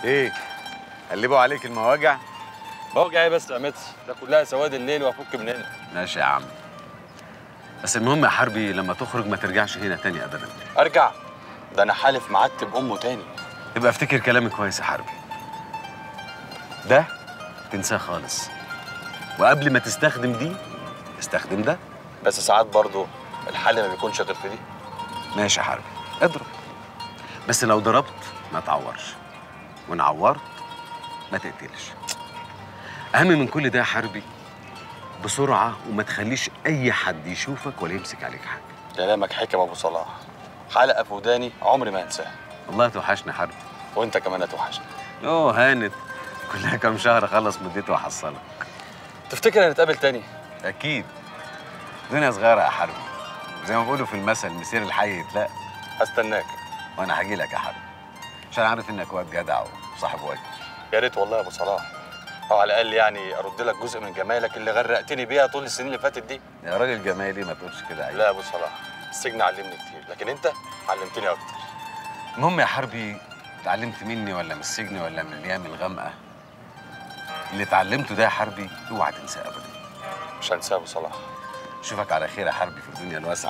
ايه قلبوا عليك المواجع بوجع ايه بس يا متر ده كلها سواد الليل وافك من هنا ماشي يا عم بس المهم يا حربي لما تخرج ما ترجعش هنا تاني ابدا ارجع ده انا حالف معتب امه تاني يبقى افتكر كلامي كويس يا حربي ده تنساه خالص وقبل ما تستخدم دي استخدم ده بس ساعات برضه الحل ما بيكونش غير في دي ماشي يا حربي اضرب بس لو ضربت ما تعورش وان عورت ما تقتلش اهم من كل ده يا حربي بسرعه وما تخليش اي حد يشوفك ولا يمسك عليك حاجه كلامك حكم ابو صلاح حلقه في وداني عمري ما انساها والله توحشني يا حربي وانت كمان هتوحشني اوه هانت كلها كام شهر اخلص مدته واحصلك تفتكر هنتقابل تاني اكيد دنيا صغيره يا حربي زي ما بيقولوا في المثل مسير الحي يتلاقى هستناك وانا هاجي لك يا حربي عشان عارف انك واد جدع وصاحب واجب يا ريت والله يا ابو صلاح او على الاقل يعني ارد لك جزء من جمالك اللي غرقتني بيها طول السنين اللي فاتت دي يا راجل جمالي ما تقولش كده عيب لا يا ابو صلاح السجن علمني كتير لكن انت علمتني اكتر المهم يا حربي اتعلمت مني ولا من السجن ولا من الايام الغامقه اللي اتعلمته ده يا حربي اوعى تنساه ابدا مش هنساه يا ابو صلاح اشوفك على خير يا حربي في الدنيا الواسعه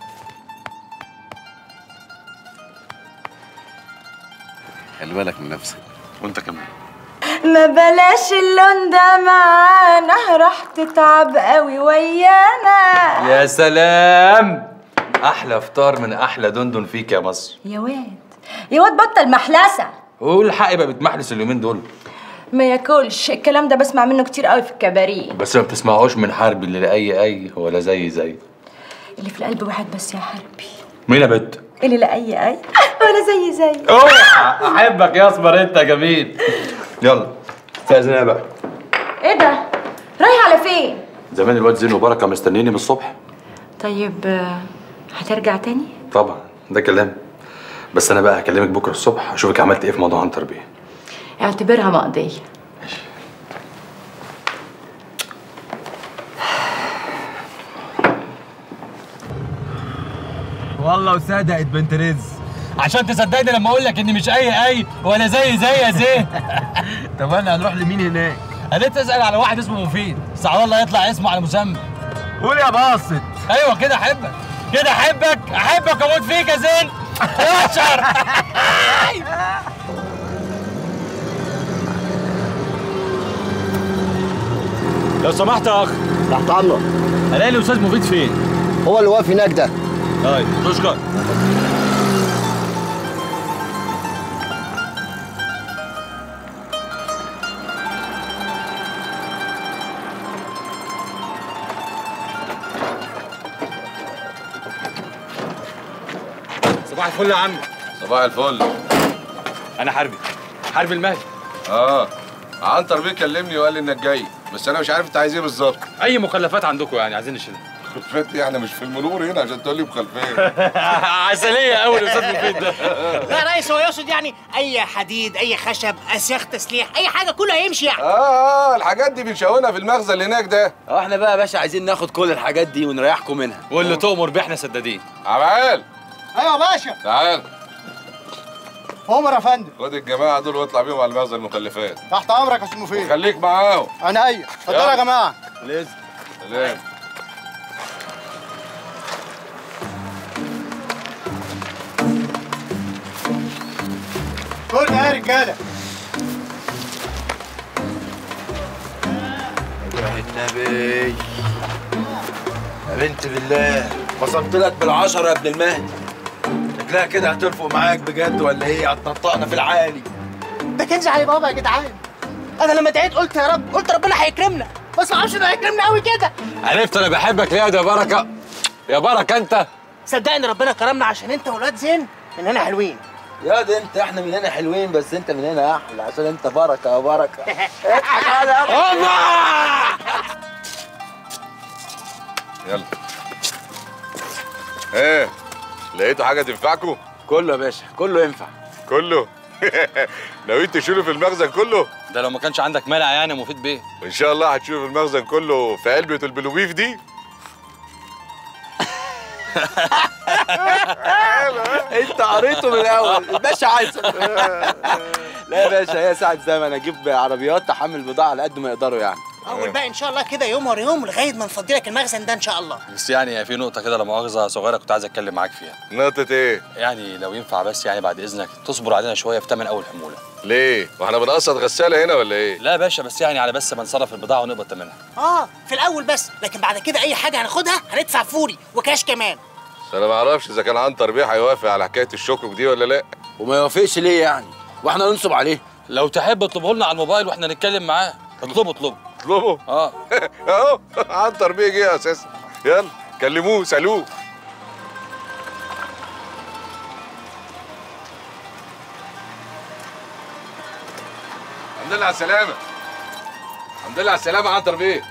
خلي بالك من نفسك وانت كمان ما بلاش اللون ده معانا راح تتعب قوي ويانا يا سلام احلى فطار من احلى دندن فيك يا مصر يا واد يا واد بطل محلسه والحق بقى بتمحلس اليومين دول ما ياكلش الكلام ده بسمع منه كتير قوي في الكباريه بس ما بتسمعوش من حرب اللي لا اي اي ولا زي زي اللي في القلب واحد بس يا حربي مين يا بت اللي لا اي اي ولا زي زي اوعى احبك يا اسمر انت جميل يلا استاذن انا بقى ايه ده رايح على فين زمان الواد زين وبركه مستنيني من الصبح طيب آه، هترجع تاني طبعا ده كلام بس انا بقى هكلمك بكره الصبح اشوفك عملت ايه في موضوع عنتر بيه اعتبرها مقضيه والله وصدقت بنت رز عشان تصدقني لما اقول لك اني مش اي اي ولا زي زي يا زين طب انا هنروح لمين هناك قالت تسال على واحد اسمه مفيد سعد الله يطلع اسمه على مسمى قول يا باسط ايوه كده احبك كده احبك احبك اموت فيك يا زين اشعر لو سمحت يا اخ تحت امرك الاقي الاستاذ مفيد فين هو اللي واقف هناك ده طيب تشكر صباح الفل يا عم صباح الفل انا حربي حربي المهدي اه عنتر بيه كلمني وقال لي انك جاي بس انا مش عارف انت عايز ايه بالظبط اي مخلفات عندكم يعني عايزين نشيلها خلفت احنا مش في المرور هنا عشان تقول لي مخلفين عسليه قوي الاستاذ مفيد ده لا ريس هو يقصد يعني اي حديد اي خشب اسياخ تسليح اي حاجه كله هيمشي يعني اه اه الحاجات دي بنشونها في المخزن اللي هناك ده احنا بقى يا باشا عايزين ناخد كل الحاجات دي ونريحكم منها واللي تؤمر بيه احنا سدادين عمال ايوه يا باشا تعال عمر يا فندم خد الجماعه دول واطلع بيهم على المخزن المخلفات تحت امرك يا استاذ مفيد خليك معاهم عينيا اتفضلوا يلا. يا جماعه سلام كل يا رجاله النبي يا بنت بالله وصلت لك بالعشرة يا ابن المهدي شكلها كده هترفق معاك بجد ولا ايه هتنطقنا في العالي ده كنز علي بابا يا جدعان انا لما دعيت قلت يا رب قلت ربنا هيكرمنا بس ما اعرفش انه هيكرمنا قوي كده عرفت انا بحبك ليه يا بركه يا بركه انت صدقني ربنا كرمنا عشان انت والواد زين من هنا حلوين يا ده انت احنا من هنا حلوين بس انت من هنا احلى عشان انت بركه يا بركه يلا ايه لقيتوا حاجه تنفعكم كله يا باشا كله ينفع كله ناويين تشيلوا في المخزن كله ده لو ما كانش عندك مانع يعني يا مفيد بيه وان شاء الله هتشيلوا في المخزن كله في علبه البلوبيف دي انت قريته من الاول الباشا عايز لا يا باشا هي ساعة زمن اجيب عربيات تحمل بضاعة على قد ما يقدروا يعني اول بقى ان شاء الله كده يوم ورا يوم لغايه ما نفضي لك المخزن ده ان شاء الله بس يعني في نقطة كده لا مؤاخذة صغيرة كنت عايز أتكلم معاك فيها نقطة ايه؟ يعني لو ينفع بس يعني بعد إذنك تصبر علينا شوية في تمن أول حمولة ليه؟ واحنا بنقسط غسالة هنا ولا ايه؟ لا يا باشا بس يعني على بس ما نصرف البضاعة ونقبض تمنها اه في الاول بس لكن بعد كده اي حاجه هناخدها هندفع فوري وكاش كمان بس انا ما اعرفش اذا كان عنتر بيه هيوافق على حكاية الشكرك دي ولا لا وما يوافقش ليه يعني واحنا ننصب عليه لو تحب اطلبه لنا على الموبايل واحنا نتكلم معاه اطلبه اطلبه اطلبه اه اهو عنتر بيه جه اساسا يلا كلموه سالوه الحمد لله على السلامة الحمد لله على السلامة يا عنتر بيه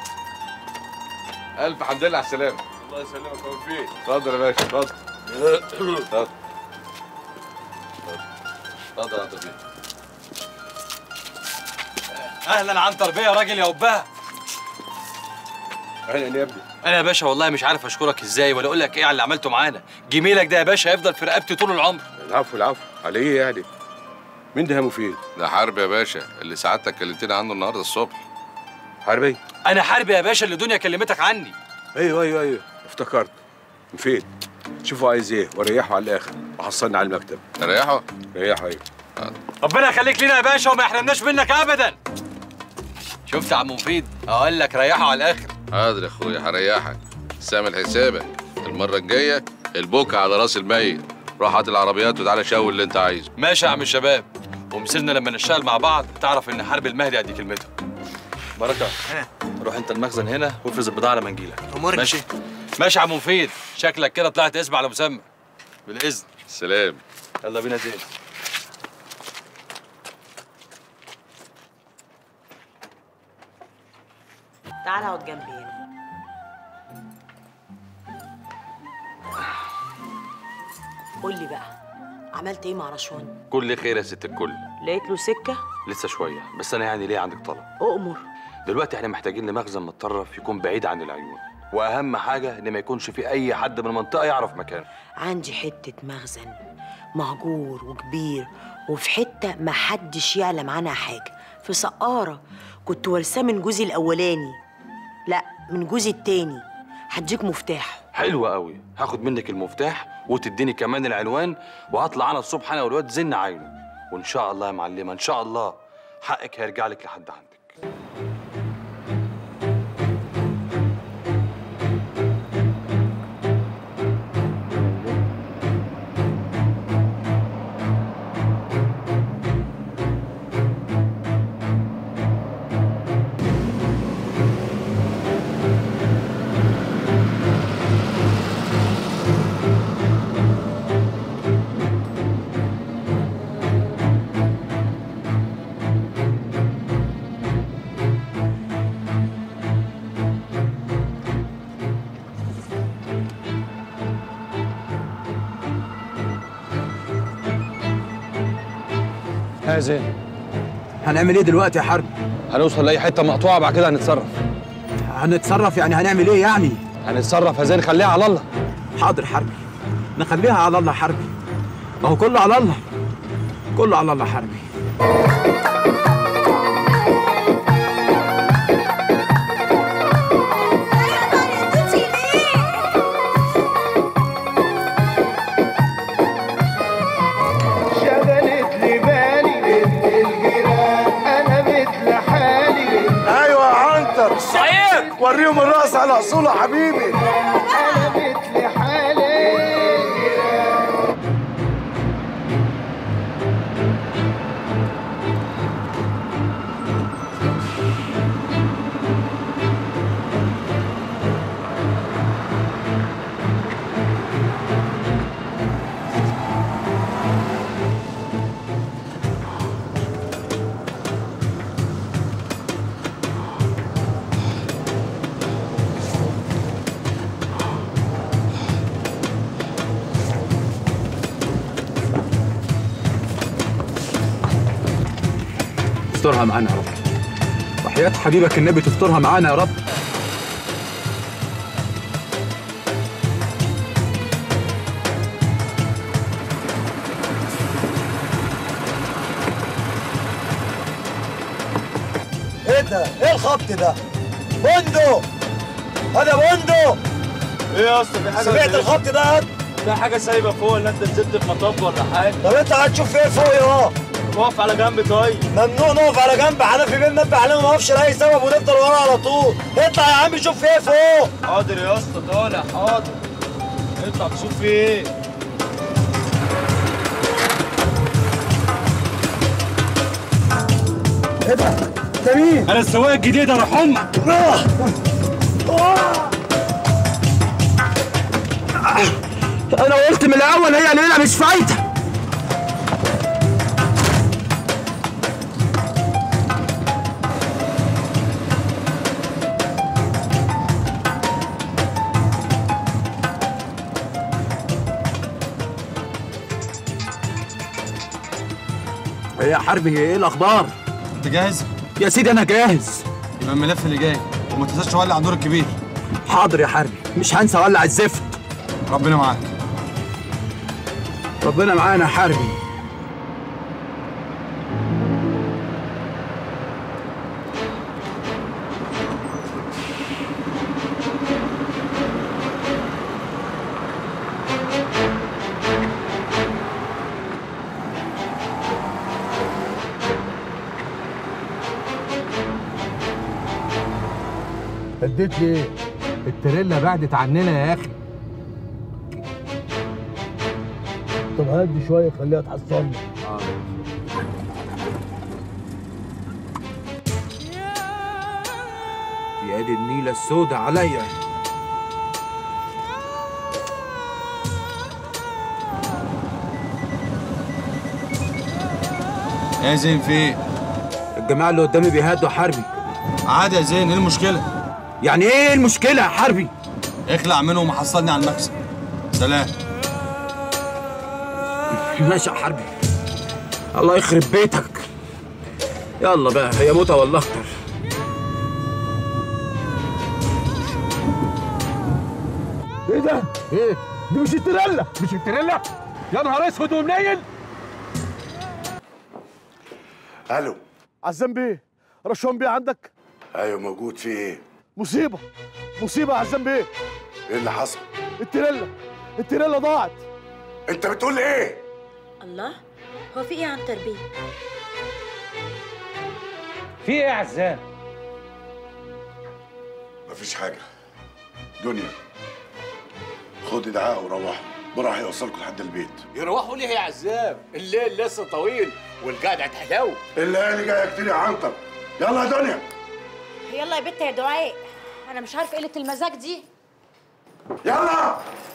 ألف حمد لله على السلامة الله يسلمك ويوفقك اتفضل يا باشا اتفضل اتفضل اتفضل يا عنتر بيه اهلا عنتر بيه يا راجل يا أبها اهلا يا ابني انا يا باشا والله مش عارف اشكرك ازاي ولا اقول لك ايه على اللي عملته معانا جميلك ده يا باشا هيفضل في رقبتي طول العمر العفو العفو على ايه يعني مين ده مفيد ده حرب يا باشا اللي سعادتك كلمتني عنه النهارده الصبح حربي انا حربي يا باشا اللي دنيا كلمتك عني ايوه ايوه ايوه افتكرت مفيد شوفوا عايز ايه وريحه على الاخر وحصلنا على المكتب ريحه ريحه ايوه ربنا يخليك لينا يا باشا وما يحرمناش منك ابدا شفت يا عم مفيد اقول لك ريحه على الاخر حاضر يا اخويا هريحك سامل حسابك المره الجايه البوكة على راس الميت روح هات العربيات وتعالى شاول اللي انت عايزه ماشي يا عم الشباب ومسيرنا لما نشتغل مع بعض تعرف ان حرب المهدي قد كلمته بركه روح انت المخزن هنا وافرز البضاعه لما نجيلك أمورك. ماشي ماشي يا عم مفيد شكلك كده طلعت اسم على مسمى بالاذن سلام يلا بينا زين تعالى اقعد جنبي هنا قول لي بقى عملت ايه مع رشوان كل خير يا ست الكل لقيت له سكه لسه شويه بس انا يعني ليه عندك طلب اؤمر دلوقتي احنا محتاجين لمخزن متطرف يكون بعيد عن العيون واهم حاجه ان ما يكونش في اي حد من المنطقه يعرف مكانه عندي حته مخزن مهجور وكبير وفي حته محدش يعلم عنها حاجه في سقاره كنت ورثاه من جوزي الاولاني لا من جوزي التاني هديك مفتاحه حلو قوي هاخد منك المفتاح وتديني كمان العنوان وهطلع انا الصبح انا والواد زن عينه وان شاء الله يا معلمه ان شاء الله حقك هيرجع لك لحد عندك يا زين هنعمل ايه دلوقتي يا حرب؟ هنوصل لاي حته مقطوعه بعد كده هنتصرف هنتصرف يعني هنعمل ايه يعني؟ هنتصرف يا زين خليها على الله حاضر حربي نخليها على الله حربي ما هو كله على الله كله على الله حربي شغلت لي بالي بنت الجيران انا مثل حالي ايوه يا عنتر صحيح وريهم الراس على اصوله حبيبي انا مثل حالي استرها معانا يا رب وحياة حبيبك النبي تسترها معانا يا رب ده ايه الخبط ده بندق هذا بندق ايه يا اسطى في حاجه سمعت زي- الخبط ده يا في حاجه سايبه فوق ولا انت نزلت في مطب ولا حاجه طب انت هتشوف ايه فوق يا واقف على جنب طيب ممنوع نقف على جنب حنفي بيه منبه علينا ما نقفش لاي سبب ونفضل ورا على طول اطلع يا عم شوف ايه فوق حاضر يا اسطى طالع حاضر اطلع تشوف في ايه ايه ده؟ انت مين؟ انا السواق الجديد اروح امك انا قلت من الاول هي ليله مش فايته ايه يا حربي ايه الاخبار انت جاهز؟ يا سيدي انا جاهز يبقى الملف اللي جاي وما تنساش تولع الدور الكبير حاضر يا حربي مش هنسى اولع الزفت ربنا معاك ربنا معانا يا حربي اديت لي ايه؟ التريلا بعدت عننا يا اخي طب هدي شويه خليها تحصلني يا دي النيله السوداء عليا يا زين في ايه؟ الجماعه اللي قدامي بيهدوا حربي عادي يا زين ايه المشكله؟ يعني ايه المشكله يا حربي؟ اخلع منهم وحصلني على المكسب سلام ماشي يا حربي الله يخرب بيتك يلا بقى هي موتة ولا اكتر ايه ده؟ ايه؟ دي مش التريلا مش التريلا؟ يا نهار اسود ومنيل الو عزام بيه رشوان بيه عندك؟ ايوه موجود في ايه؟ مصيبه مصيبه يا عزام بيه ايه اللي حصل؟ التريلا التريلا ضاعت انت بتقول ايه؟ الله هو في ايه عن تربيه في ايه يا عزام مفيش حاجه دنيا خد دعاء وروح براح يوصلكم لحد البيت يروحوا ليه يا عزام الليل لسه طويل والقعده هتحلو الليالي جايه كتير يا عنتر يلا يا دنيا يلا يا بت يا دعاء انا مش عارفه قله المزاج دي يلا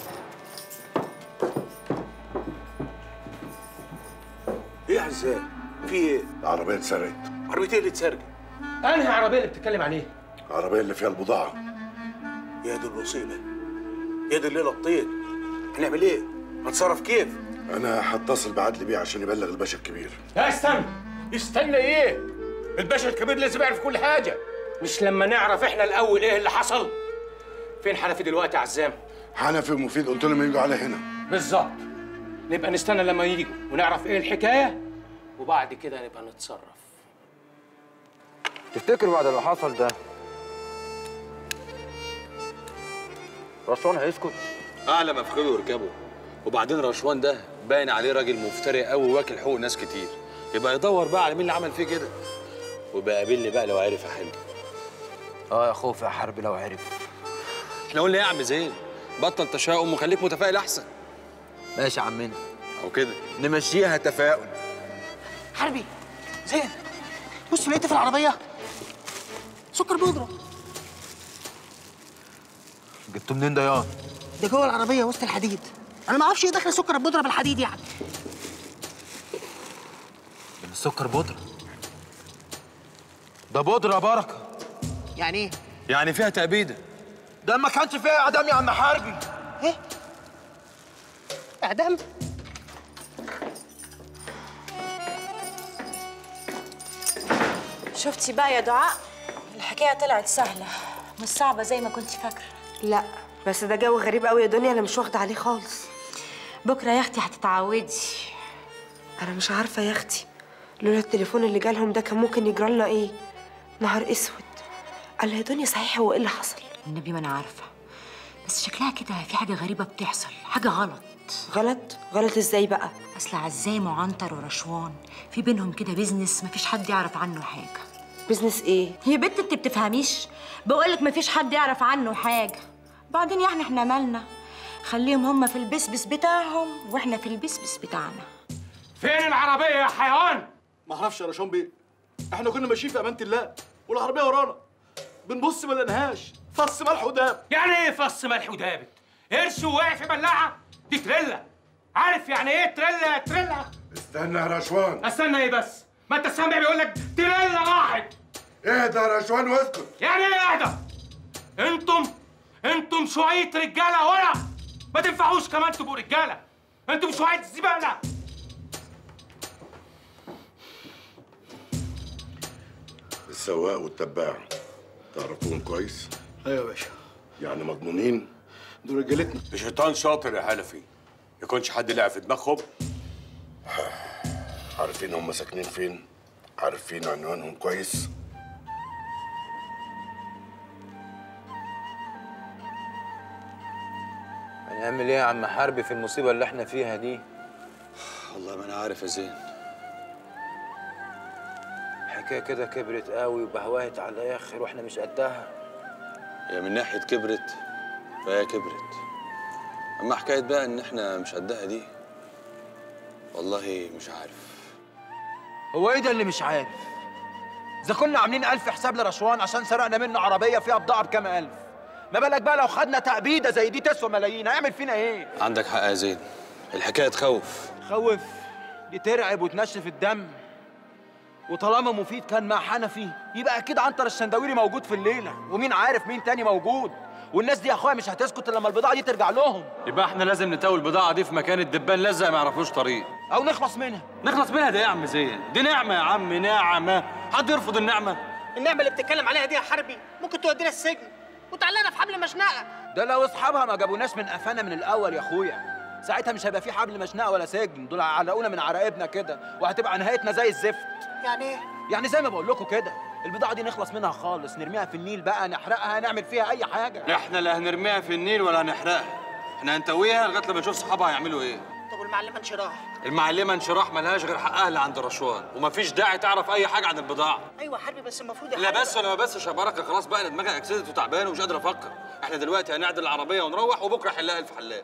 ايه يا عزام في ايه العربيه اتسرقت عربيتين اللي اتسرقت انهي عربيه اللي بتتكلم عليها العربيه اللي فيها البضاعه يا دي المصيبه يا دي الليله الطين هنعمل ايه هنتصرف كيف انا هتصل بعدلي بيه عشان يبلغ الباشا الكبير لا استنى استنى ايه الباشا الكبير لازم يعرف كل حاجه مش لما نعرف احنا الاول ايه اللي حصل فين حنفي دلوقتي يا عزام حنفي ومفيد قلت لهم يجوا على هنا بالظبط نبقى نستنى لما يجوا ونعرف ايه الحكايه وبعد كده نبقى نتصرف تفتكر بعد اللي حصل ده رشوان هيسكت؟ اعلى مفخده يركبه وبعدين رشوان ده باين عليه راجل مفتري قوي واكل حقوق ناس كتير يبقى يدور بقى على مين اللي عمل فيه كده ويبقى قابلني بقى لو عرف احل اه يا خوف يا حربي لو عرف احنا قلنا ايه يا عم زين بطل تشاؤم وخليك متفائل احسن ماشي يا عمنا او كده نمشيها تفاؤل حربي زين بص لقيت في العربيه سكر بودره جبته منين ده يا ده جوه العربيه وسط الحديد انا ما اعرفش ايه دخل سكر البودره بالحديد يعني من السكر بودرة ده بودرة يا بركة يعني ايه يعني فيها تأبيدة ده ما كانش فيها اعدام يا عم حربي ايه اعدام شفتي بقى يا دعاء الحكايه طلعت سهله مش صعبه زي ما كنت فاكره لا بس ده جو غريب قوي يا دنيا انا مش واخده عليه خالص بكره يا اختي هتتعودي انا مش عارفه يا اختي لولا التليفون اللي جالهم ده كان ممكن يجرى لنا ايه نهار اسود قال يا دنيا صحيح هو ايه اللي حصل النبي ما انا عارفه بس شكلها كده في حاجه غريبه بتحصل حاجه غلط غلط غلط ازاي بقى اصل عزام وعنتر ورشوان في بينهم كده بيزنس مفيش حد يعرف عنه حاجه بيزنس ايه هي بنت انت بتفهميش بقولك مفيش حد يعرف عنه حاجه بعدين يعني احنا مالنا خليهم هما في البسبس بتاعهم واحنا في البسبس بتاعنا فين العربيه يا حيوان ما اعرفش يا رشام بيه احنا كنا ماشيين في امانه الله والعربيه ورانا بنبص ما لقيناهاش فص ملح وداب يعني ايه فص ملح ودابت قرش وقع في بلاعه دي تريلا عارف يعني ايه تريلا تريلا استنى يا رشوان استنى ايه بس ما انت سامع بيقول لك تريلا راحت اهدى يا رشوان واسكت يعني ايه اهدى انتم انتم شويه رجاله ولا ما تنفعوش كمان تبقوا رجاله انتم شويه زباله السواق والتباع تعرفوهم كويس؟ ايوه يا باشا يعني مضمونين؟ دول رجالتنا الشيطان شاطر يا حنفي يكونش حد لعب في دماغهم عارفين هم ساكنين فين؟ عارفين عنوانهم كويس؟ هنعمل ايه يا عم حربي في المصيبه اللي احنا فيها دي والله ما انا عارف يا زين الحكايه كده كبرت قوي وبهوهت على الاخر واحنا مش قدها هي من ناحيه كبرت فهي كبرت اما حكايه بقى ان احنا مش قدها دي والله مش عارف هو ايه ده اللي مش عارف اذا كنا عاملين الف حساب لرشوان عشان سرقنا منه عربيه فيها بضاعه بكام الف ما بالك بقى لو خدنا تأبيده زي دي تسوى ملايين هيعمل فينا ايه عندك حق يا زين الحكايه تخوف خوف دي ترعب وتنشف الدم وطالما مفيد كان مع حنفي يبقى اكيد عنتر الشندويري موجود في الليله ومين عارف مين تاني موجود والناس دي يا اخويا مش هتسكت الا لما البضاعه دي ترجع لهم يبقى احنا لازم نتاول البضاعه دي في مكان الدبان لزق ما يعرفوش طريق او نخلص منها نخلص منها ده يا عم زين دي نعمه يا عم نعمه حد يرفض النعمه النعمه اللي بتتكلم عليها دي يا حربي ممكن تودينا السجن وتعلقنا في حبل مشنقه ده لو اصحابها ما جابوناش من قفانا من الاول يا اخويا ساعتها مش هيبقى في حبل مشنقه ولا سجن دول هيعلقونا من عراقبنا كده وهتبقى نهايتنا زي الزفت يعني ايه يعني زي ما بقول لكم كده البضاعه دي نخلص منها خالص نرميها في النيل بقى نحرقها نعمل فيها اي حاجه احنا لا هنرميها في النيل ولا هنحرقها احنا هنتويها لغايه لما نشوف صحابها هيعملوا ايه طب والمعلمه انشراح المعلمه انشراح ملهاش غير حقها اللي عند رشوان ومفيش داعي تعرف اي حاجه عن البضاعه ايوه يا حربي بس المفروض يا لا حربي بس ولا ما بس يا بركه خلاص بقى انا دماغي اكسدت وتعبان ومش قادر افكر احنا دلوقتي هنعدل العربيه ونروح وبكره حلها الف حلال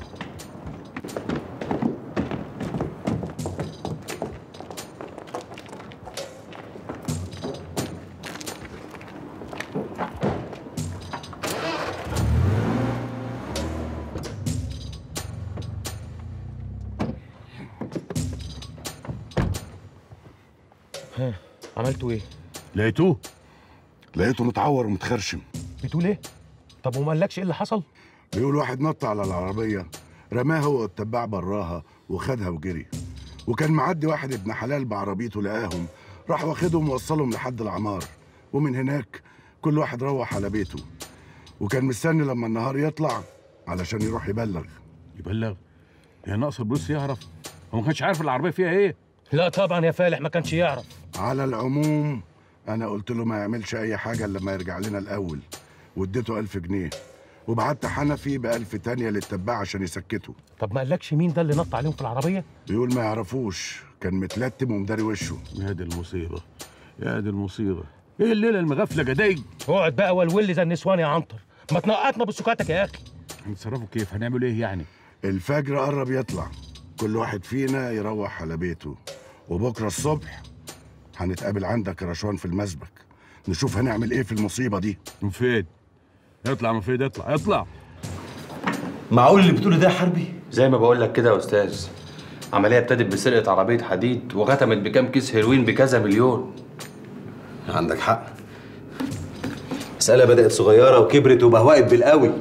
ها عملتوا ايه؟ لقيتوه؟ لقيته متعور ومتخرشم بتقول ايه؟ طب وما قالكش ايه اللي حصل؟ بيقول واحد نط على العربية رماها هو والتباع براها وخدها وجري وكان معدي واحد ابن حلال بعربيته لقاهم راح واخدهم ووصلهم لحد العمار ومن هناك كل واحد روح على بيته وكان مستني لما النهار يطلع علشان يروح يبلغ يبلغ هي ناقص البوليس يعرف هو ما كانش عارف العربيه فيها ايه لا طبعا يا فالح ما كانش يعرف على العموم انا قلت له ما يعملش اي حاجه الا لما يرجع لنا الاول واديته ألف جنيه وبعت حنفي بألف تانية للتباع عشان يسكته طب ما قالكش مين ده اللي نط عليهم في العربيه؟ بيقول ما يعرفوش كان متلتم ومداري وشه يا دي المصيبه يا دي المصيبه ايه الليله المغفله جداي اقعد بقى والولي زي النسوان يا عنتر ما تنقطنا بسكاتك يا اخي هنتصرفوا كيف هنعمل ايه يعني الفجر قرب يطلع كل واحد فينا يروح على بيته وبكره الصبح هنتقابل عندك يا رشوان في المسبك نشوف هنعمل ايه في المصيبه دي مفيد اطلع مفيد اطلع اطلع معقول اللي بتقوله ده يا حربي زي ما بقول لك كده يا استاذ عمليه ابتدت بسرقه عربيه حديد وختمت بكام كيس هيروين بكذا مليون عندك حق مسألة بدأت صغيرة وكبرت وبهوقت بالقوي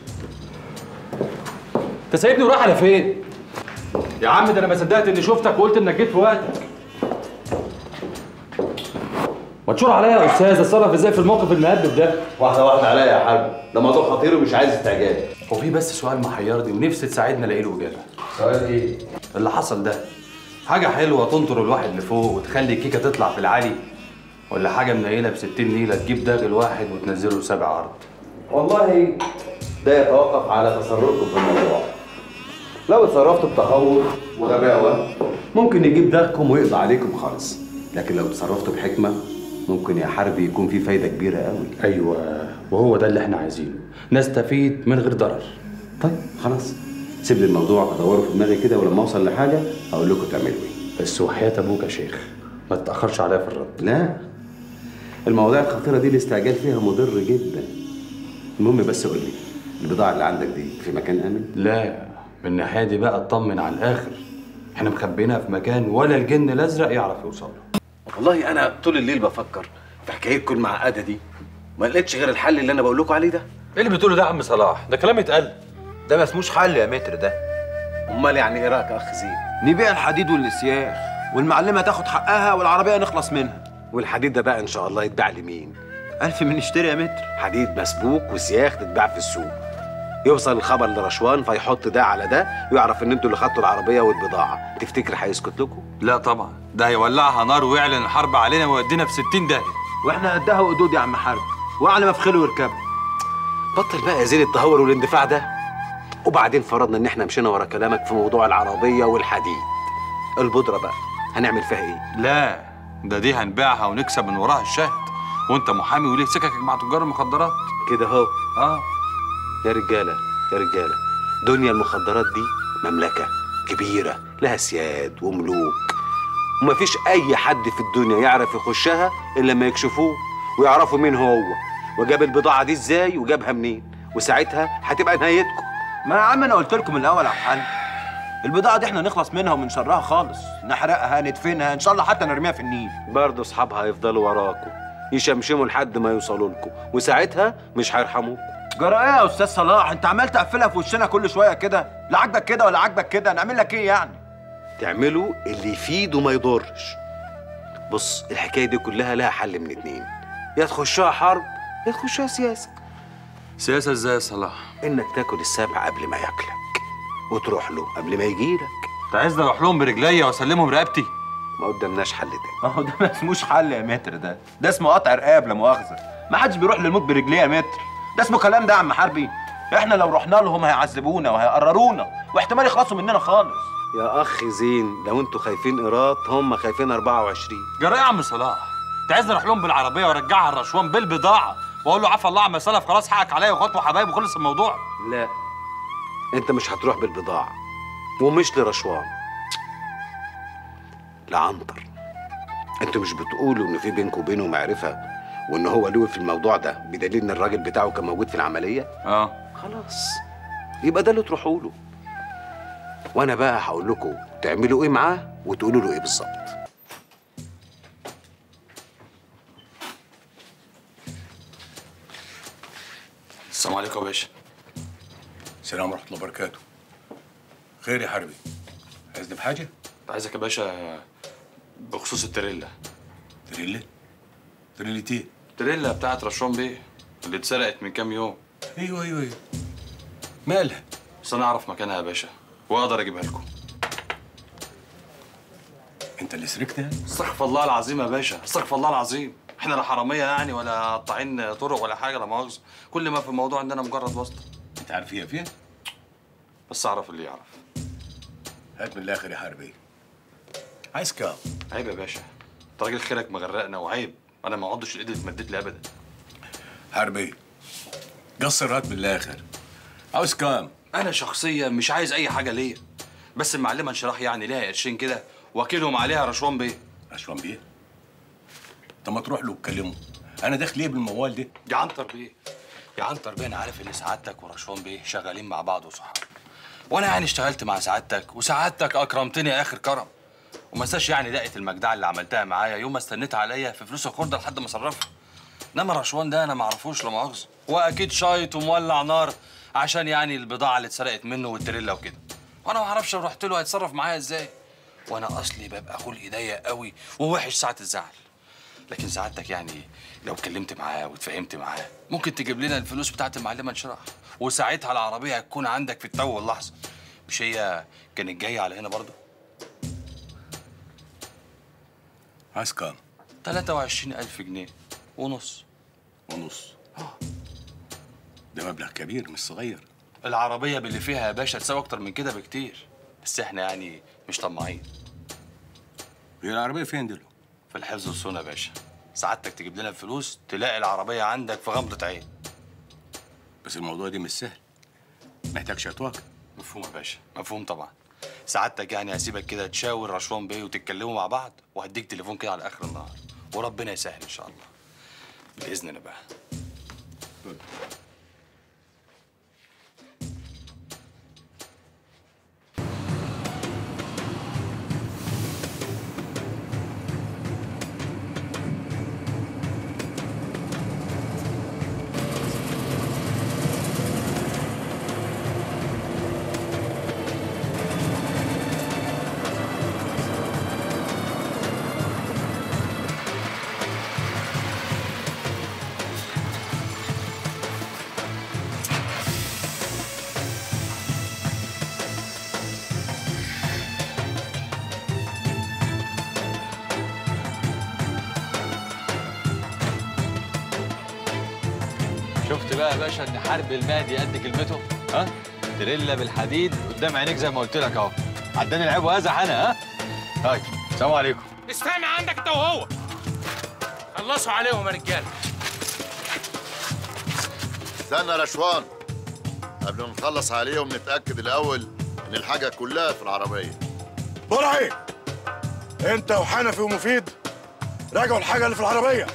انت سايبني ورايح على فين؟ يا عم ده انا ما صدقت اني شفتك وقلت انك جيت في وقتك ما تشور عليا يا استاذ اتصرف ازاي في الموقف المهبب ده واحدة واحدة عليا يا حربي ده موضوع خطير ومش عايز استعجال هو في بس سؤال محيرني ونفسي تساعدنا الاقي له اجابه سؤال ايه؟ اللي حصل ده حاجه حلوه تنطر الواحد لفوق وتخلي الكيكه تطلع في العالي ولا حاجه منيله ب 60 نيله تجيب داخل واحد وتنزله سبع ارض والله ده يتوقف على تصرفكم في الموضوع لو اتصرفتوا بتهور وغباوه ممكن يجيب داغكم ويقضي عليكم خالص لكن لو اتصرفتوا بحكمه ممكن يا حربي يكون في فايده كبيره قوي ايوه وهو ده اللي احنا عايزينه نستفيد من غير ضرر طيب خلاص سيب لي الموضوع ادوره في دماغي كده ولما اوصل لحاجه اقول لكم تعملوا ايه بس وحياه ابوك يا شيخ ما تتاخرش عليا في الرد لا المواضيع الخطيره دي الاستعجال فيها مضر جدا المهم بس قول لي البضاعه اللي عندك دي في مكان امن لا من الناحيه دي بقى اطمن على الاخر احنا مخبينها في مكان ولا الجن الازرق يعرف يوصل له والله انا طول الليل بفكر في حكايتكم المعقده دي ما لقيتش غير الحل اللي انا بقول لكم عليه ده ايه اللي بتقوله ده يا عم صلاح ده كلام يتقال ده ما اسموش حل يا متر ده امال يعني ايه رايك يا اخ زين نبيع الحديد والسياخ والمعلمه تاخد حقها والعربيه نخلص منها والحديد ده بقى ان شاء الله يتباع لمين ألف من اشتري يا متر حديد مسبوك وسياخ تتباع في السوق يوصل الخبر لرشوان فيحط ده على ده ويعرف ان انتوا اللي خدتوا العربيه والبضاعه تفتكر هيسكت لكم لا طبعا ده هيولعها نار ويعلن الحرب علينا ويودينا في 60 داهيه واحنا قدها وقدود يا عم حرب واعلى ما في خيله يركب بطل بقى يا زين التهور والاندفاع ده وبعدين فرضنا ان احنا مشينا ورا كلامك في موضوع العربيه والحديد البودره بقى هنعمل فيها ايه لا ده دي هنبيعها ونكسب من وراها الشهد وانت محامي وليه سككك مع تجار المخدرات كده اهو اه يا رجاله يا رجاله دنيا المخدرات دي مملكه كبيره لها سياد وملوك ومفيش اي حد في الدنيا يعرف يخشها الا لما يكشفوه ويعرفوا مين هو وجاب البضاعه دي ازاي وجابها منين وساعتها هتبقى نهايتكم ما يا عم انا قلت لكم من الاول على الحل البضاعه دي احنا نخلص منها ومن شرها خالص نحرقها ندفنها ان شاء الله حتى نرميها في النيل برضه اصحابها هيفضلوا وراكم يشمشموا لحد ما يوصلوا لكم وساعتها مش هيرحموكم جرى ايه يا استاذ صلاح انت عمال تقفلها في وشنا كل شويه كده لا عاجبك كده ولا عاجبك كده نعمل لك ايه يعني تعملوا اللي يفيد وما يضرش بص الحكايه دي كلها لها حل من اتنين يا تخشها حرب يا تخشها سياسه سياسه ازاي يا صلاح انك تاكل السبع قبل ما ياكلك وتروح له قبل ما يجيلك انت عايزني اروح لهم برجليا واسلمهم رقبتي ما قدامناش حل تاني اهو ده ما اسموش حل يا متر ده ده اسمه قطع رقاب لا مؤاخذه ما حدش بيروح للموت برجليه يا متر ده اسمه كلام ده يا عم حربي احنا لو رحنا لهم هيعذبونا وهيقررونا واحتمال يخلصوا مننا خالص يا اخ زين لو انتوا خايفين ايراد هم خايفين 24 جرى ايه يا عم صلاح انت عايزني اروح لهم بالعربيه وارجعها الرشوان بالبضاعه واقول له عفى الله عما سلف خلاص حقك عليا واخوات وحبايب وخلص الموضوع لا انت مش هتروح بالبضاعه ومش لرشوان لعنتر انتوا مش بتقولوا ان في بينكم وبينه معرفه وان هو له في الموضوع ده بدليل ان الراجل بتاعه كان موجود في العمليه اه خلاص يبقى ده اللي تروحوا له وانا بقى هقول لكم تعملوا ايه معاه وتقولوا له ايه بالظبط السلام عليكم يا باشا السلام ورحمه الله وبركاته خير يا حربي عايزني بحاجه عايزك يا باشا بخصوص التريلا تريلا تريلا ايه التريلا بتاعت رشوان بيه اللي اتسرقت من كام يوم ايوه ايوه ايوه مالها بس انا اعرف مكانها يا باشا واقدر اجيبها لكم انت اللي سرقت يعني استغفر الله العظيم يا باشا استغفر الله العظيم احنا لا حراميه يعني ولا قاطعين طرق ولا حاجه لا مؤاخذه كل ما في الموضوع عندنا مجرد واسطه انت عارف هي فين بس اعرف اللي يعرف هات من الاخر يا حربي عايز كام عيب يا باشا انت راجل خيرك مغرقنا وعيب انا ما اقعدش الايد اللي اتمدت لي ابدا حربي قصر هات من الاخر عاوز كام انا شخصيا مش عايز اي حاجه ليا بس المعلمه انشراح يعني ليها قرشين كده واكلهم عليها رشوان بيه رشوان بيه طب ما تروح له وتكلمه انا داخل ايه بالموال ده يا عنتر بيه يا عنتر بيه انا عارف ان سعادتك ورشوان بيه شغالين مع بعض وصحاب وانا يعني اشتغلت مع سعادتك وسعادتك اكرمتني اخر كرم وما انساش يعني دقه المجدعه اللي عملتها معايا يوم ما استنيت عليا في فلوس الخرده لحد ما صرفها انما رشوان ده انا ما اعرفوش لا مؤاخذه واكيد شايط ومولع نار عشان يعني البضاعه اللي اتسرقت منه والتريلا وكده وانا ما اعرفش لو رحت له هيتصرف معايا ازاي وانا اصلي ببقى خلقي ضيق قوي ووحش ساعه الزعل لكن سعادتك يعني لو اتكلمت معاه واتفاهمت معاه ممكن تجيب لنا الفلوس بتاعت المعلمه انشراح وساعتها العربيه هتكون عندك في التو واللحظه مش هي كانت جايه على هنا برضه عايز كام 23000 جنيه ونص ونص ده مبلغ كبير مش صغير العربية باللي فيها يا باشا تساوي أكتر من كده بكتير بس إحنا يعني مش طماعين هي العربية فين دلوقتي؟ في الحفظ والصونة يا باشا سعادتك تجيب لنا الفلوس تلاقي العربية عندك في غمضة عين بس الموضوع ده مش سهل محتاج شطوك مفهوم يا باشا مفهوم طبعا سعادتك يعني هسيبك كده تشاور رشوان بيه وتتكلموا مع بعض وهديك تليفون كده على آخر النهار وربنا يسهل إن شاء الله بإذن الله بقى شفت بقى يا باشا ان حرب المادي قد كلمته ها تريلا بالحديد قدام عينيك زي ما قلت لك اهو عداني العيب وازح انا ها طيب السلام عليكم استنى عندك انت وهو خلصوا عليهم يا رجاله استنى يا رشوان قبل ما نخلص عليهم نتأكد الأول إن الحاجة كلها في العربية برعي انت وحنفي ومفيد راجعوا الحاجه اللي في العربيه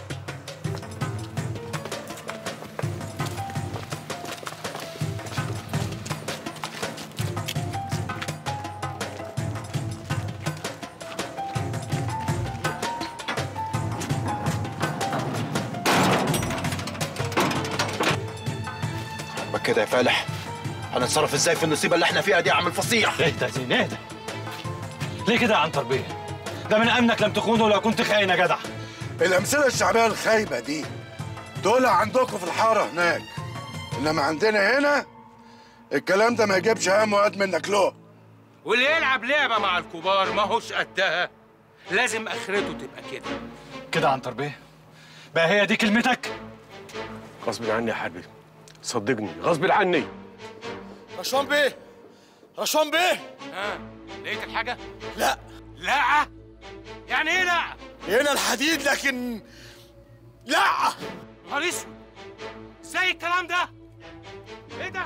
ما كده يا فالح هنتصرف ازاي في النصيبه اللي احنا فيها دي يا عم الفصيح اهدى يا زين اهدى ليه كده يا عنتر بيه ده من امنك لم تخونه لو كنت خاين يا جدع الامثله الشعبيه الخايبه دي دول عندكم في الحاره هناك انما عندنا هنا الكلام ده ما يجيبش هم وقت منك له واللي يلعب لعبه مع الكبار ما هوش قدها لازم اخرته تبقى كده كده يا عنتر بيه بقى هي دي كلمتك غصب عني يا حبيبي صدقني غصب عني رشوان بيه رشوان بيه ها لقيت الحاجه لا لا يعني ايه لا هنا الحديد لكن لا نهار اسود ازاي الكلام ده ايه ده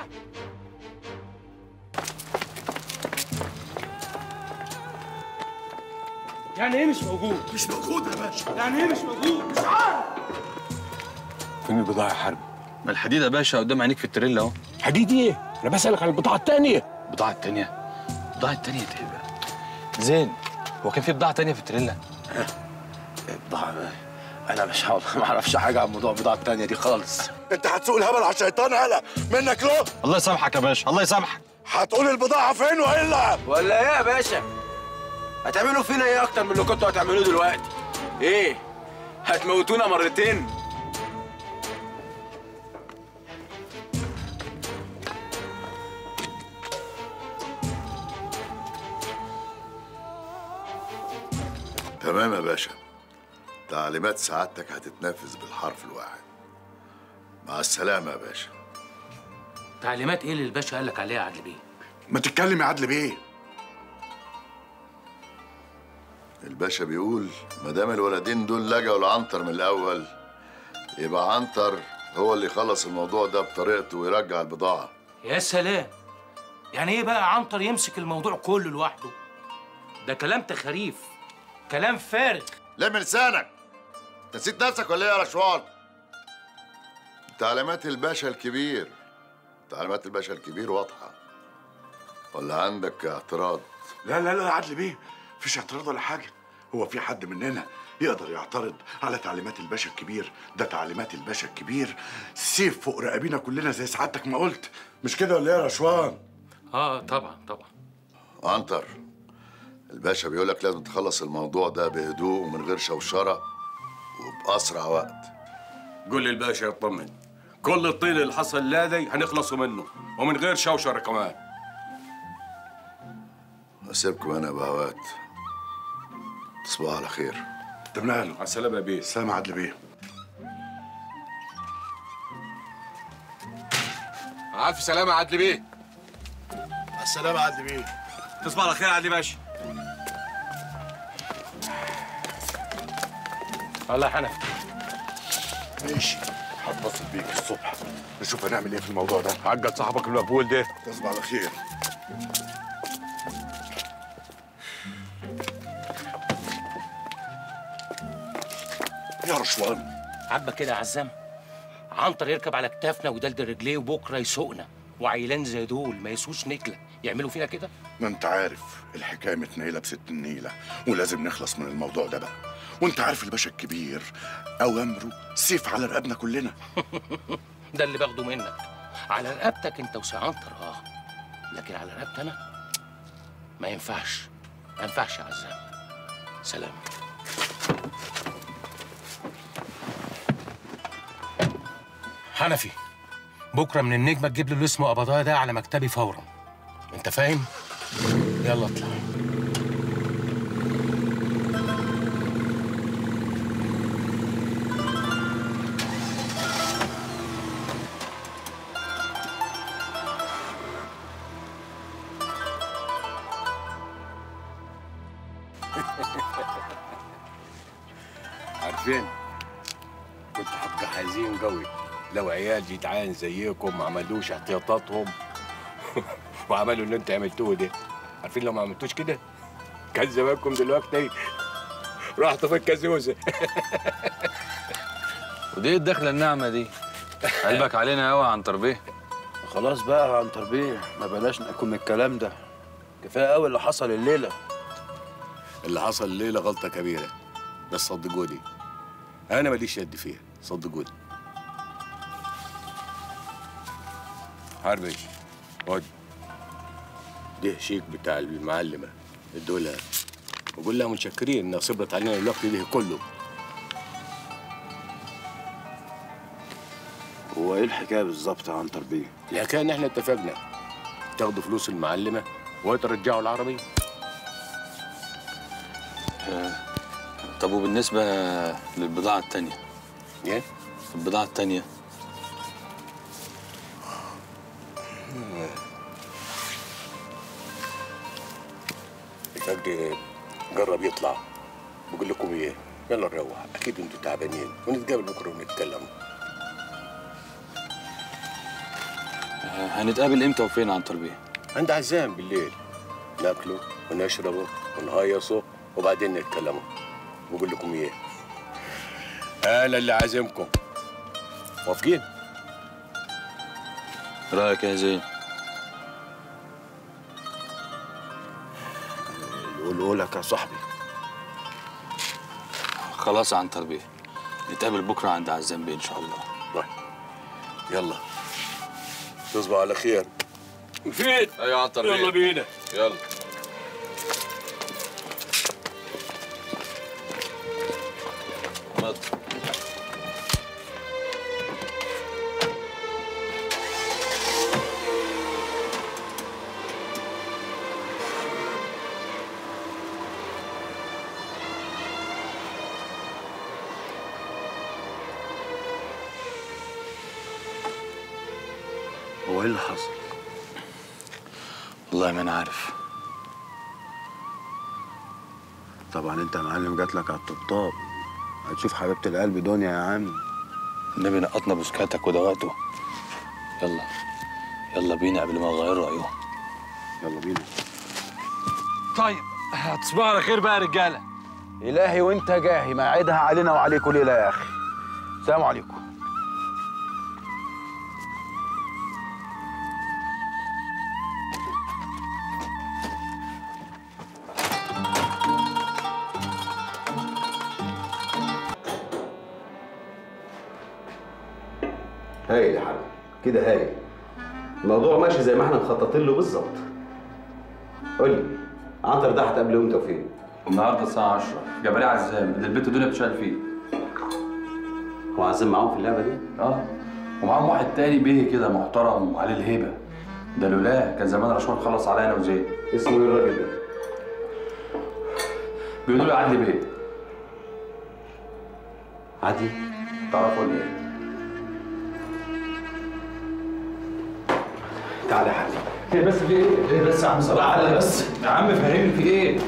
يعني ايه مش موجود مش موجود يا باشا يعني ايه مش موجود مش عارف فين البضاعة يا حرب؟ ما الحديد يا باشا قدام عينيك في التريلا اهو حديد ايه؟ انا بسألك على البضاعة التانية البضاعة التانية البضاعة التانية ايه بقى؟ زين هو كان في بضاعة تانية في التريلا؟ بضاعة انا مش ما اعرفش حاجه عن موضوع البضاعه التانيه دي خالص انت هتسوق الهبل على الشيطان هلا منك له الله يسامحك يا باشا الله يسامحك هتقول البضاعه فين والا ولا ايه يا باشا هتعملوا فينا ايه اكتر من اللي كنتوا هتعملوه دلوقتي ايه هتموتونا مرتين تمام يا باشا تعليمات سعادتك هتتنفذ بالحرف الواحد مع السلامة يا باشا تعليمات ايه اللي الباشا قال لك عليها يا عدل بيه ما تتكلم يا عدل بيه الباشا بيقول ما دام الولدين دول لجأوا لعنتر من الأول يبقى عنتر هو اللي يخلص الموضوع ده بطريقته ويرجع البضاعة يا سلام يعني ايه بقى عنتر يمسك الموضوع كله لوحده ده كلام تخاريف كلام فارغ لم لسانك انت نسيت نفسك ولا ايه يا رشوان تعليمات الباشا الكبير تعليمات الباشا الكبير واضحة ولا عندك اعتراض لا لا لا يا عدل بيه مفيش اعتراض ولا حاجه هو في حد مننا يقدر يعترض على تعليمات الباشا الكبير ده تعليمات الباشا الكبير سيف فوق رقابينا كلنا زي سعادتك ما قلت مش كده ولا ايه يا رشوان اه طبعا طبعا عنتر الباشا بيقول لك لازم تخلص الموضوع ده بهدوء ومن غير شوشرة وبأسرع وقت قول للباشا يطمن كل الطين اللي حصل لادي هنخلصوا منه ومن غير شوشرة كمان أسيبكم أنا بهوات تصبحوا على خير انت ماله على السلامه يا بيه سلام عدل بيه الف سلامه يا عدلي بيه على السلامه عدل بيه تصبح على خير يا عدلي باشا الله حنفي ماشي هتبسط بيك الصبح نشوف هنعمل ايه في الموضوع ده عجل صاحبك المقبول ده تصبح على خير يا رشوان عاجبك كده يا عزام عنتر يركب على كتافنا ويدلدل رجليه وبكره يسوقنا وعيلان زي دول ما يسوش نكله يعملوا فينا كده ما انت عارف الحكايه متنيله بست النيله ولازم نخلص من الموضوع ده بقى وانت عارف الباشا الكبير اوامره سيف على رقبنا كلنا ده اللي باخده منك على رقبتك انت وسي عنتر اه لكن على رقبتي انا ما ينفعش ما ينفعش يا عزام سلام حنفي بكره من النجمه تجيب لي اللي اسمه قبضايا ده على مكتبي فورا انت فاهم يلا اطلع عارفين كنت هبقى حزين قوي لو عيال جدعان زيكم ما عملوش احتياطاتهم وعملوا اللي انت عملتوه ده عارفين لو ما عملتوش كده كان زمانكم دلوقتي رحتوا في الكازوزه ودي الدخله الناعمه دي قلبك علينا قوي عن تربيه خلاص بقى يا عنتر بيه ما بلاش ناكل من الكلام ده كفايه قوي اللي حصل الليله اللي حصل الليله غلطه كبيره بس صدقوني انا ماليش يد فيها صدقوني حربي خد ده شيك بتاع المعلمه ادولها وقول لها متشكرين انها صبرت علينا الوقت ده كله هو ايه الحكايه بالظبط يا عنتر بيه الحكايه ان احنا اتفقنا تاخدوا فلوس المعلمه وترجعوا العربيه طب وبالنسبه للبضاعه التانيه ايه البضاعه التانيه الفجر جرب يطلع بقول لكم ايه يلا نروح اكيد انتوا تعبانين ونتقابل بكره ونتكلم هنتقابل امتى وفين عن تربيه عند عزام بالليل ناكله ونشربه ونهيصه وبعدين نتكلموا بقول لكم ايه انا اللي عازمكم موافقين رايك يا زين قوله لك يا صاحبي خلاص عن تربيه نتقابل بكره عند عزام بيه ان شاء الله يلا تصبحوا على خير مفيد ايوه عن تربيه يلا بينا يلا اتفضل. هو ايه اللي حصل والله ما انا عارف طبعا انت يا معلم جات لك على الطبطاب هتشوف حبيبه القلب دنيا يا عم النبي نقطنا بسكاتك ودواته يلا يلا بينا قبل ما يغيروا رايهم يلا بينا طيب هتصبحوا على خير بقى يا رجاله الهي وانت جاهي ما عيدها علينا وعليكم ليله يا اخي السلام عليكم هايل يا حاج كده هايل الموضوع ماشي زي ما احنا مخططين له بالظبط قول لي عنتر ده هتقابله امتى وفين؟ النهارده الساعه 10 جبلية عزام اللي البيت دول بتشتغل فيه هو عزام معاهم في اللعبه دي؟ اه ومعاهم واحد تاني بيه كده محترم وعليه الهيبه ده لولاه كان زمان رشوان خلص عليا انا وزيد اسمه ايه الراجل ده؟ بيقولوا له عدلي بيه عادي تعرفوا ولا ايه؟ تعالى يا حاج ايه بس في ايه؟ ايه بس يا عم صلاح تعالى بس يا عم فهمني في ايه؟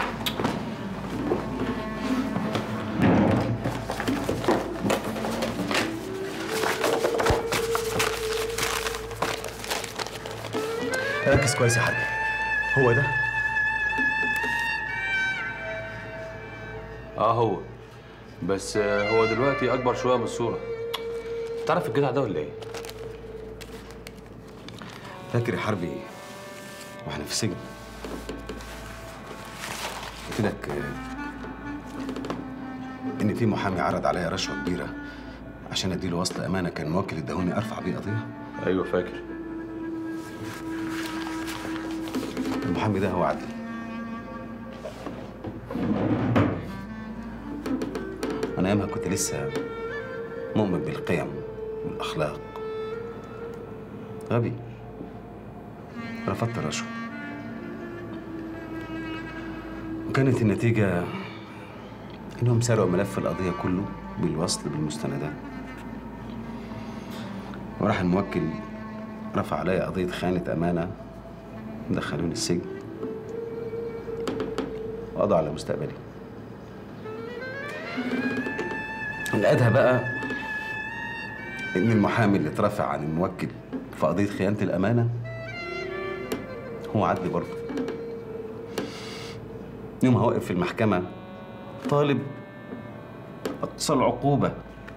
ركز كويس يا حاج هو ده اه هو بس آه، هو دلوقتي اكبر شويه من الصوره تعرف الجدع ده ولا ايه فاكر يا حربي واحنا في السجن قلت لك آه، ان في محامي عرض عليا رشوه كبيره عشان اديله وصل امانه كان موكل اداهوني ارفع بيه قضيه ايوه فاكر المحامي ده هو عدلي انا ايامها كنت لسه مؤمن بالقيم والاخلاق غبي رفضت الرشوه وكانت النتيجه انهم سرقوا ملف القضيه كله بالوصل بالمستندات وراح الموكل رفع عليا قضيه خيانه امانه دخلوني السجن وقضوا على مستقبلي الأدهى بقى إن المحامي اللي اترفع عن الموكل في قضية خيانة الأمانة هو عدلي برضه يوم هوقف في المحكمة طالب أقصى العقوبة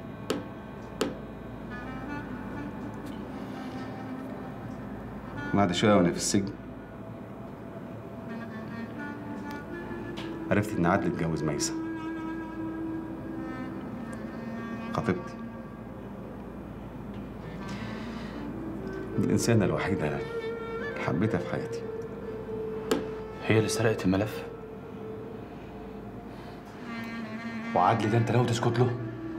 بعد شوية وأنا في السجن عرفت إن عادل اتجوز ميسة خطيبتي الإنسانة الوحيدة اللي حبيتها في حياتي هي اللي سرقت الملف وعدلي ده انت ناوي تسكت له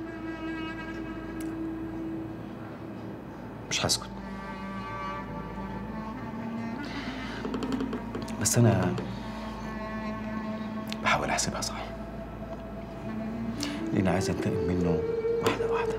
مش هسكت بس أنا بحاول أحسبها صح لأن عايز أنتقم منه واحدة واحدة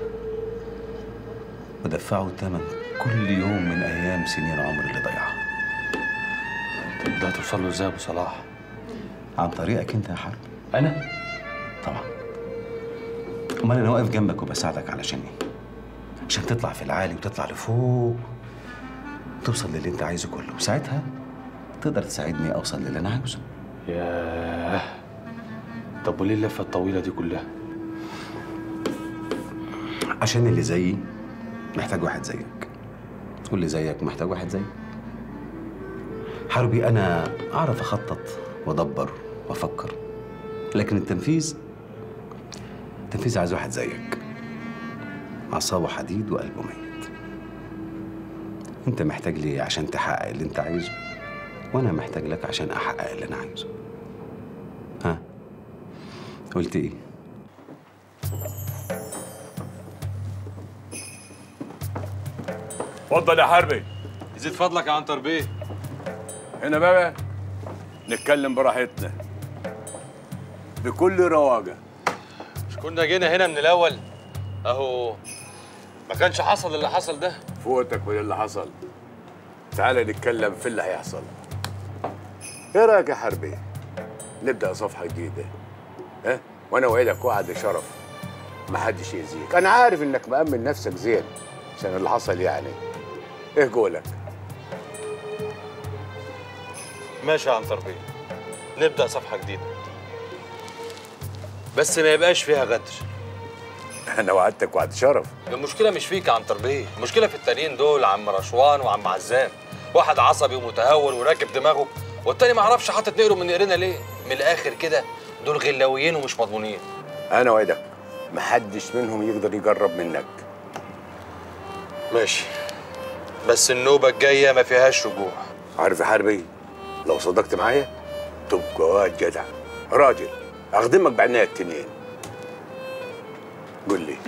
وأدفعه الثمن كل يوم من أيام سنين عمري اللي ضيعها طب ده هتوصل له ازاي يا ابو صلاح؟ عن طريقك أنت يا حرب أنا؟ طبعا أمال أنا واقف جنبك وبساعدك علشان إيه؟ عشان تطلع في العالي وتطلع لفوق توصل للي أنت عايزه كله وساعتها تقدر تساعدني أوصل للي أنا عاوزه ياه طب وليه اللفه الطويله دي كلها؟ عشان اللي زيي محتاج واحد زيك واللي زيك محتاج واحد زيي حربي انا اعرف اخطط وادبر وافكر لكن التنفيذ التنفيذ عايز واحد زيك اعصابه حديد وقلبه ميت انت محتاج لي عشان تحقق اللي انت عايزه وانا محتاج لك عشان احقق اللي انا عايزه ها قلت ايه اتفضل يا حربي يزيد فضلك يا عنتر بيه هنا بقى نتكلم براحتنا بكل رواجه مش كنا جينا هنا من الاول اهو ما كانش حصل اللي حصل ده فوتك من اللي حصل تعال نتكلم في اللي هيحصل ايه رايك يا حربي نبدا صفحه جديده ها وانا وعدك وعد شرف محدش يأذيك انا عارف انك مأمن نفسك زين عشان اللي حصل يعني ايه قولك ماشي يا عنتر بيه نبدا صفحه جديده بس ما يبقاش فيها غدر انا وعدتك وعد شرف المشكله مش فيك يا عنتر بيه المشكله في التانيين دول عم رشوان وعم عزام واحد عصبي ومتهور وراكب دماغه والتاني ما اعرفش حاطط نقره من نقرنا ليه من الاخر كده دول غلاويين ومش مضمونين انا وعدك محدش منهم يقدر يقرب منك ماشي بس النوبه الجايه ما فيهاش رجوع عارف يا حربي لو صدقت معايا تبقى واد جدع راجل اخدمك بعناية التنين قول لي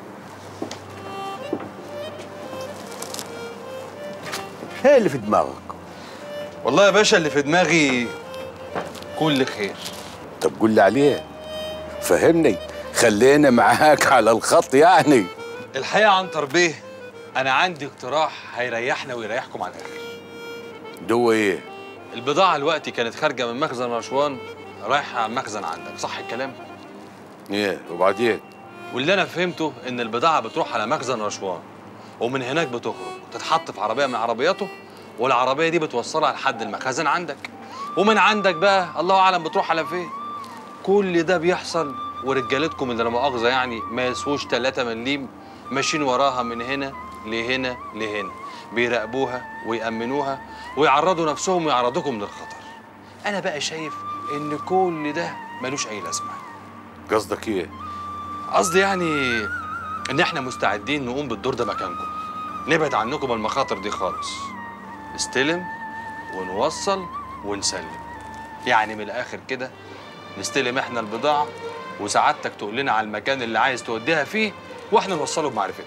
ايه اللي في دماغك والله يا باشا اللي في دماغي كل خير طب قول لي عليه فهمني خلينا معاك على الخط يعني الحقيقه يا عنتر بيه انا عندي اقتراح هيريحنا ويريحكم على الاخر دو ايه البضاعه دلوقتي كانت خارجه من مخزن رشوان رايحه على المخزن عندك صح الكلام ايه وبعدين واللي انا فهمته ان البضاعه بتروح على مخزن رشوان ومن هناك بتخرج تتحط في عربيه من عربياته والعربيه دي بتوصلها لحد المخازن عندك ومن عندك بقى الله اعلم بتروح على فين كل ده بيحصل ورجالتكم اللي لا مؤاخذه يعني ما يسووش 3 مليم ماشيين وراها من هنا لهنا لهنا بيراقبوها ويأمنوها ويعرضوا نفسهم ويعرضوكم للخطر انا بقى شايف ان كل ده ملوش اي لازمه قصدك ايه قصدي يعني ان احنا مستعدين نقوم بالدور ده مكانكم نبعد عنكم المخاطر دي خالص نستلم ونوصل ونسلم يعني من الاخر كده نستلم احنا البضاعه وسعادتك تقول لنا على المكان اللي عايز توديها فيه واحنا نوصله بمعرفتنا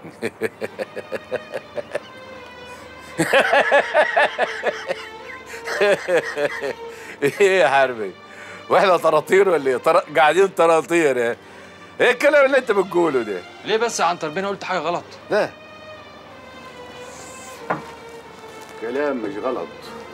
ايه يا حربي واحنا طراطير ولا ايه طر... قاعدين طراطير ايه ايه الكلام اللي انت بتقوله ده ليه بس يا عنتر بينا قلت حاجه غلط لا كلام مش غلط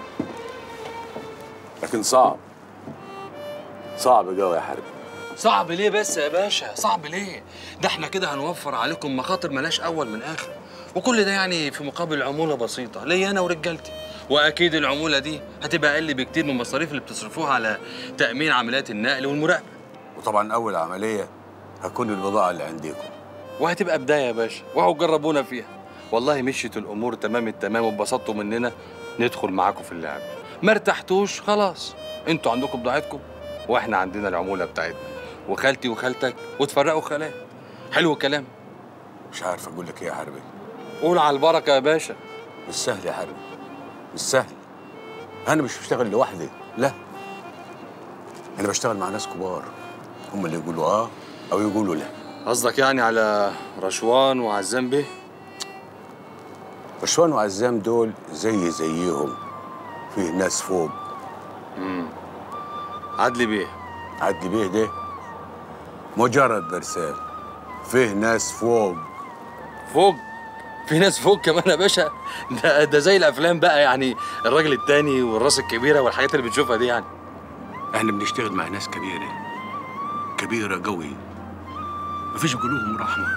لكن صعب صعب قوي يا حربي صعب ليه بس يا باشا صعب ليه ده احنا كده هنوفر عليكم مخاطر ملاش اول من اخر وكل ده يعني في مقابل عموله بسيطه ليا انا ورجالتي واكيد العموله دي هتبقى اقل بكتير من المصاريف اللي بتصرفوها على تامين عمليات النقل والمراقبه وطبعا اول عمليه هتكون البضاعه اللي عندكم وهتبقى بدايه يا باشا وهو جربونا فيها والله مشيت الامور تمام التمام واتبسطتوا مننا ندخل معاكم في اللعب ما ارتحتوش خلاص انتوا عندكم بضاعتكم واحنا عندنا العموله بتاعتنا وخالتي وخالتك وتفرقوا خلايا حلو الكلام مش عارف اقول لك ايه يا حربي قول على البركه يا باشا مش سهل يا حربي مش سهل انا مش بشتغل لوحدي لا انا بشتغل مع ناس كبار هم اللي يقولوا اه او يقولوا لا قصدك يعني على رشوان وعزام بيه رشوان وعزام دول زي زيهم فيه ناس فوق امم عدلي بيه عدلي بيه ده مجرد برسال فيه ناس فوق فوق في ناس فوق كمان يا باشا ده ده زي الافلام بقى يعني الراجل التاني والراس الكبيره والحاجات اللي بتشوفها دي يعني احنا بنشتغل مع ناس كبيره كبيره قوي مفيش قلوبهم رحمه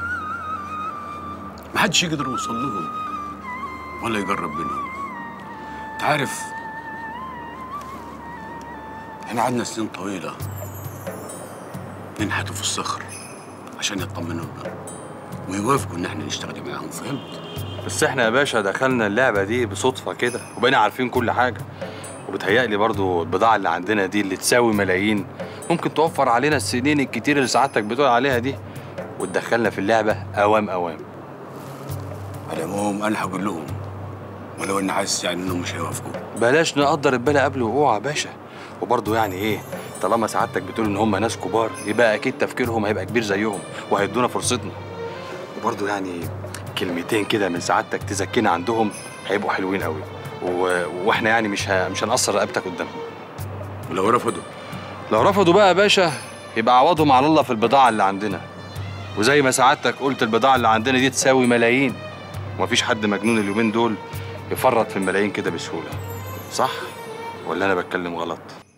محدش يقدر يوصل لهم ولا يقرب منهم انت عارف احنا قعدنا سنين طويله ننحتوا في الصخر عشان يطمنوا لنا ويوافقوا ان احنا نشتغل معاهم فهمت بس احنا يا باشا دخلنا اللعبه دي بصدفه كده وبقينا عارفين كل حاجه وبتهيألي برضو البضاعه اللي عندنا دي اللي تساوي ملايين ممكن توفر علينا السنين الكتير اللي سعادتك بتقول عليها دي وتدخلنا في اللعبه اوام اوام على العموم انا هقول لهم ولو اني حاسس يعني انهم مش هيوافقوا بلاش نقدر البلا قبل وقوعه يا باشا وبرضه يعني ايه طالما سعادتك بتقول ان هم ناس كبار يبقى اكيد تفكيرهم هيبقى كبير زيهم وهيدونا فرصتنا وبرضه يعني كلمتين كده من سعادتك تزكينا عندهم هيبقوا حلوين قوي و... واحنا يعني مش ه... مش هنقصر رقبتك قدامهم ولو رفضوا لو رفضوا بقى يا باشا يبقى عوضهم على الله في البضاعه اللي عندنا وزي ما سعادتك قلت البضاعه اللي عندنا دي تساوي ملايين ومفيش حد مجنون اليومين دول يفرط في الملايين كده بسهوله صح ولا انا بتكلم غلط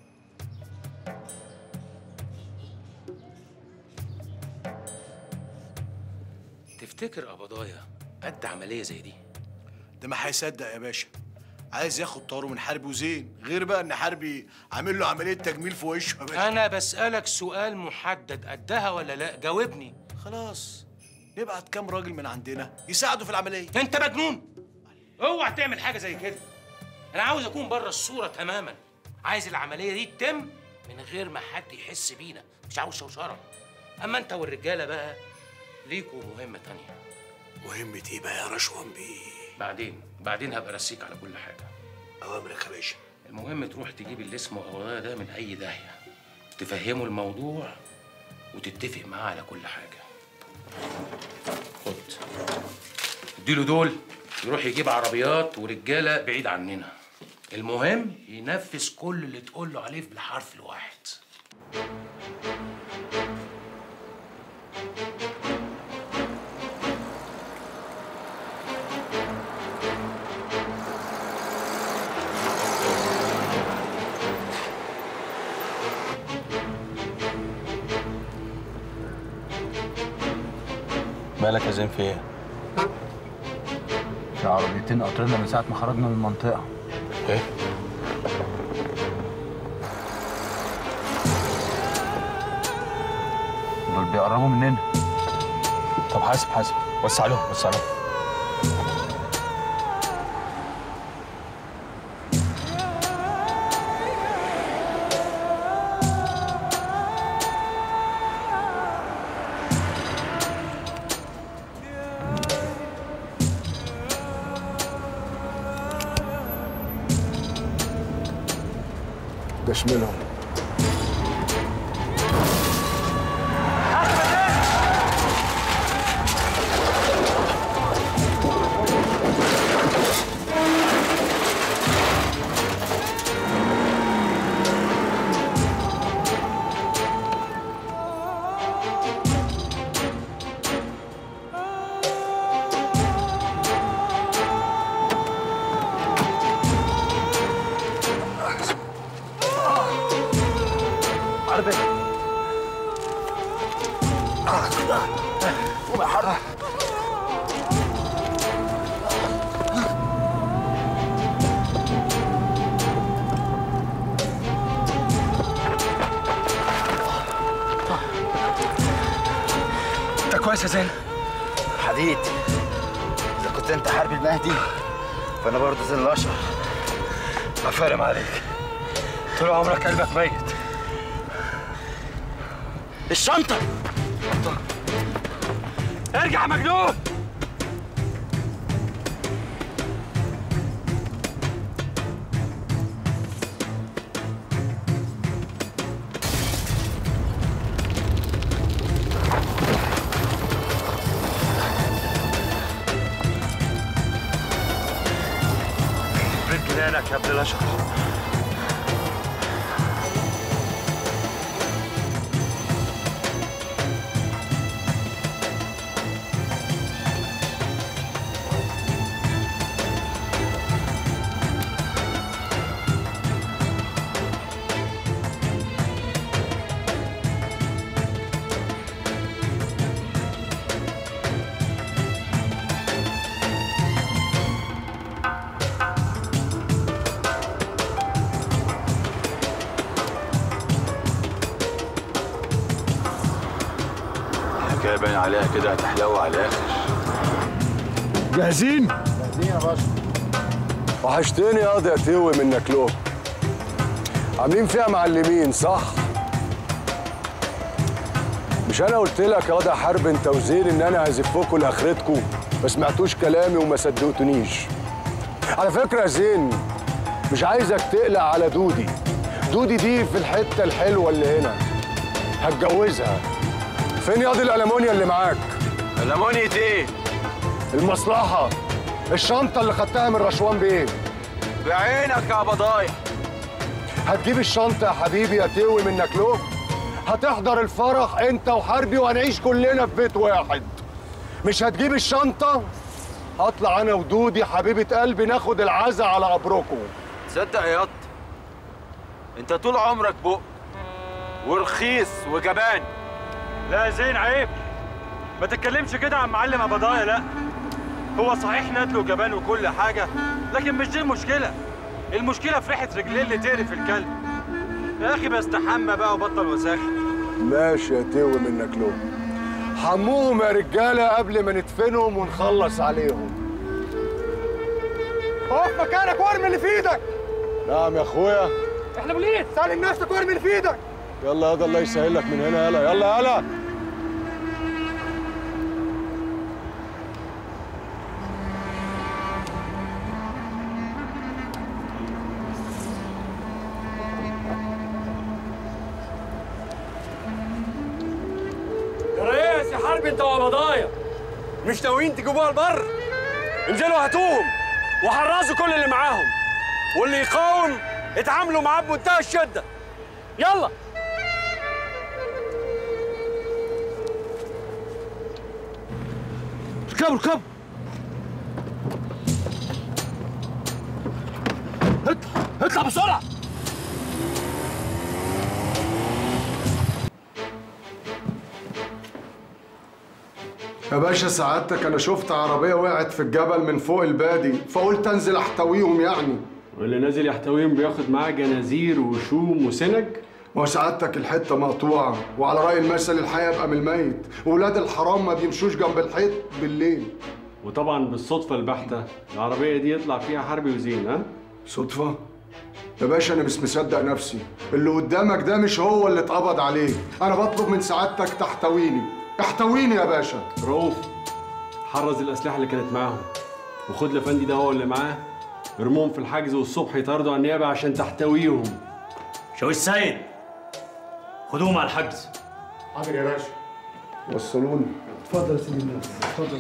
تفتكر قبضايا قد عمليه زي دي ده ما هيصدق يا باشا عايز ياخد طاره من حربي وزين غير بقى ان حربي عامل له عمليه تجميل في وشه يا باشا انا بسالك سؤال محدد قدها ولا لا جاوبني خلاص نبعت كام راجل من عندنا يساعدوا في العمليه انت مجنون اوعى تعمل حاجه زي كده انا عاوز اكون بره الصوره تماما عايز العمليه دي تتم من غير ما حد يحس بينا مش عاوز شوشره اما انت والرجاله بقى ليكوا مهمه تانية مهمة ايه بقى يا رشوان بيه بعدين بعدين هبقى ارسيك على كل حاجه اوامرك يا باشا المهم تروح تجيب اللي اسمه قبضايا ده من اي داهيه تفهمه الموضوع وتتفق معاه على كل حاجه خد اديله دول يروح يجيب عربيات ورجاله بعيد عننا المهم ينفذ كل اللي تقول له عليه بالحرف الواحد مالك يا زين في ايه؟ في عربيتين قطرنا من ساعة ما خرجنا من المنطقة ايه؟ دول بيقربوا مننا طب حاسب حاسب وسع لهم وسع لهم ده شملهم عربية وما حرك انت كويس يا زين حديد اذا كنت انت حرب المهدي فانا برضه زين الاشهر افرم عليك طول عمرك قلبك ميت الشنطه ارجع مجنون رد جنانك يا ابن الاشهر الحكايه باين عليها كده هتحلو على الاخر جاهزين؟ جاهزين يا باشا وحشتني يا قاضي يا توي منك له عاملين فيها معلمين صح؟ مش انا قلت لك يا قاضي يا حرب انت وزين ان انا هزفكوا لاخرتكم ما سمعتوش كلامي وما صدقتونيش على فكره يا زين مش عايزك تقلق على دودي دودي دي في الحته الحلوه اللي هنا هتجوزها فين ياضي الالمونيا اللي معاك ألمونية ايه؟ المصلحه الشنطه اللي خدتها من رشوان بيه بعينك يا بضايع هتجيب الشنطة يا حبيبي يا توي منك له هتحضر الفرح انت وحربي وهنعيش كلنا في بيت واحد مش هتجيب الشنطة هطلع انا ودودي حبيبة قلبي ناخد العزا على قبركم تصدق يا قط انت طول عمرك بق ورخيص وجبان لا يا زين عيب ما تتكلمش كده عن معلم ابضايا لا هو صحيح ندل وجبان وكل حاجه لكن مش دي المشكله المشكله في ريحه رجليه اللي تقرف الكلب يا اخي بستحمى بقى وبطل وساخه ماشي يا توي منك له حموهم يا رجالة قبل ما ندفنهم ونخلص عليهم اقف مكانك وارمي اللي في ايدك نعم يا اخويا احنا بوليس سلم نفسك وارمي اللي في ايدك يلا يا ده الله يسهل لك من هنا يلا يلا يلا يا ريس يا حرب انت وبضايا مش ناويين تجيبوها البر انزلوا هاتوهم وحرزوا كل اللي معاهم واللي يقاوم اتعاملوا معاه بمنتهى الشده يلا اركبوا اركبوا اطلع بسرعه يا باشا سعادتك انا شفت عربيه وقعت في الجبل من فوق البادي فقلت انزل احتويهم يعني واللي نازل يحتويهم بياخد معاه جنازير وشوم وسنج ما هو سعادتك الحته مقطوعه وعلى راي المثل الحي يبقى من الميت ولاد الحرام ما بيمشوش جنب الحيط بالليل وطبعا بالصدفه البحته العربيه دي يطلع فيها حربي وزين ها صدفه يا باشا انا مش مصدق نفسي اللي قدامك ده مش هو اللي اتقبض عليه انا بطلب من سعادتك تحتويني احتويني يا باشا رؤوف حرز الاسلحه اللي كانت معاهم وخد الافندي ده هو اللي معاه ارموهم في الحجز والصبح يطاردوا على النيابه عشان تحتويهم شوي السيد خدوهم على الحجز حاضر يا باشا وصلوني اتفضل يا سيدي الناس اتفضل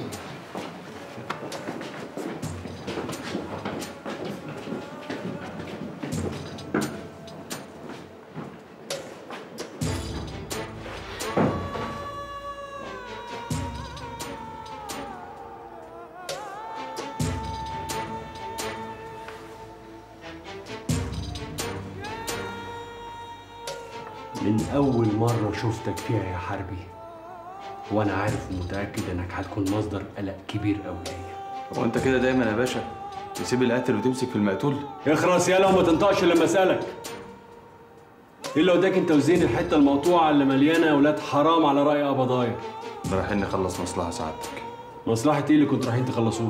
من اول مره شفتك فيها يا حربي وانا عارف ومتاكد انك هتكون مصدر قلق كبير قوي ليا هو انت كده دايما يا باشا تسيب القاتل وتمسك في المقتول اخرس يالا وما تنطقش لما اسالك ايه اللي وداك انت وزين الحته المقطوعه اللي مليانه اولاد حرام على راي قبضايا ده رايحين نخلص مصلحه سعادتك مصلحه ايه اللي كنتوا رايحين تخلصوها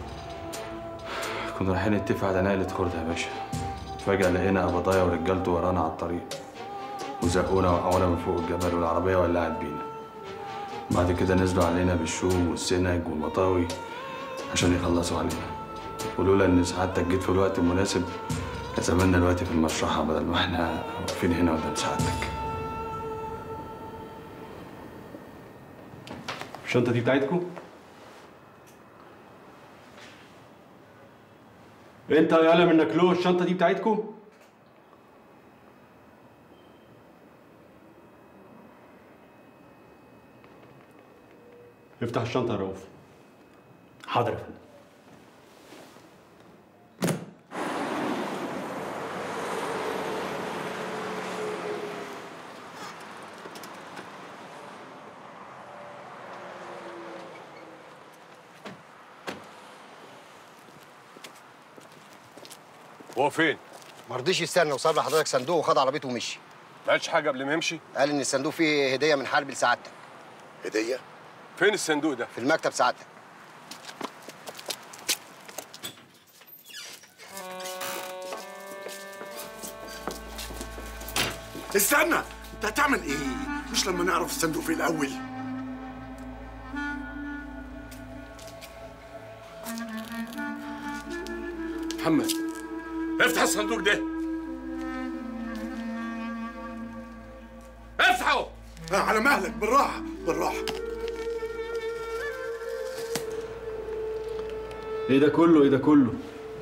كنا رايحين نتفق على نقلة خردة يا باشا فجأة لقينا قبضايا ورجالته ورانا على الطريق وزقونا وقعونا من فوق الجبل والعربية ولعت بينا بعد كده نزلوا علينا بالشوم والسنج والمطاوي عشان يخلصوا علينا ولولا ان سعادتك جيت في الوقت المناسب كان زماننا دلوقتي في المشرحة بدل ما احنا واقفين هنا قدام سعادتك الشنطه دي بتاعتكم انت يالا منك له الشنطه دي بتاعتكم افتح الشنطه يا رؤوف حاضر يا فندم هو فين؟ ما رضيش يستنى وساب لحضرتك صندوق وخد عربيته ومشي ما قالش حاجه قبل ما يمشي؟ قال ان الصندوق فيه هديه من حرب لسعادتك هديه؟ فين الصندوق ده؟ في المكتب سعادتك استنى انت هتعمل ايه مش لما نعرف الصندوق في الاول محمد افتح الصندوق ده افتحه آه، على مهلك بالراحه بالراحه ايه ده كله ايه ده كله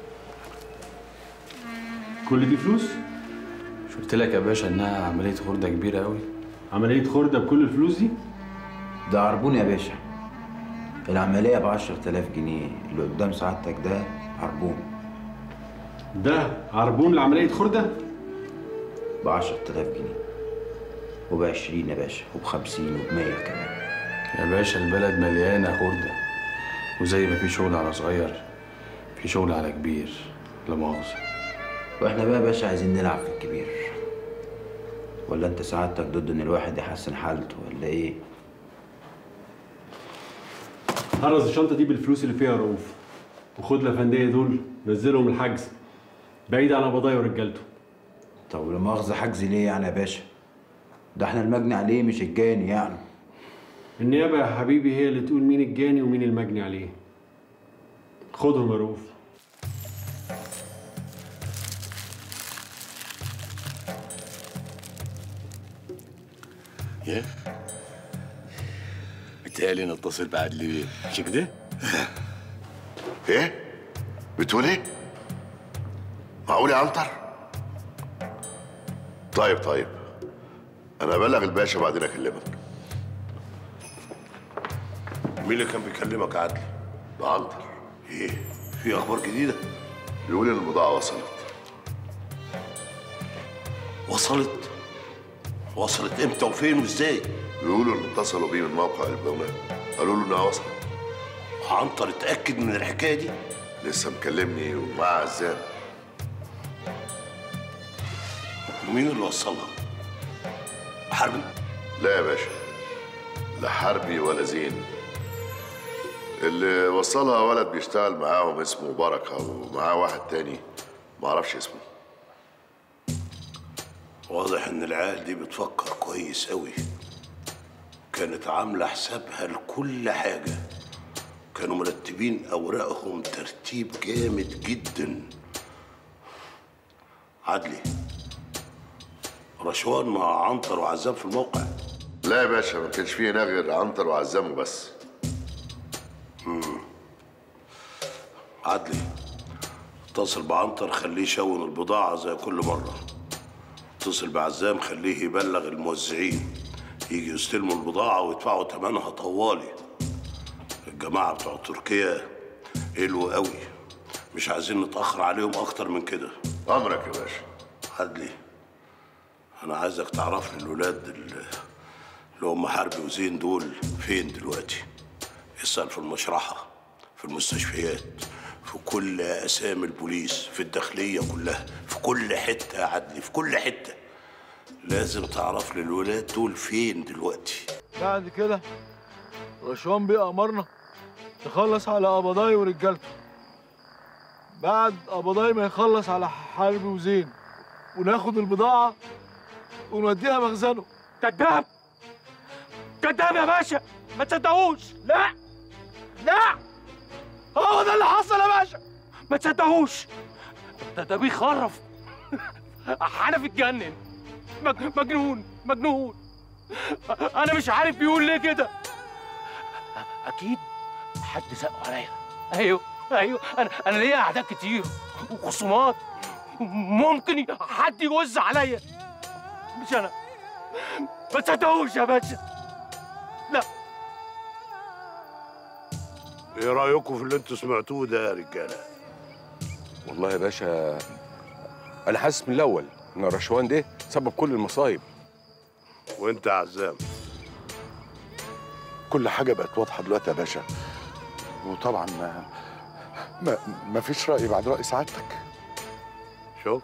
كل دي فلوس مش قلت لك يا باشا انها عملية خردة كبيرة قوي عمليه خردة بكل الفلوس دي ده عربون يا باشا العملية ب 10000 جنيه اللي قدام سعادتك ده عربون ده عربون لعمليه خردة ب 10000 جنيه وب 20 يا باشا وب 50 وب 100 كمان يا باشا البلد مليانة خردة وزي ما في شغل على صغير في شغل على كبير لا مؤاخذة واحنا بقى يا باشا عايزين نلعب في الكبير ولا انت سعادتك ضد ان الواحد يحسن حالته ولا ايه؟ حرز الشنطه دي بالفلوس اللي فيها يا رؤوف وخد الافنديه دول نزلهم الحجز بعيد عن قبضايا ورجالته طب ولا مؤاخذة حجز ليه يعني يا باشا؟ ده احنا المجني عليه مش الجاني يعني النيابه يا حبيبي هي اللي تقول مين الجاني ومين المجني عليه خدهم يا رؤوف يا متهيألي نتصل بعدلي بيه مش كده؟ ايه؟ بتقول ايه؟ معقول يا عنتر؟ طيب طيب انا ابلغ الباشا بعدين اكلمك مين اللي كان بيكلمك يا عدلي؟ ده عنتر ايه؟ في اخبار جديده؟ بيقول ان البضاعه وصلت وصلت وصلت امتى وفين وازاي بيقولوا ان اتصلوا بيه من موقع البوابات قالوا له انها وصلت عنتر اتاكد من الحكايه دي لسه مكلمني ومعاه عزام ومين اللي وصلها حربي لا يا باشا لا حربي ولا زين اللي وصلها ولد بيشتغل معاهم اسمه بركة ومعاه واحد تاني معرفش اسمه واضح ان العيال دي بتفكر كويس قوي كانت عامله حسابها لكل حاجه كانوا مرتبين اوراقهم ترتيب جامد جدا عدلي رشوان مع عنتر وعزام في الموقع لا يا باشا ما كانش فيه هنا غير عنتر وعزام وبس مم. عدلي اتصل بعنتر خليه يشون البضاعة زي كل مرة اتصل بعزام خليه يبلغ الموزعين يجي يستلموا البضاعة ويدفعوا ثمنها طوالي الجماعة بتوع تركيا قلوا قوي مش عايزين نتأخر عليهم أكتر من كده أمرك يا باشا عدلي أنا عايزك تعرف لي الولاد اللي اللي هم حربي وزين دول فين دلوقتي اسأل في المشرحة في المستشفيات في كل أسامي البوليس في الداخلية كلها في كل حتة يا عدلي في كل حتة لازم تعرف لي الولاد دول فين دلوقتي بعد كده رشوان بيه أمرنا نخلص على قبضاي ورجالته بعد قبضاي ما يخلص على حربي وزين وناخد البضاعة ونوديها مخزنه كذاب كذاب يا باشا ما تصدقوش لا لا هو ده اللي حصل يا باشا ما تصدقوش ده ده بيخرف حنفي اتجنن مج- مجنون مجنون انا مش عارف بيقول ليه كده اكيد حد زقه عليا ايوه ايوه انا انا ليا اعداء كتير وخصومات ممكن حد يوز عليا مش انا ما تصدقوش يا باشا لا ايه رأيكم في اللي انتوا سمعتوه ده يا رجالة والله يا باشا انا حاسس من الاول ان الرشوان ده سبب كل المصايب وانت يا عزام كل حاجة بقت واضحة دلوقتي يا باشا وطبعا ما ما, ما فيش رأي بعد رأي سعادتك شفت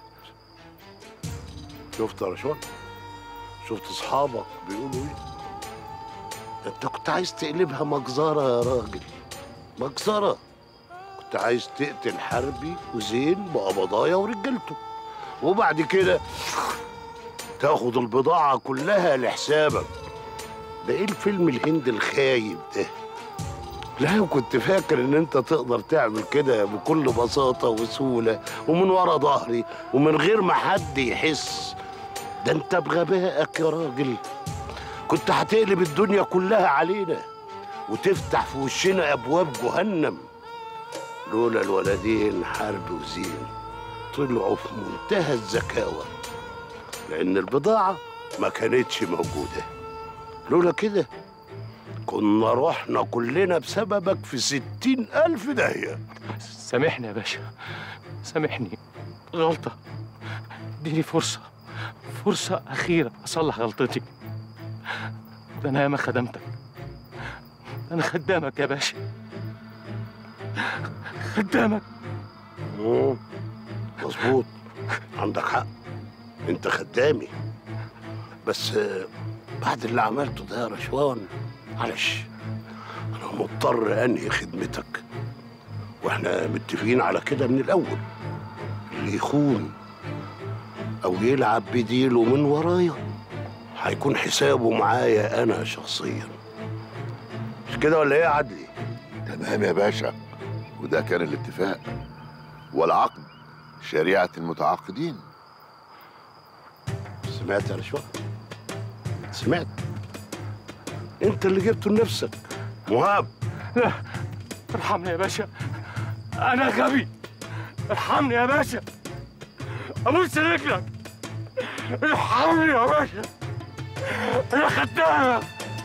شفت يا رشوان شفت اصحابك بيقولوا ايه ده انت كنت عايز تقلبها مجزرة يا راجل مجزرة كنت عايز تقتل حربي وزين بقبضايا ورجالته وبعد كده تاخد البضاعة كلها لحسابك ده ايه الفيلم الهندي الخايب ده لا وكنت فاكر ان انت تقدر تعمل كده بكل بساطة وسهولة ومن ورا ظهري ومن غير ما حد يحس ده انت بغبائك يا راجل كنت هتقلب الدنيا كلها علينا وتفتح في وشنا ابواب جهنم لولا الولدين حرب وزين طلعوا في منتهى الذكاوة لأن البضاعة ما كانتش موجودة لولا كده كنا رحنا كلنا بسببك في ستين ألف داهية سامحني يا باشا سامحني غلطة اديني فرصة فرصة أخيرة أصلح غلطتي ده أنا ياما خدمتك ده أنا خدامك يا باشا خدامك مم، مظبوط عندك حق انت خدامي بس آه، بعد اللي عملته ده يا رشوان معلش انا مضطر انهي خدمتك واحنا متفقين على كده من الاول اللي يخون او يلعب بديله من ورايا هيكون حسابه معايا انا شخصيا مش كده ولا ايه يا عدلي تمام يا باشا وده كان الاتفاق والعقد شريعة المتعاقدين سمعت يا رشوان سمعت انت اللي جبته لنفسك مهاب لا ارحمني يا باشا أنا غبي ارحمني يا باشا أبوس رجلك ارحمني يا باشا أنا خدامك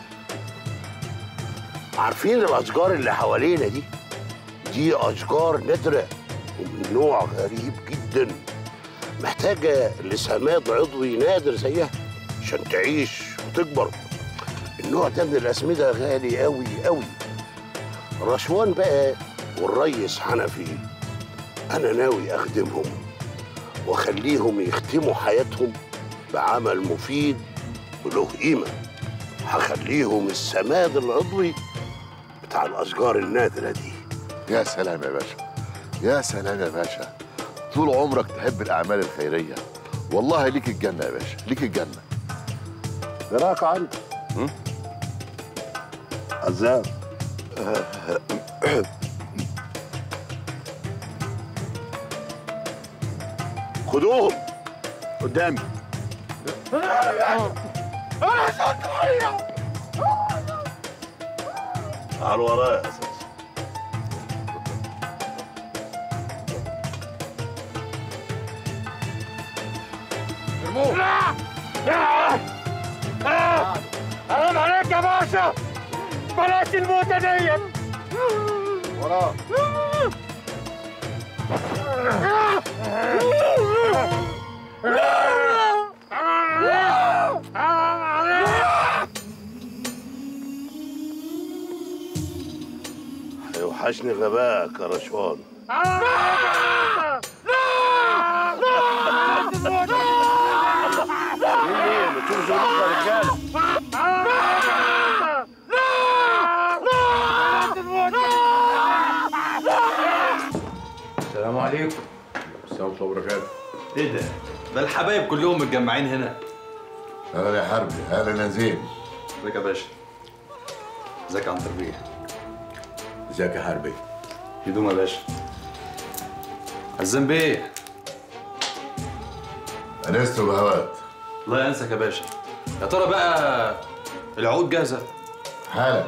عارفين الاشجار اللي حوالينا دي دي اشجار نادره ومن نوع غريب جدا محتاجة لسماد عضوي نادر زيها عشان تعيش وتكبر النوع ده من الأسمدة غالي أوي أوي رشوان بقى والريس حنفي أنا ناوي أخدمهم وأخليهم يختموا حياتهم بعمل مفيد وله قيمة هخليهم السماد العضوي بتاع الأشجار النادرة دي يا سلام يا باشا يا سلام يا باشا طول عمرك تحب الأعمال الخيرية والله ليك الجنة يا باشا ليك الجنة براك عندي عزام خدوهم قدامي تعالوا ورايا يا اساس ارموه لا لا حرام عليك يا باشا بلاش الموتة ديت وراه هيوحشني غبائك يا رشوان ليه ما تشوفوا يا رجاله السلام عليكم السلام ورحمة الله وبركاته ايه ده؟ ده الحبايب كلهم متجمعين هنا اهلا يا حربي اهلا يا زين ازيك يا باشا ازيك يا عنتر بيه ازيك يا حربي هدوم يا باشا عزام بيه انستو بهوات الله ينسك يا باشا يا ترى بقى العقود جاهزه حالا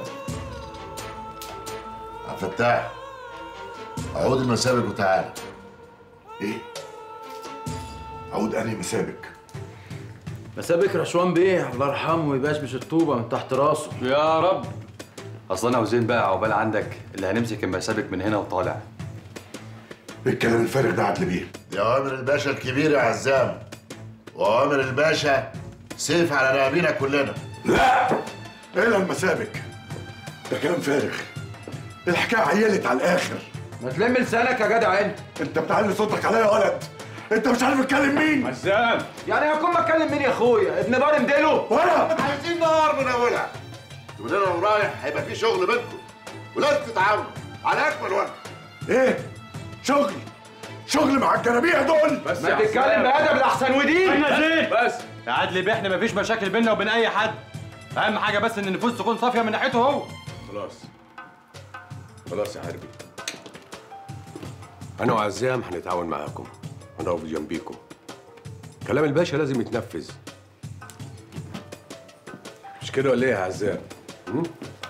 عبد الفتاح عود المسابق وتعالى ايه عود انهي مسابق مسابك رشوان بيه الله يرحمه يبشبش الطوبه من تحت راسه يا رب اصل انا وزين بقى عقبال عندك اللي هنمسك المسابق من هنا وطالع ايه الكلام الفارغ ده عدل بيه دي اوامر الباشا الكبير يا عزام واوامر الباشا سيف على رقابينا كلنا لا ايه المسابق ده كلام فارغ الحكايه عيلت على الاخر ما تلم لسانك يا جدع انت انت بتعلي صوتك عليا يا ولد انت مش عارف تتكلم مين عزام يعني هكون بتكلم مين يا اخويا ابن بار مديله ولا عايزين نار من اولها من هنا ورايح هيبقى في شغل بينكم ولازم تتعاونوا على اكمل وجه ايه شغل شغل مع الجرابيع دول بس ما تتكلم بادب الاحسن ودين احنا زين بس يا عدلي بيه احنا مفيش مشاكل بينا وبين اي حد اهم حاجه بس ان النفوس تكون صافيه من ناحيته هو خلاص خلاص يا حربي انا وعزام هنتعاون معاكم هنقف جنبيكم كلام الباشا لازم يتنفذ مش كده ولا ايه يا عزام هم؟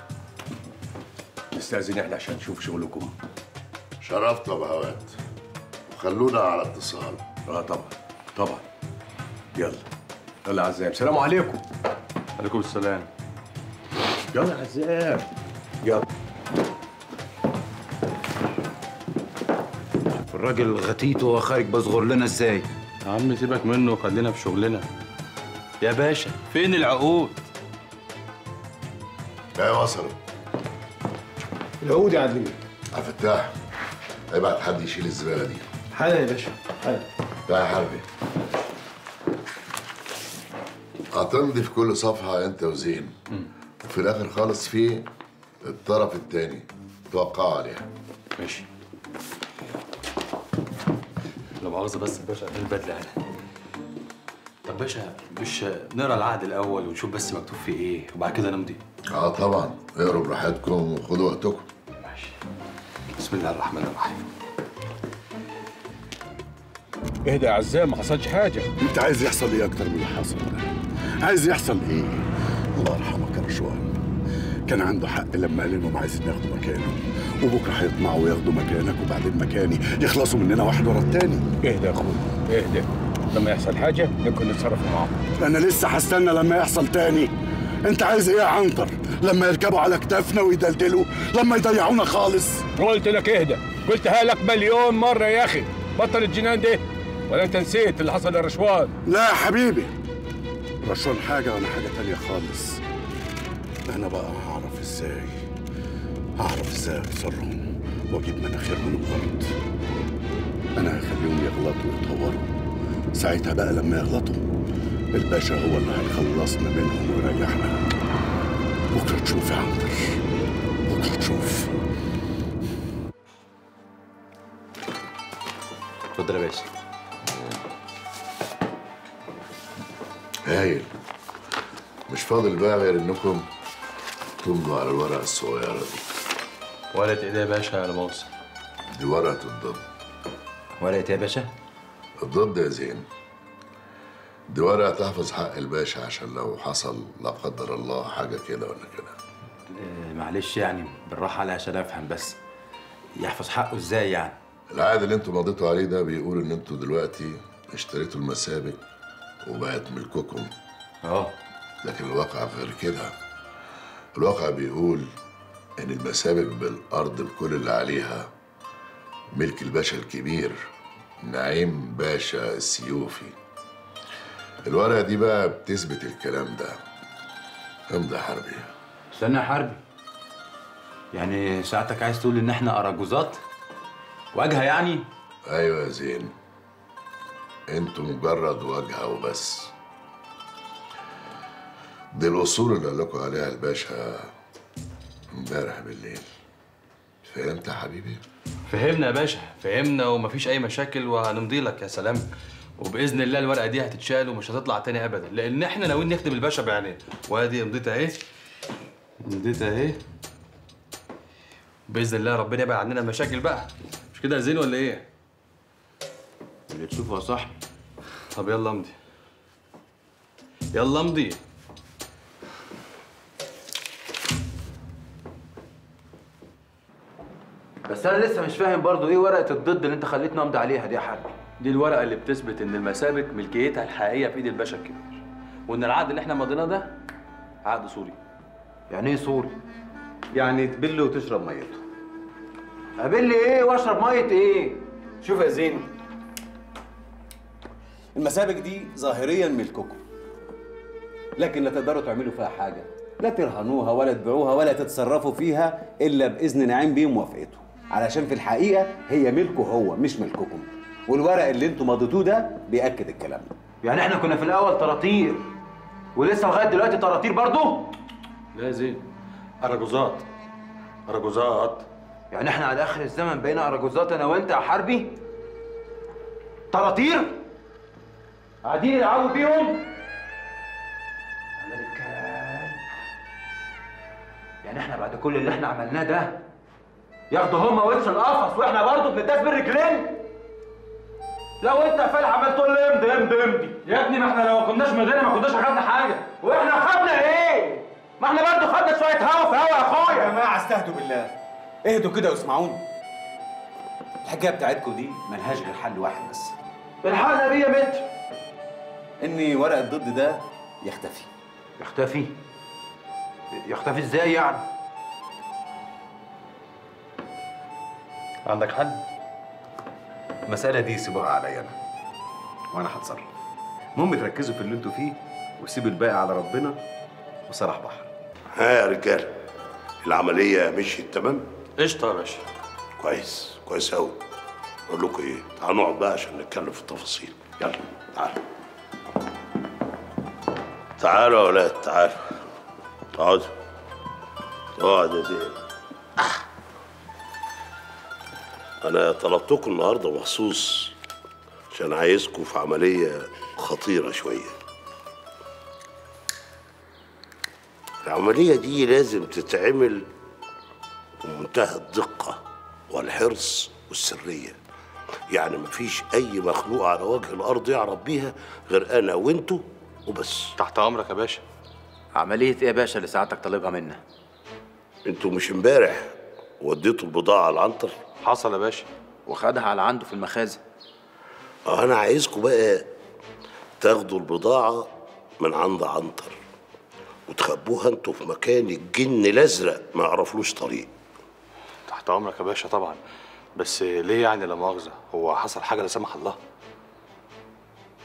نستأذن احنا عشان نشوف شغلكم شرفت يا بهوات وخلونا على اتصال اه طبعا طبعا يلا يلا يا عزام سلام عليكم عليكم السلام يلا يا عزام يلا الراجل غتيت وهو خارج بصغر لنا ازاي يا عم سيبك منه وخلينا في شغلنا يا باشا فين العقود لا وصلوا العقود يا عدلي عبد الفتاح ابعت حد يشيل الزباله دي حالا يا باشا حالا تعال يا حربي هتمضي في كل صفحة أنت وزين وفي الآخر خالص في الطرف التاني توقعوا عليها ماشي لا مؤاخذة بس يا باشا البدلة أنا طب باشا مش نقرا العقد الأول ونشوف بس مكتوب فيه إيه وبعد كده نمضي اه طبعا اقروا براحتكم وخدوا وقتكم بسم الله الرحمن الرحيم اهدى يا عزام ما حصلش حاجه انت عايز يحصل ايه اكتر من اللي حصل ده عايز يحصل ايه الله يرحمك يا رشوان كان عنده حق لما قال انهم عايزين ياخدوا مكانه وبكره هيطمعوا وياخدوا مكانك وبعدين مكاني يخلصوا مننا واحد ورا التاني اهدى يا اخويا اهدى لما يحصل حاجه ممكن نتصرف معاهم انا لسه هستنى لما يحصل تاني انت عايز ايه يا عنتر لما يركبوا على كتافنا ويدلدلوا لما يضيعونا خالص قلت لك اهدى قلتها لك مليون مره يا اخي بطل الجنان ده ولا انت نسيت اللي حصل لرشوان لا يا حبيبي رشوان حاجة وأنا حاجة تانية خالص أنا بقى هعرف إزاي هعرف إزاي أكسرهم وأجيب مناخيرهم من الأرض أنا هخليهم يغلطوا ويتطوروا ساعتها بقى لما يغلطوا الباشا هو اللي هيخلصنا منهم ويريحنا بكرة تشوف يا عنتر بكرة تشوف اتفضل يا باشا هايل مش فاضل بقى غير انكم تمضوا على الورقة الصغيرة دي ورقة ايه ده يا باشا على مؤاخذة دي ورقة الضد ورقة ايه يا باشا؟ الضد يا زين دي ورقة تحفظ حق الباشا عشان لو حصل لا قدر الله حاجة كده ولا كده آه، معلش يعني بالراحه عليا عشان افهم بس يحفظ حقه ازاي يعني العقد اللي انتوا مضيتوا عليه ده بيقول ان انتوا دلوقتي اشتريتوا المسابق وبقت ملككم اه لكن الواقع غير كده الواقع بيقول ان المسابق بالارض بكل اللي عليها ملك الباشا الكبير نعيم باشا السيوفي الورقة دي بقى بتثبت الكلام ده امضي يا حربي استنى يا حربي يعني ساعتك عايز تقول ان احنا اراجوزات واجهه يعني ايوه يا زين انتوا مجرد واجهه وبس دي الاصول اللي قال لكم عليها الباشا امبارح بالليل فهمت يا حبيبي فهمنا يا باشا فهمنا ومفيش اي مشاكل وهنمضي لك يا سلام وباذن الله الورقه دي هتتشال ومش هتطلع تاني ابدا لان احنا ناويين نخدم الباشا بعينيه وادي امضيتها اهي امضيتها اهي باذن الله ربنا يبعد عننا المشاكل بقى مش كده يا زين ولا ايه اللي تشوفه صح طب يلا امضي يلا امضي بس انا لسه مش فاهم برضو ايه ورقه الضد اللي انت خليتني امضي عليها دي يا حربي دي الورقه اللي بتثبت ان المسابق ملكيتها الحقيقيه في ايد الباشا الكبير وان العقد اللي احنا ماضيناه ده عقد سوري يعني ايه سوري يعني تبل وتشرب ميته قابل لي ايه واشرب ميه ايه شوف يا زين المسابق دي ظاهريا ملككم لكن لا تقدروا تعملوا فيها حاجه لا ترهنوها ولا تبيعوها ولا تتصرفوا فيها الا باذن نعيم بيه موافقته علشان في الحقيقه هي ملكه هو مش ملككم والورق اللي انتوا مضيتوه ده بياكد الكلام ده يعني احنا كنا في الاول طراطير ولسه لغايه دلوقتي طراطير برضو لا يا زين اراجوزات اراجوزات يعني احنا على اخر الزمن بقينا اراجوزات انا وانت يا حربي طراطير قاعدين يلعبوا بيهم عمل الكلام يعني احنا بعد كل اللي احنا عملناه ده ياخدوا هما ورث القفص واحنا برضه بنداس بالرجلين لو انت يا فالح عمال تقول لي امضي امضي امضي يا ابني ما احنا لو ما كناش مدينة ما كناش اخدنا حاجة واحنا خدنا ايه؟ ما احنا برضه خدنا شويه هوا في هوا يا اخويا يا جماعه استهدوا بالله اهدوا كده واسمعوني الحكايه بتاعتكم دي ملهاش غير حل واحد بس الحقنا بيه يا متر ان ورق الضد ده يختفي يختفي يختفي ازاي يعني؟ عندك حل؟ المسألة دي سيبوها عليا أنا وأنا هتصرف المهم تركزوا في اللي انتوا فيه وسيبوا الباقي على ربنا وصلاح بحر ها يا رجاله العمليه مشيت تمام قشطه يا باشا كويس كويس قوي اقول لكم ايه تعالوا نقعد بقى عشان نتكلم في التفاصيل يلا تعالوا تعالوا يا ولاد تعالوا اقعدوا اقعد يا زين انا طلبتكم النهارده مخصوص عشان عايزكم في عمليه خطيره شويه العمليه دي لازم تتعمل بمنتهى الدقه والحرص والسريه يعني مفيش اي مخلوق على وجه الارض يعرف بيها غير انا وانتوا وبس تحت امرك يا باشا عمليه ايه يا باشا اللي ساعتك طالبها منا؟ انتوا مش امبارح وديتوا البضاعه على العنتر حصل يا باشا وخدها على عنده في المخازن اه انا عايزكم بقى تاخدوا البضاعه من عند عنتر وتخبوها انتوا في مكان الجن الازرق ما يعرفلوش طريق تحت امرك يا باشا طبعا بس ليه يعني لا مؤاخذه هو حصل حاجه لا سمح الله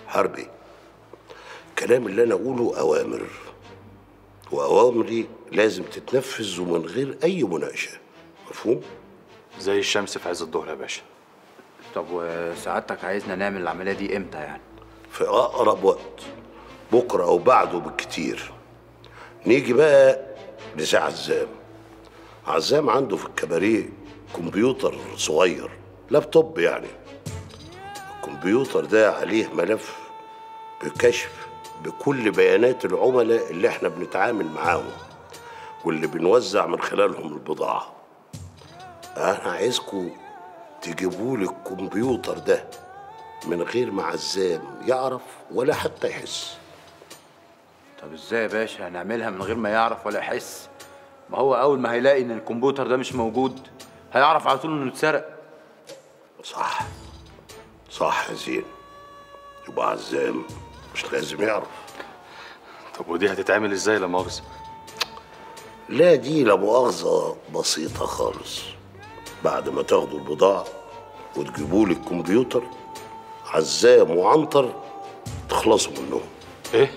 حربي الكلام اللي انا اقوله اوامر واوامري لازم تتنفذ ومن غير اي مناقشه مفهوم زي الشمس في عز الظهر يا باشا طب وسعادتك عايزنا نعمل العمليه دي امتى يعني في اقرب وقت بكره او بعده بالكتير نيجي بقى لسي عزام عزام عنده في الكباريه كمبيوتر صغير لابتوب يعني الكمبيوتر ده عليه ملف بكشف بكل بيانات العملاء اللي احنا بنتعامل معاهم واللي بنوزع من خلالهم البضاعة انا عايزكم تجيبوا لي الكمبيوتر ده من غير ما عزام يعرف ولا حتى يحس طب ازاي يا باشا هنعملها من غير ما يعرف ولا يحس ما هو اول ما هيلاقي ان الكمبيوتر ده مش موجود هيعرف على طول انه اتسرق صح صح يا زين يبقى عزام مش لازم يعرف طب ودي هتتعمل ازاي لا مؤاخذه لا دي لا مؤاخذة بسيطة خالص بعد ما تاخدوا البضاعة وتجيبوا لي الكمبيوتر عزام وعنتر تخلصوا منهم ايه؟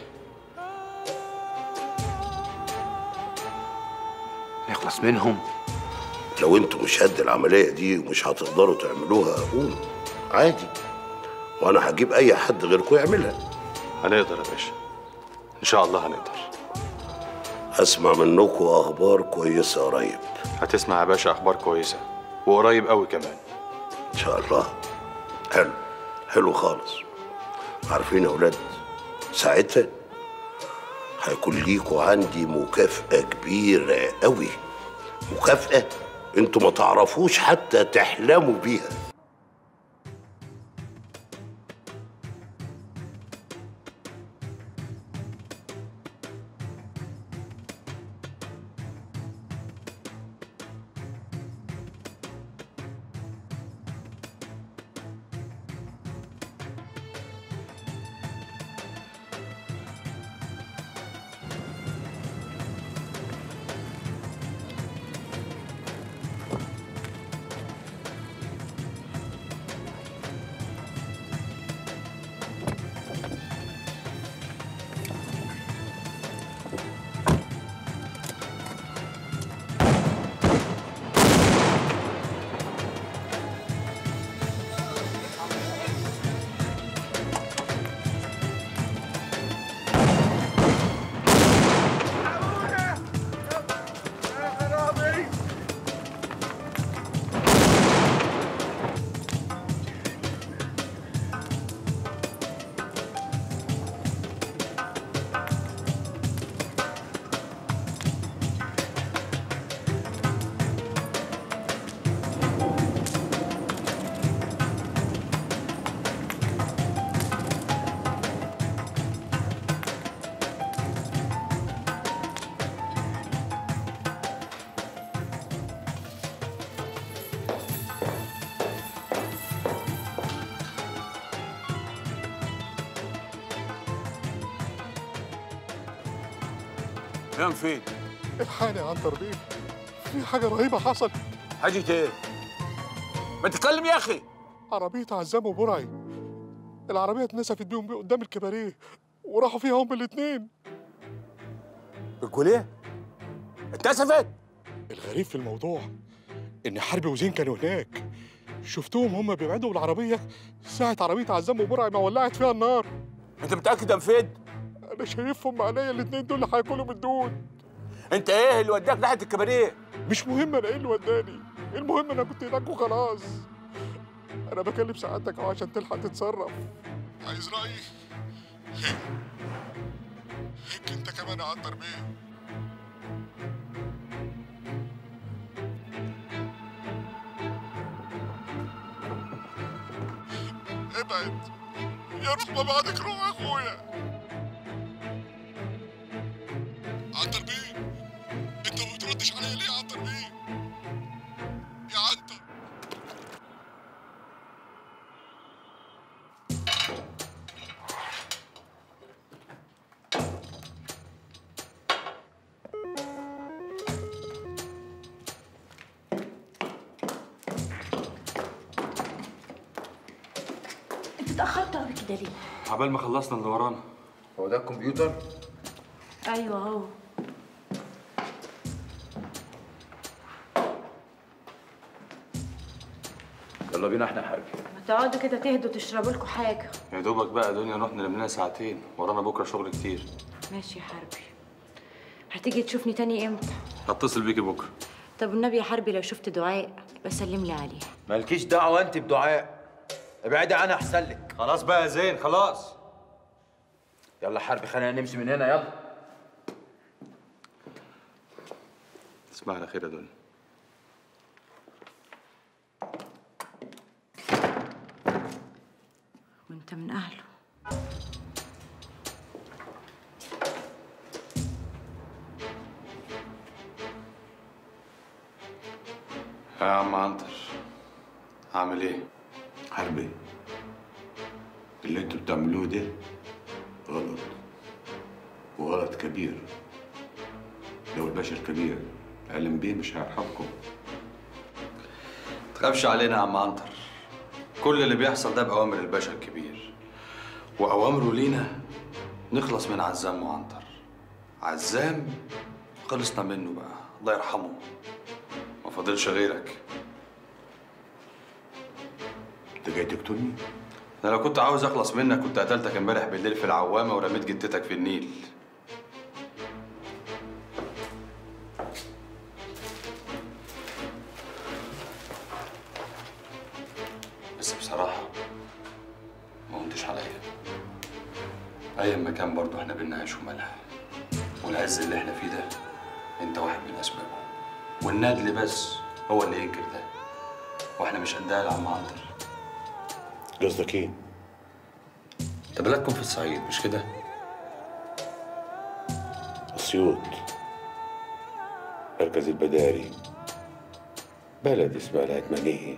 نخلص منهم لو انتوا مش قد العملية دي ومش هتقدروا تعملوها قولوا عادي وانا هجيب اي حد غيركم يعملها هنقدر يا باشا ان شاء الله هنقدر اسمع منكم اخبار كويسة قريب هتسمع يا باشا اخبار كويسه وقريب قوي كمان ان شاء الله حلو حلو خالص عارفين يا اولاد ساعتها هيكون ليكوا عندي مكافأة كبيرة قوي مكافأة انتوا ما تعرفوش حتى تحلموا بيها نام فين؟ الحقني يا عنتر بيه في حاجة رهيبة حصلت حاجة ايه؟ ما تتكلم يا اخي عربية عزام وبرعي العربية اتنسفت بيهم بيه قدام الكباريه وراحوا فيها هما الاتنين بتقول ايه؟ اتنسفت؟ الغريب في الموضوع إن حربي وزين كانوا هناك شفتهم هما بيبعدوا بالعربية ساعة عربية عزام وبرعي ما ولعت فيها النار انت متأكد يا مفيد؟ أنا شايفهم عينيا الاتنين دول اللي هياكلوا من الدود انت ايه اللي وداك ناحية الكباريه؟ مش مهم أنا إيه اللي وداني المهم أنا كنت هناك وخلاص أنا بكلم سعادتك أهو عشان تلحق تتصرف عايز رأيي؟ هيك هيك أنت كمان يا عنتر بيه ابعد يا روح ما بعدك روح يا اخويا عنتر بيه انت ما بتردش عليا ليه يا عنتر بيه يا عنتر انت انت اتاخرت قوي كده ليه عبال ما خلصنا اللي ورانا هو ده الكمبيوتر ايوه اهو يلا بينا احنا يا حاج ما تقعدوا كده تهدوا تشربوا لكم حاجه يا دوبك بقى يا دنيا نروح ننام لنا ساعتين ورانا بكره شغل كتير ماشي يا حربي هتيجي تشوفني تاني امتى هتصل بيكي بكره طب والنبي يا حربي لو شفت دعاء بسلم لي عليها مالكيش دعوه انت بدعاء ابعدي عنها احسن لك خلاص بقى يا زين خلاص يلا حربي خلينا نمشي من هنا يلا تصبح على خير يا دنيا وانت من اهله يا عم عنتر عامل ايه؟ حربي اللي انتوا بتعملوه ده غلط وغلط كبير لو الباشا الكبير علم بيه مش هيرحمكم تخافش علينا يا عم عنتر كل اللي بيحصل ده بأوامر الباشا الكبير وأوامره لينا نخلص من عزام وعنتر عزام خلصنا منه بقى الله يرحمه ما فاضلش غيرك انت جاي تقتلني؟ انا لو كنت عاوز اخلص منك كنت قتلتك امبارح بالليل في العوامه ورميت جتتك في النيل بس بصراحه ما قمتش عليا اي مكان برضه احنا بينا عيش وملح والعز اللي احنا فيه ده انت واحد من اسبابه والندل بس هو اللي ينكر ده واحنا مش قدها يا عم عنتر قصدك ايه؟ انت بلدكم في الصعيد مش كده؟ اسيوط مركز البداري بلد اسمها العتمانية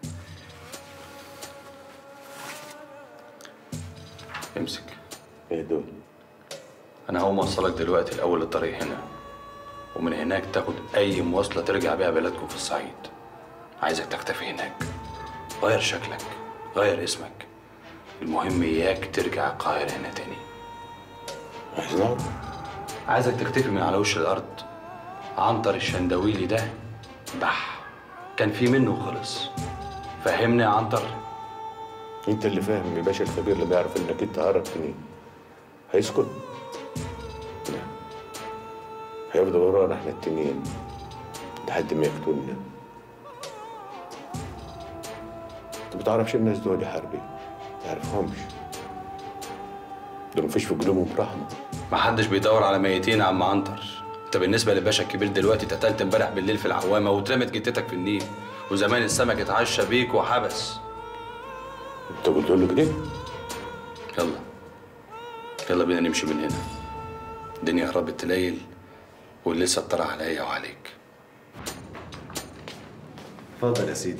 امسك ايه دول؟ انا هقوم اوصلك دلوقتي الاول الطريق هنا ومن هناك تاخد اي مواصله ترجع بيها بلدكم في الصعيد عايزك تختفي هناك غير شكلك غير اسمك المهم اياك ترجع القاهره هنا تاني عايز نعرف عايزك تختفي من على وش الارض عنتر الشندويلي ده بح كان في منه وخلص فهمني يا عنتر انت اللي فاهم يا باشا الكبير لما يعرف انك انت هربتني هيسكت لا هيفضل ورانا احنا التانيين لحد ما يقتلنا انت ما تعرفش الناس دول يا حربي ما تعرفهمش دول مفيش في قلوبهم رحمه محدش بيدور على ميتين يا عم عنتر انت بالنسبه للباشا الكبير دلوقتي اتقتلت امبارح بالليل في العوامه واترمت جتتك في النيل وزمان السمك اتعشى بيك وحبس انت قلت له كده يلا يلا بينا نمشي من هنا الدنيا قربت تليل ولسه اطلع عليا وعليك اتفضل يا سيدي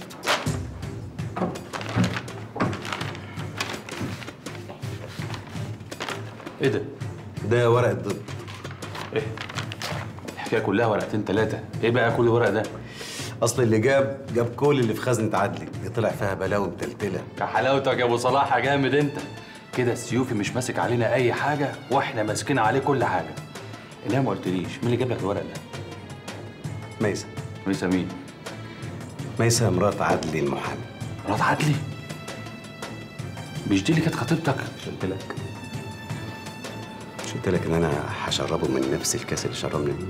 ايه ده؟ ده ورقة ضد ايه؟ الحكايه كلها ورقتين ثلاثه ايه بقى كل ورق ده؟ اصل اللي جاب جاب كل اللي في خزنة عدلي دي طلع فيها بلاوي متلتلة يا حلاوتك يا ابو صلاح يا جامد انت كده السيوفي مش ماسك علينا اي حاجه واحنا ماسكين عليه كل حاجه انما ما قلتليش مين اللي جاب لك الورق ده؟ ميسة ميسة مين؟ ميسة مرات عدلي المحامي مرات عدلي؟ مش دي اللي كانت خطيبتك؟ مش قلت لك مش قلت لك ان انا هشربه من نفس الكاس اللي شربني منه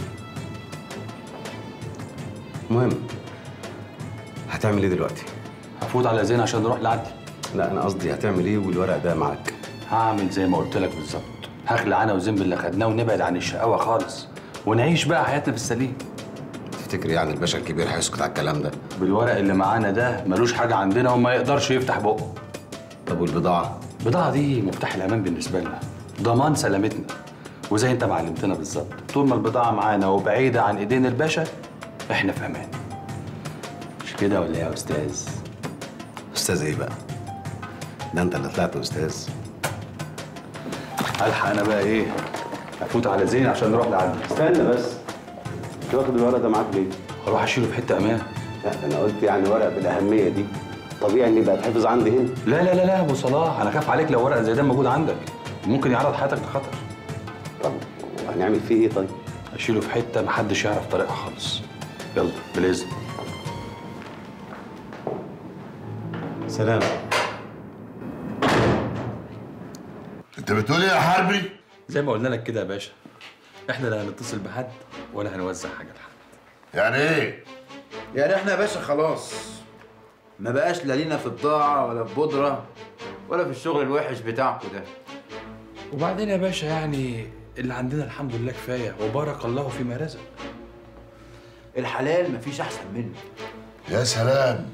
المهم هتعمل ايه دلوقتي؟ هفوت على زين عشان نروح لعدلي لا انا قصدي هتعمل ايه والورق ده معاك هعمل زي ما قلت لك بالظبط هخلع انا وزنب اللي خدناه ونبعد عن الشقاوه خالص ونعيش بقى حياتنا بالسليم تفتكر يعني الباشا الكبير هيسكت على الكلام ده؟ بالورق اللي معانا ده ملوش حاجه عندنا وما يقدرش يفتح بقه طب والبضاعه؟ البضاعه دي مفتاح الامان بالنسبه لنا ضمان سلامتنا وزي انت ما علمتنا بالظبط طول ما البضاعه معانا وبعيده عن ايدين الباشا احنا في امان مش كده ولا ايه يا استاذ استاذ ايه بقى؟ ده انت اللي طلعت استاذ الحق انا بقى ايه افوت على زين عشان نروح لعدلي استنى بس انت واخد الورق ده معاك ليه؟ اروح اشيله في حته امان لا انا قلت يعني ورق بالاهميه دي طبيعي ان يبقى اتحفظ عندي هنا لا لا لا لا يا ابو صلاح انا خاف عليك لو ورقه زي ده موجود عندك ممكن يعرض حياتك لخطر طب هنعمل فيه ايه طيب اشيله في حته محدش يعرف طريقها خالص يلا بالاذن سلام انت بتقول ايه يا حربي؟ زي ما قلنا لك كده يا باشا احنا لا هنتصل بحد ولا هنوزع حاجه لحد يعني ايه؟ يعني احنا يا باشا خلاص ما بقاش لا لينا في بضاعة ولا في بودرة ولا في الشغل الوحش بتاعكم ده وبعدين يا باشا يعني اللي عندنا الحمد لله كفايه وبارك الله فيما رزق الحلال مفيش احسن منه يا سلام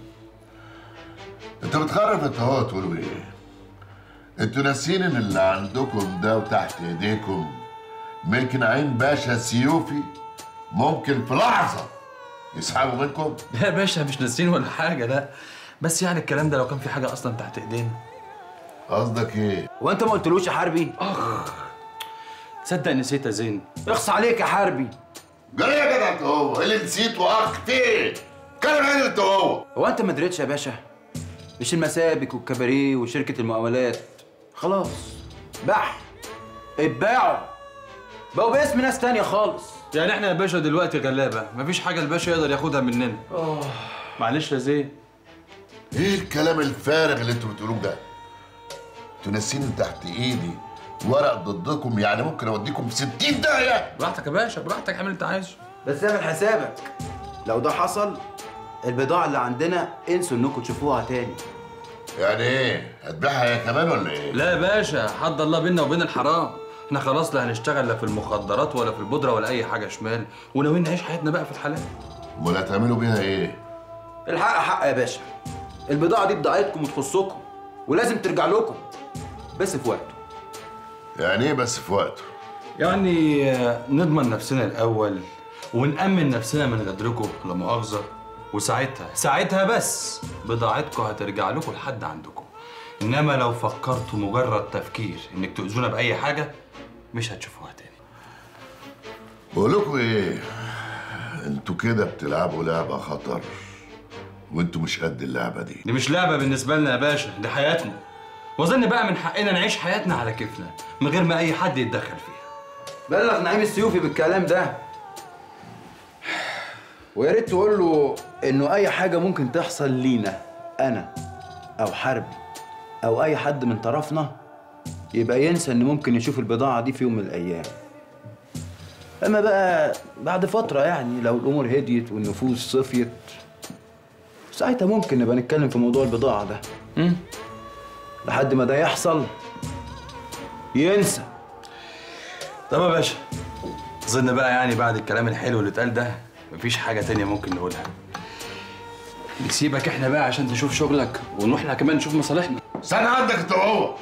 انت بتخرف انت هو تقولوا ايه؟ انتوا ناسين ان اللي عندكم ده وتحت ايديكم ملك نعيم باشا سيوفي ممكن في لحظه يسحبوا منكم؟ لا يا باشا مش ناسيين ولا حاجه لا بس يعني الكلام ده لو كان في حاجه اصلا تحت ايدينا قصدك ايه؟ وانت ما قلتلوش يا حربي؟ اخ تصدق نسيت يا زين اخص عليك يا حربي جري يا جدع انت هو ايه اللي نسيته اخ في ايه؟ كلام عادل انت هو هو انت ما دريتش يا باشا مش المسابك والكباريه وشركة المقاولات خلاص بح اتباعوا بقوا باسم ناس تانية خالص يعني احنا يا باشا دلوقتي غلابه مفيش حاجه الباشا يقدر ياخدها مننا اه معلش يا زين ايه الكلام الفارغ اللي انتوا بتقولوه ده؟ انتوا ناسين ان تحت ايدي ورق ضدكم يعني ممكن اوديكم في 60 داهيه براحتك يا باشا براحتك اعمل اللي انت عايزه بس اعمل حسابك لو ده حصل البضاعة اللي عندنا انسوا انكم تشوفوها تاني يعني ايه؟ هتبيعها هي كمان ولا ايه؟ لا يا باشا حد الله بينا وبين الحرام احنا خلاص لا هنشتغل لا في المخدرات ولا في البودره ولا اي حاجه شمال وناويين نعيش حياتنا بقى في الحلال امال هتعملوا بيها ايه؟ الحق حق يا باشا البضاعة دي بضاعتكم وتخصكم ولازم ترجع لكم بس في وقته يعني ايه بس في وقته؟ يعني آه، نضمن نفسنا الاول ونأمن نفسنا من غدركم لا مؤاخذه وساعتها ساعتها بس بضاعتكم هترجع لكم لحد عندكم انما لو فكرتوا مجرد تفكير انك تؤذونا باي حاجه مش هتشوفوها تاني بقول لكم ايه؟ انتوا كده بتلعبوا لعبه خطر وانتوا مش قد اللعبه دي دي مش لعبه بالنسبه لنا يا باشا دي حياتنا واظن بقى من حقنا نعيش حياتنا على كيفنا من غير ما اي حد يتدخل فيها بلغ نعيم السيوفي بالكلام ده ويا ريت تقول له انه اي حاجه ممكن تحصل لينا انا او حربي او اي حد من طرفنا يبقى ينسى ان ممكن يشوف البضاعه دي في يوم من الايام اما بقى بعد فتره يعني لو الامور هديت والنفوس صفيت ساعتها ممكن نبقى نتكلم في موضوع البضاعه ده م? لحد ما ده يحصل ينسى طب يا باشا اظن بقى يعني بعد الكلام الحلو اللي اتقال ده مفيش حاجه تانية ممكن نقولها نسيبك احنا بقى عشان تشوف شغلك ونروح احنا كمان نشوف مصالحنا استنى عندك انت وهو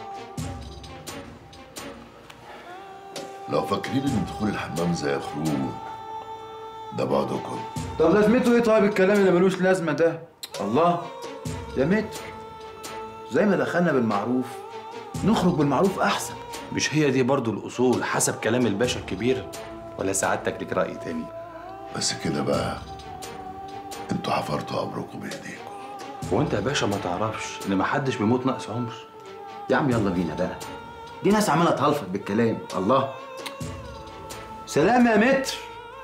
لو فاكرين ان دخول الحمام زي خروج ده بعضكم طب لازمته ايه طيب الكلام اللي ملوش لازمه ده الله يا متر زي ما دخلنا بالمعروف نخرج بالمعروف احسن مش هي دي برضو الاصول حسب كلام الباشا الكبير ولا سعادتك ليك راي تاني بس كده بقى انتوا حفرتوا قبركم بايديكم هو انت يا باشا ما تعرفش ان محدش بيموت ناقص عمر يا عم يلا بينا بقى دي ناس عماله تهلفت بالكلام الله سلام يا متر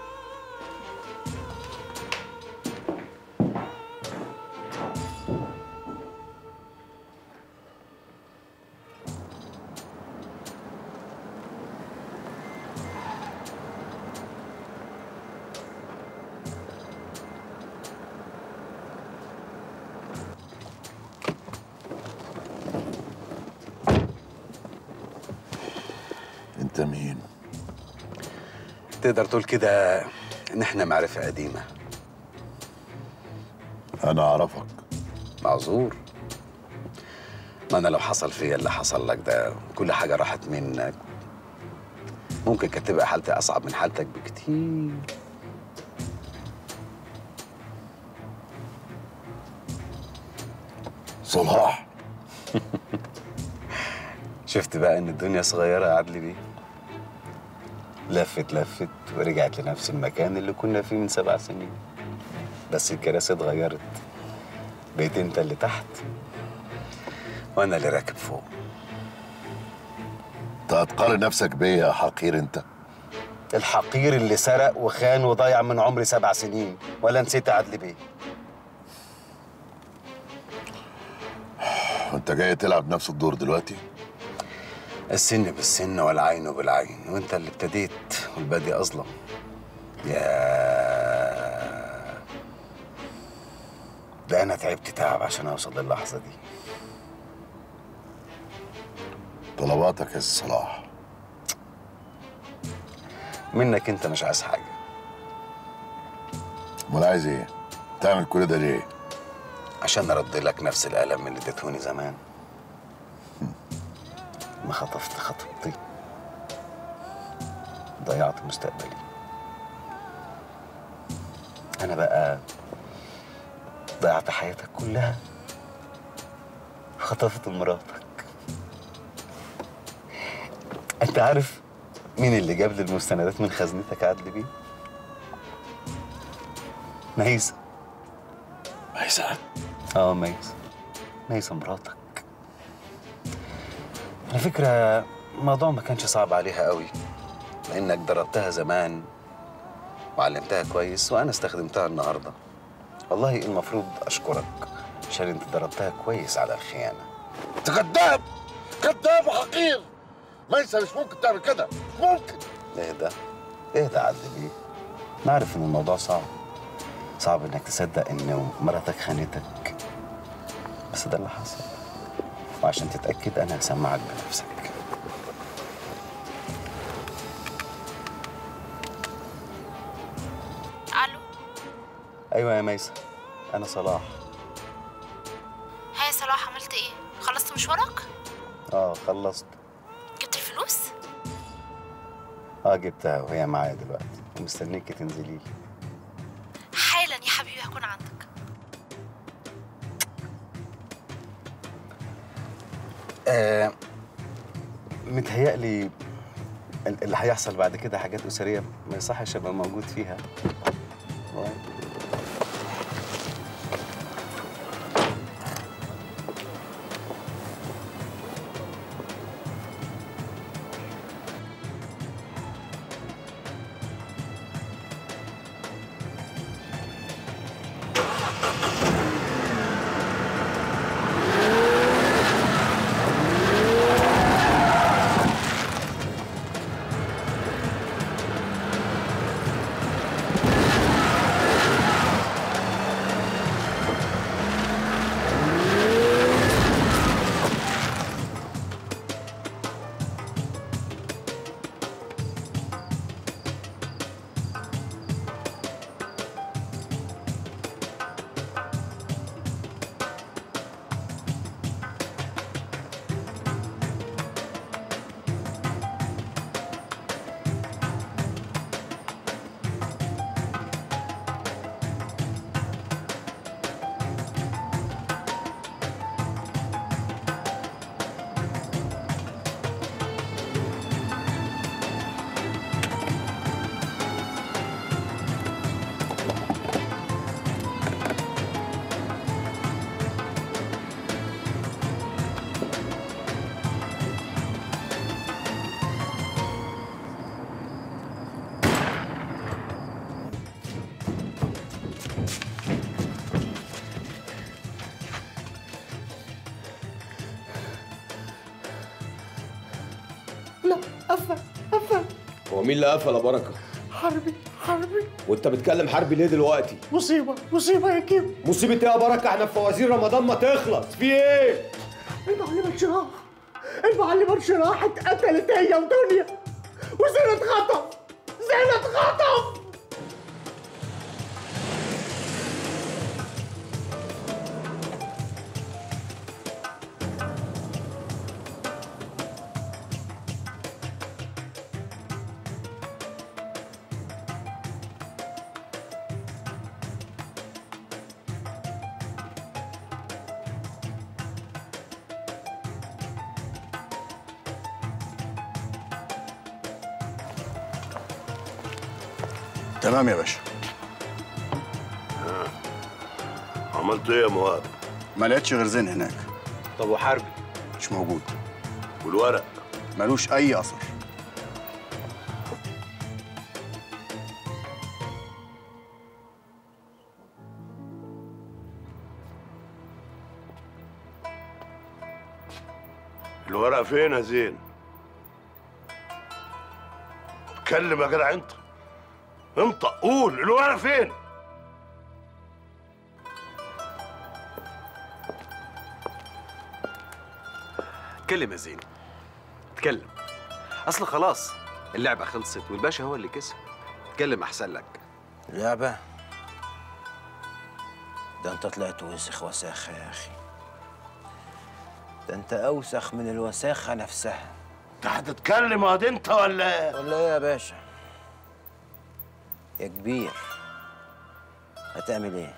انت مين؟ تقدر تقول كده ان احنا معرفه قديمه انا اعرفك معذور ما انا لو حصل فيا اللي حصل لك ده كل حاجه راحت منك ممكن كانت تبقى حالتي اصعب من حالتك بكتير صلاح شفت بقى ان الدنيا صغيره يا عدلي بيه لفت لفت ورجعت لنفس المكان اللي كنا فيه من سبع سنين بس الكراسي اتغيرت بقيت انت اللي تحت وانا اللي راكب فوق انت هتقارن نفسك بيا يا حقير انت الحقير اللي سرق وخان وضيع من عمري سبع سنين ولا نسيت عدل بيه وانت جاي تلعب نفس الدور دلوقتي السن بالسن والعين بالعين وانت اللي ابتديت والبادي اظلم يا ده انا تعبت تعب عشان اوصل للحظه دي طلباتك يا سي صلاح منك انت مش عايز حاجه امال عايز ايه تعمل كل ده ليه عشان ارد لك نفس الالم اللي اديتهوني زمان ما خطفت خطبتي ضيعت مستقبلي انا بقى ضيعت حياتك كلها خطفت مراتك انت عارف مين اللي جاب لي المستندات من خزنتك عدل بيه ميسة ميسة اه ميسة ميسة مراتك على فكرة الموضوع ما كانش صعب عليها قوي لانك ضربتها زمان وعلمتها كويس وانا استخدمتها النهارده والله المفروض اشكرك عشان انت ضربتها كويس على الخيانه انت كذاب كذاب وحقير ميسة مش ممكن تعمل كده مش ممكن اهدى اهدى عدل بيه انا عارف ان الموضوع صعب صعب انك تصدق ان مراتك خانتك بس ده اللي حصل وعشان تتاكد انا هسمعك بنفسك الو ايوه يا ميسة انا صلاح هاي صلاح عملت ايه خلصت مشوارك اه خلصت جبت الفلوس اه جبتها وهي معايا دلوقتي ومستنيكي تنزلي لي حالا يا حبيبي هكون عندك آه متهيألي ال- اللي هيحصل بعد كده حاجات أسرية ما يصحش أبقى موجود فيها و- لا قفل قفل هو مين اللي قفل يا بركه؟ حربي حربي وانت بتكلم حربي ليه دلوقتي؟ مصيبة مصيبة يا كيم مصيبة ايه يا بركه؟ احنا في فوازير رمضان ما تخلص، في ايه؟ المعلمة شراح المعلمة شراح اتقتلت هي ودنيا وزينة اتخطف زينة اتخطف تمام يا باشا عملت ايه يا مواد ما لقيتش غير زين هناك طب وحربي مش موجود والورق ملوش اي اثر الورق فين يا زين اتكلم يا جدع انت انت قول الورق فين اتكلم يا زين اتكلم اصل خلاص اللعبه خلصت والباشا هو اللي كسب اتكلم احسن لك لعبة ده انت طلعت وسخ وساخة يا اخي ده انت اوسخ من الوساخة نفسها انت هتتكلم يا دي انت ولا ولا ايه يا باشا يا كبير هتعمل ايه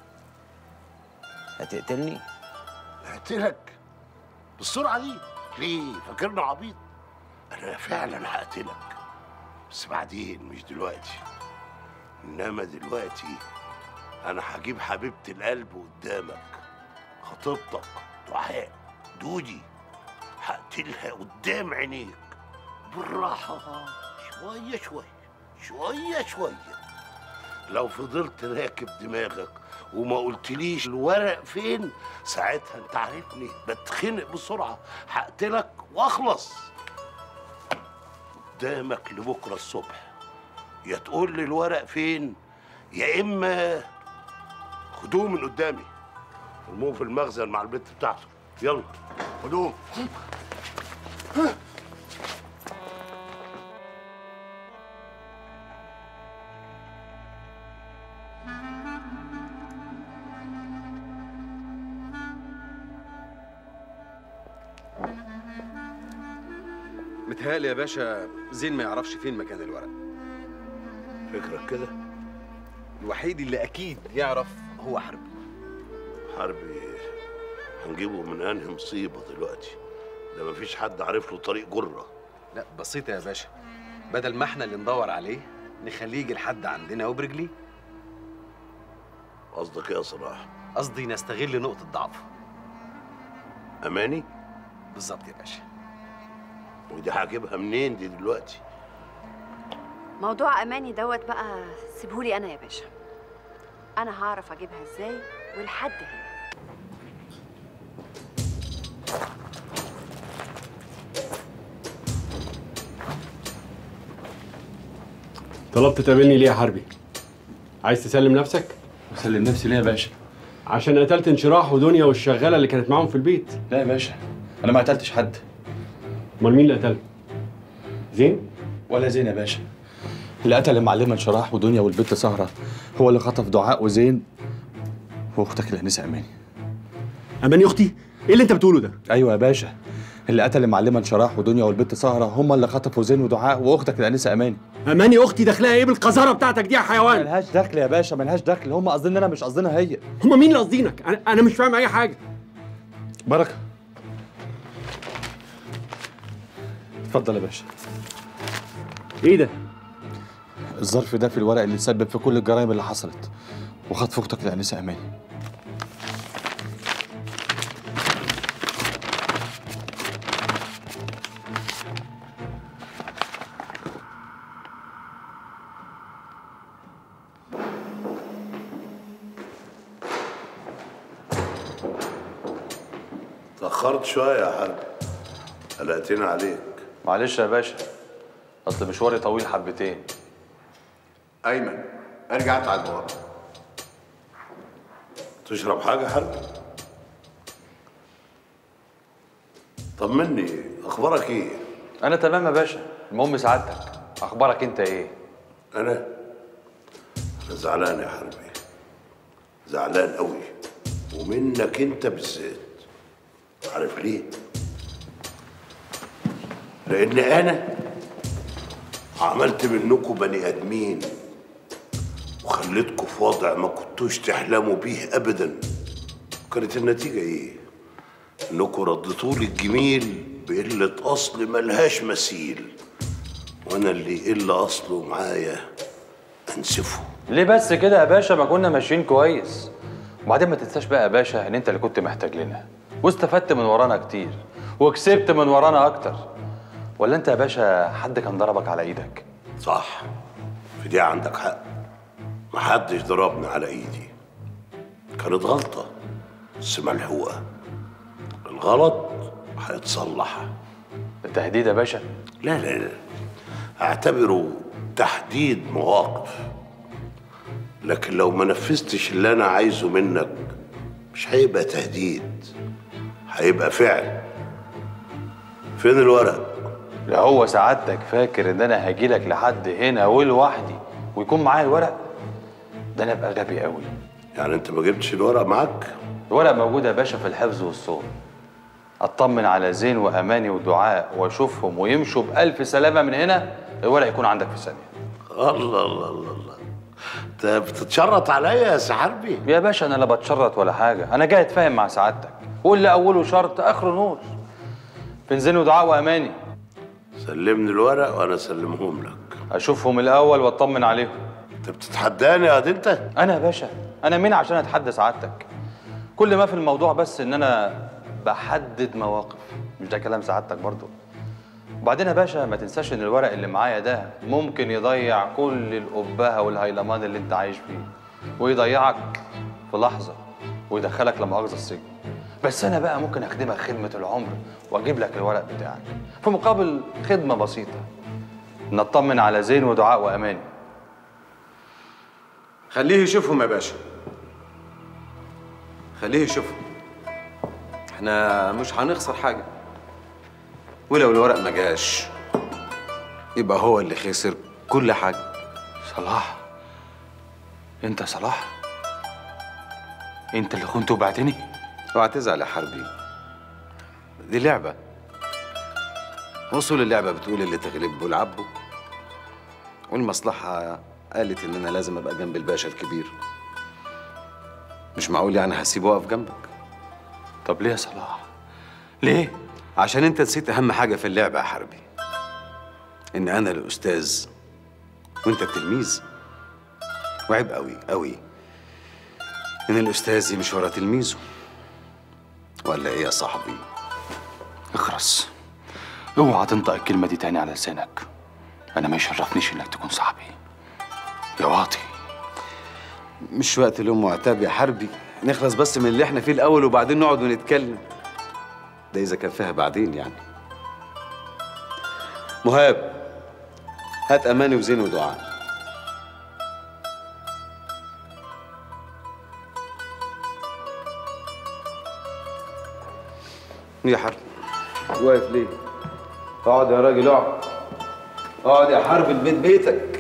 هتقتلني هقتلك بالسرعة دي ليه فاكرني عبيط انا فعلا هقتلك بس بعدين مش دلوقتي انما دلوقتي انا هجيب حبيبة القلب قدامك خطيبتك دعاء دودي هقتلها قدام عينيك بالراحة شوية شوية شوية شوية لو فضلت راكب دماغك وما قلتليش الورق فين ساعتها انت عارفني بتخنق بسرعة هقتلك واخلص قدامك لبكرة الصبح يا تقول لي الورق فين يا اما خدوه من قدامي ارموه في المخزن مع البت بتاعته يلا خدوه متهيألي يا باشا زين ما يعرفش فين مكان الورق فكرك كده الوحيد اللي اكيد يعرف هو حربي حربي هنجيبه من انهي مصيبه دلوقتي ده مفيش حد عارف له طريق جره لا بسيطه يا باشا بدل ما احنا اللي ندور عليه نخليه يجي لحد عندنا وبرجليه قصدك ايه يا صلاح قصدي نستغل نقطه ضعفه اماني بالظبط يا باشا ودي هجيبها منين دي دلوقتي موضوع اماني دوت بقى سيبهولي انا يا باشا انا هعرف اجيبها ازاي ولحد هنا طلبت تقابلني ليه يا حربي؟ عايز تسلم نفسك؟ اسلم نفسي ليه يا باشا؟ عشان قتلت انشراح ودنيا والشغاله اللي كانت معاهم في البيت لا يا باشا انا ما قتلتش حد امال مين اللي قتله؟ زين؟ ولا زين يا باشا اللي قتل المعلمه انشراح ودنيا والبت سهره هو اللي خطف دعاء وزين واختك الانسه اماني اماني اختي؟ ايه اللي انت بتقوله ده؟ ايوه يا باشا اللي قتل المعلمه انشراح ودنيا والبت سهره هم اللي خطفوا زين ودعاء واختك الانسه اماني اماني اختي داخلها ايه بالقذاره بتاعتك دي يا حيوان؟ ملهاش دخل يا باشا ملهاش دخل هم قاصدين انا مش قصدنا هي هم مين اللي قاصدينك؟ انا انا مش فاهم اي حاجه بركه اتفضل يا باشا ايه ده؟ الظرف ده في الورق اللي تسبب في كل الجرائم اللي حصلت وخطف اختك الانسه اماني اتأخرت شوية يا حرب قلقتني عليك معلش يا باشا اصل مشواري طويل حبتين ايمن ارجع تعال ورا تشرب حاجة يا حرب طمني أخبارك إيه؟ انا تمام يا باشا المهم سعادتك اخبارك انت ايه أنا أنا زعلان يا حربي زعلان قوي ومنك أنت بالذات عارف ليه؟ لأن أنا عملت منكم بني آدمين وخليتكم في وضع ما كنتوش تحلموا بيه أبدا كانت النتيجة إيه؟ إنكم رديتولي الجميل بقلة أصل ملهاش مثيل وأنا اللي يقل أصله معايا أنسفه ليه بس كده يا باشا ما كنا ماشيين كويس وبعدين ما تنساش بقى يا باشا ان انت اللي كنت محتاج لنا واستفدت من ورانا كتير وكسبت من ورانا اكتر ولا انت يا باشا حد كان ضربك على ايدك صح في دي عندك حق محدش ضربني على ايدي كانت غلطة بس ملحوقة الغلط هيتصلح التهديد يا باشا لا لا لا اعتبره تحديد مواقف لكن لو ما نفذتش اللي انا عايزه منك مش هيبقى تهديد هيبقى فعل فين الورق لا هو سعادتك فاكر ان انا هاجي لك لحد هنا ولوحدي ويكون معايا الورق ده انا ابقى غبي قوي يعني انت ما جبتش الورق معاك الورق موجود يا باشا في الحفظ والصون اطمن على زين واماني ودعاء واشوفهم ويمشوا بالف سلامه من هنا الورق يكون عندك في ثانيه الله الله الله الله انت بتتشرط عليا يا سي حربي يا باشا انا لا بتشرط ولا حاجه انا جاي اتفاهم مع سعادتك واللي اوله شرط اخره نور فين زين ودعاء واماني سلمني الورق وانا اسلمهم لك اشوفهم الاول واطمن عليهم انت بتتحداني يا دي انت انا يا باشا انا مين عشان اتحدى سعادتك كل ما في الموضوع بس ان انا بحدد مواقف مش ده كلام سعادتك برضو وبعدين يا باشا ما تنساش ان الورق اللي معايا ده ممكن يضيع كل الأبهة والهيلمان اللي انت عايش فيه ويضيعك في لحظة ويدخلك لمؤاخذة السجن بس انا بقى ممكن اخدمك خدمة العمر واجيب لك الورق بتاعك في مقابل خدمة بسيطة نطمن على زين ودعاء واماني خليه يشوفهم يا باشا خليه يشوفهم احنا مش هنخسر حاجة ولو الورق ما جاش يبقى هو اللي خسر كل حاجة صلاح انت صلاح انت اللي كنت وبعتني اوعى تزعل يا حربي دي لعبة وصول اللعبة بتقول اللي تغلبه العبه والمصلحة قالت إن أنا لازم أبقى جنب الباشا الكبير مش معقول يعني هسيبه واقف جنبك طب ليه يا صلاح؟ ليه؟ عشان أنت نسيت أهم حاجة في اللعبة يا حربي إن أنا الأستاذ وأنت التلميذ وعيب قوي قوي إن الأستاذ يمشي ورا تلميذه ولا إيه يا صاحبي؟ اخرس اوعى تنطق الكلمة دي تاني على لسانك أنا ما يشرفنيش إنك تكون صاحبي يا واطي مش وقت لوم وعتاب يا حربي نخلص بس من اللي احنا فيه الأول وبعدين نقعد ونتكلم ده إذا كان فيها بعدين يعني مهاب هات أماني وزين ودعاء يا حرب واقف ليه؟ اقعد يا راجل اقعد اقعد يا حرب البيت بيتك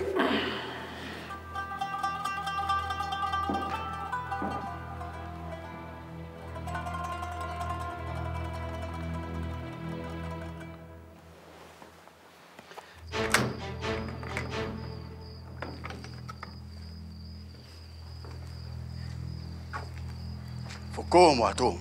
فكهم وهاتوهم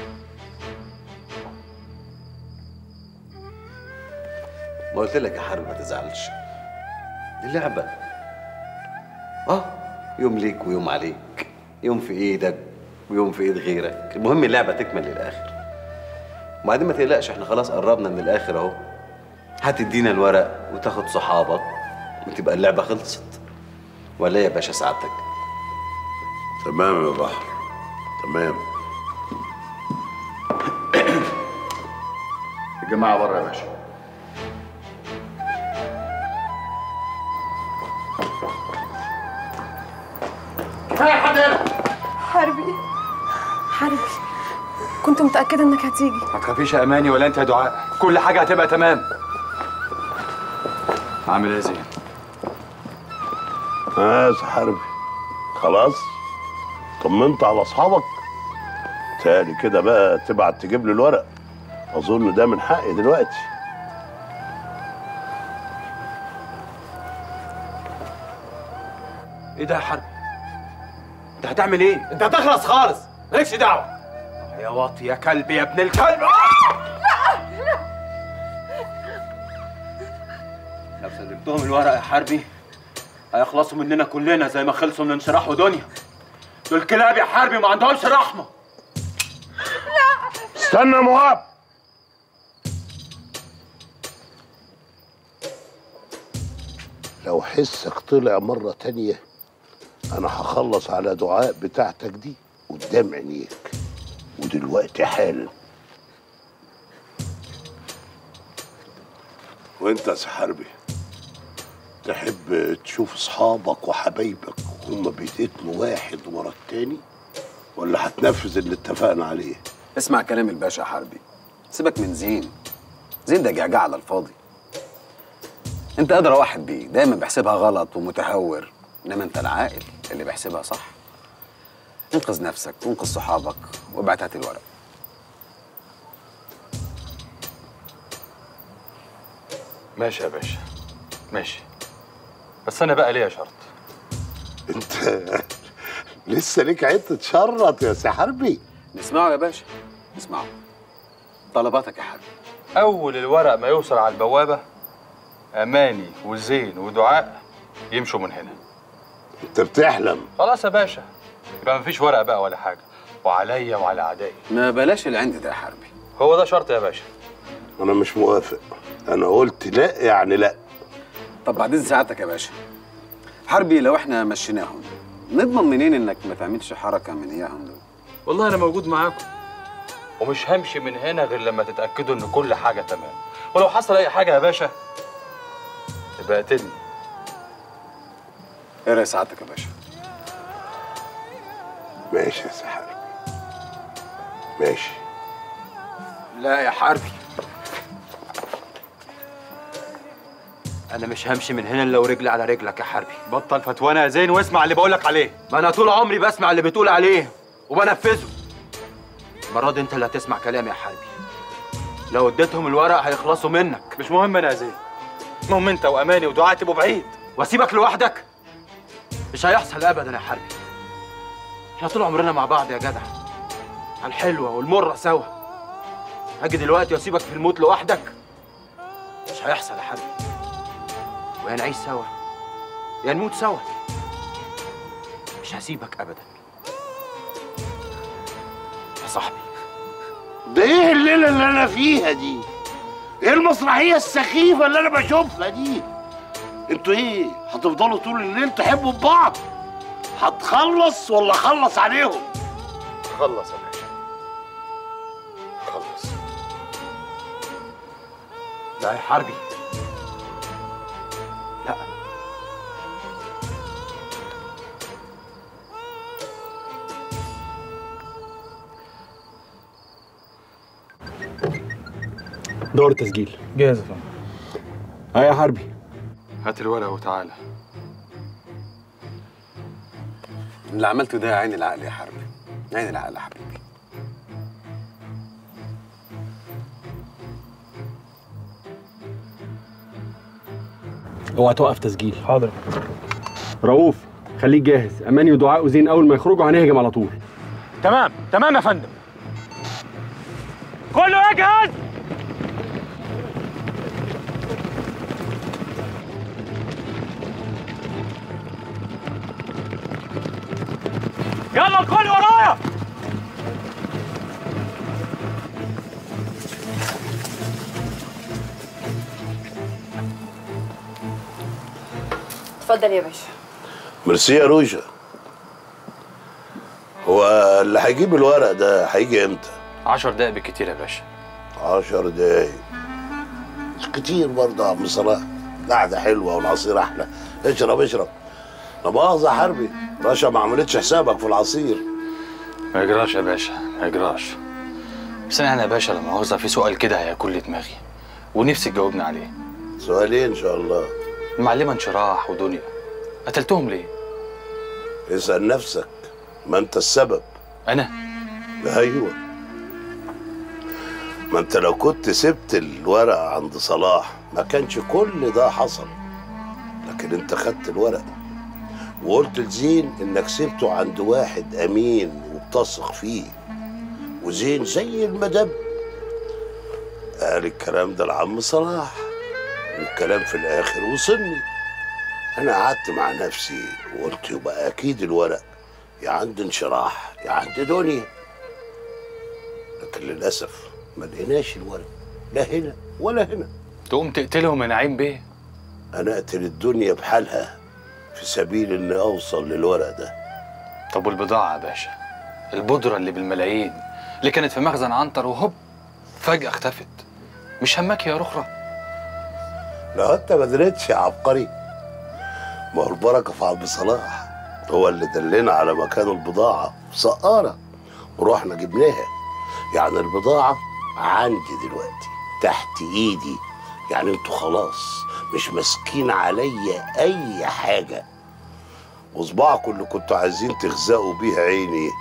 ما قلت لك يا حرب ما تزعلش دي لعبة اه يوم ليك ويوم عليك يوم في ايدك ويوم في ايد غيرك المهم اللعبة تكمل للآخر وبعدين ما تقلقش احنا خلاص قربنا من الآخر اهو هتدينا الورق وتاخد صحابك وتبقى اللعبة خلصت ولا إيه يا باشا سعادتك تمام يا بحر تمام الجماعة بره يا باشا كفايه حد هنا حربي حربي كنت متأكدة إنك هتيجي ما تخافيش يا اماني ولا انت يا دعاء كل حاجه هتبقى تمام عامل ايه يا زين اه يا حربي خلاص طمنت على اصحابك تالي كده بقى تبعت تجيب لي الورق اظن ده من حقي دلوقتي ايه ده يا حرب انت هتعمل ايه انت هتخلص خالص مالكش دعوه يا واطي يا كلب يا ابن الكلب لو سلمتهم الورق يا حربي هيخلصوا مننا كلنا زي ما خلصوا من انشراح ودنيا دول كلاب يا حربي ما عندهمش رحمه استنى يا مهاب لو حسك طلع مرة تانية أنا هخلص على دعاء بتاعتك دي قدام عينيك ودلوقتي حالا وانت يا حربي تحب تشوف اصحابك وحبايبك وهم بيتقتلوا واحد ورا التاني ولا هتنفذ اللي اتفقنا عليه اسمع كلام الباشا حربي سيبك من زين زين ده جعجع على الفاضي انت ادرى واحد بيه دايما بيحسبها غلط ومتهور انما انت العاقل اللي بيحسبها صح انقذ نفسك وانقذ صحابك وابعت هات الورق ماشي يا باشا ماشي بس انا بقى ليا شرط انت لسه ليك عيد تتشرط يا سي حربي نسمعه يا باشا نسمعه طلباتك يا حربي اول الورق ما يوصل على البوابه اماني وزين ودعاء يمشوا من هنا انت بتحلم خلاص يا باشا يبقى مفيش ورق بقى ولا حاجه وعليا وعلى اعدائي ما بلاش اللي عندي ده يا حربي هو ده شرط يا باشا انا مش موافق انا قلت لا يعني لا طب بعدين ساعتك يا باشا حربي لو احنا مشيناهم نضمن منين انك ما تعملش حركه من اياهم دول والله انا موجود معاكم ومش همشي من هنا غير لما تتاكدوا ان كل حاجه تمام ولو حصل اي حاجه يا باشا يبقى قتلني ايه راي سعادتك يا باشا ماشي يا سي حربي ماشي لا يا حربي انا مش همشي من هنا الا ورجلي على رجلك يا حربي بطل فتوانا يا زين واسمع اللي بقولك عليه ما انا طول عمري بسمع اللي بتقول عليه وبنفذه المره دي انت اللي هتسمع كلامي يا حربي لو اديتهم الورق هيخلصوا منك مش مهم انا يا زين المهم انت واماني ودعاء تبقوا بعيد واسيبك لوحدك مش هيحصل ابدا يا حربي احنا طول عمرنا مع بعض يا جدع على الحلوه والمره سوا هاجي دلوقتي واسيبك في الموت لوحدك مش هيحصل يا حربي ويا نعيش سوا يا نموت سوا مش هسيبك ابدا يا صاحبي ده ايه الليله اللي انا فيها دي ايه المسرحيه السخيفه اللي انا بشوفها دي انتوا ايه هتفضلوا طول الليل تحبوا ببعض هتخلص ولا اخلص عليهم خلص يا باشا خلص لا يا حربي لا دور تسجيل جاهز يا فندم اه يا حربي هات الورقه وتعالى اللي عملته ده عين العقل يا حربي عين العقل يا حبيبي اوعى توقف تسجيل حاضر رؤوف خليك جاهز اماني ودعاء وزين اول ما يخرجوا هنهجم على طول تمام تمام يا فندم كله يجهز يلا الكل ورايا اتفضل يا باشا ميرسي يا روجا هو اللي هيجيب الورق ده هيجي امتى؟ عشر دقايق بالكتير يا باشا عشر دقايق مش كتير برضه يا عم صلاح قعدة حلوة والعصير أحلى اشرب اشرب لا مؤاخذة يا حربي رشا ما عملتش حسابك في العصير ما يجراش يا باشا ما يجراش بس انا يا باشا لما عاوزة في سؤال كده هياكل لي دماغي ونفسي تجاوبني عليه سؤالين إن شاء الله المعلمة انشراح ودنيا قتلتهم ليه؟ اسأل نفسك ما أنت السبب أنا؟ أيوه ما أنت لو كنت سبت الورق عند صلاح ما كانش كل ده حصل لكن أنت خدت الورق وقلت لزين إنك سبته عند واحد أمين وبتثق فيه وزين زي المدب قال الكلام ده لعم صلاح والكلام في الآخر وصلني أنا قعدت مع نفسي وقلت يبقى أكيد الورق يا عند انشراح يا عند دنيا لكن للاسف ما لقيناش الولد لا هنا ولا هنا تقوم تقتلهم يا نعيم بيه انا اقتل الدنيا بحالها في سبيل اني اوصل للورق ده طب والبضاعة يا باشا البودرة اللي بالملايين اللي كانت في مخزن عنتر وهوب فجأة اختفت مش همك يا رخرة لا انت ما دريتش يا عبقري ما هو البركه في عبد صلاح هو اللي دلنا على مكان البضاعه في سقاره ورحنا جبناها يعني البضاعه عندي دلوقتي تحت ايدي يعني انتوا خلاص مش ماسكين عليا اي حاجه وصباعكم اللي كنتوا عايزين تغزقوا بيها عيني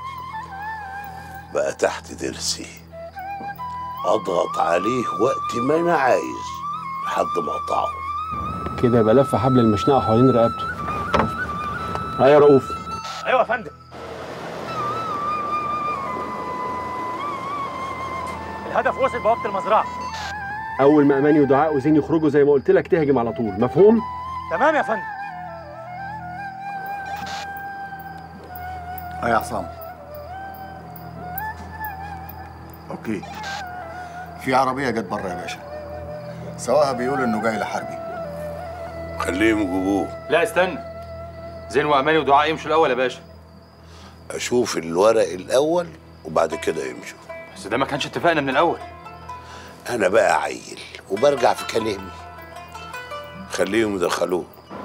بقى تحت ضرسي اضغط عليه وقت ما انا عايز لحد ما اقطعه كده يبقى لف حبل المشنقه حوالين رقبته ها يا رؤوف ايوه يا فندم الهدف وصل بوابه المزرعه اول ما اماني ودعاء وزين يخرجوا زي ما قلت لك تهجم على طول مفهوم تمام يا فندم اه يا عصام اوكي في عربيه جت بره يا باشا سواها بيقول انه جاي لحربي خليهم يجيبوه لا استنى زين واماني ودعاء يمشوا الاول يا باشا اشوف الورق الاول وبعد كده يمشوا بس ده ما كانش اتفقنا من الاول انا بقى عيل وبرجع في كلامي خليهم يدخلوه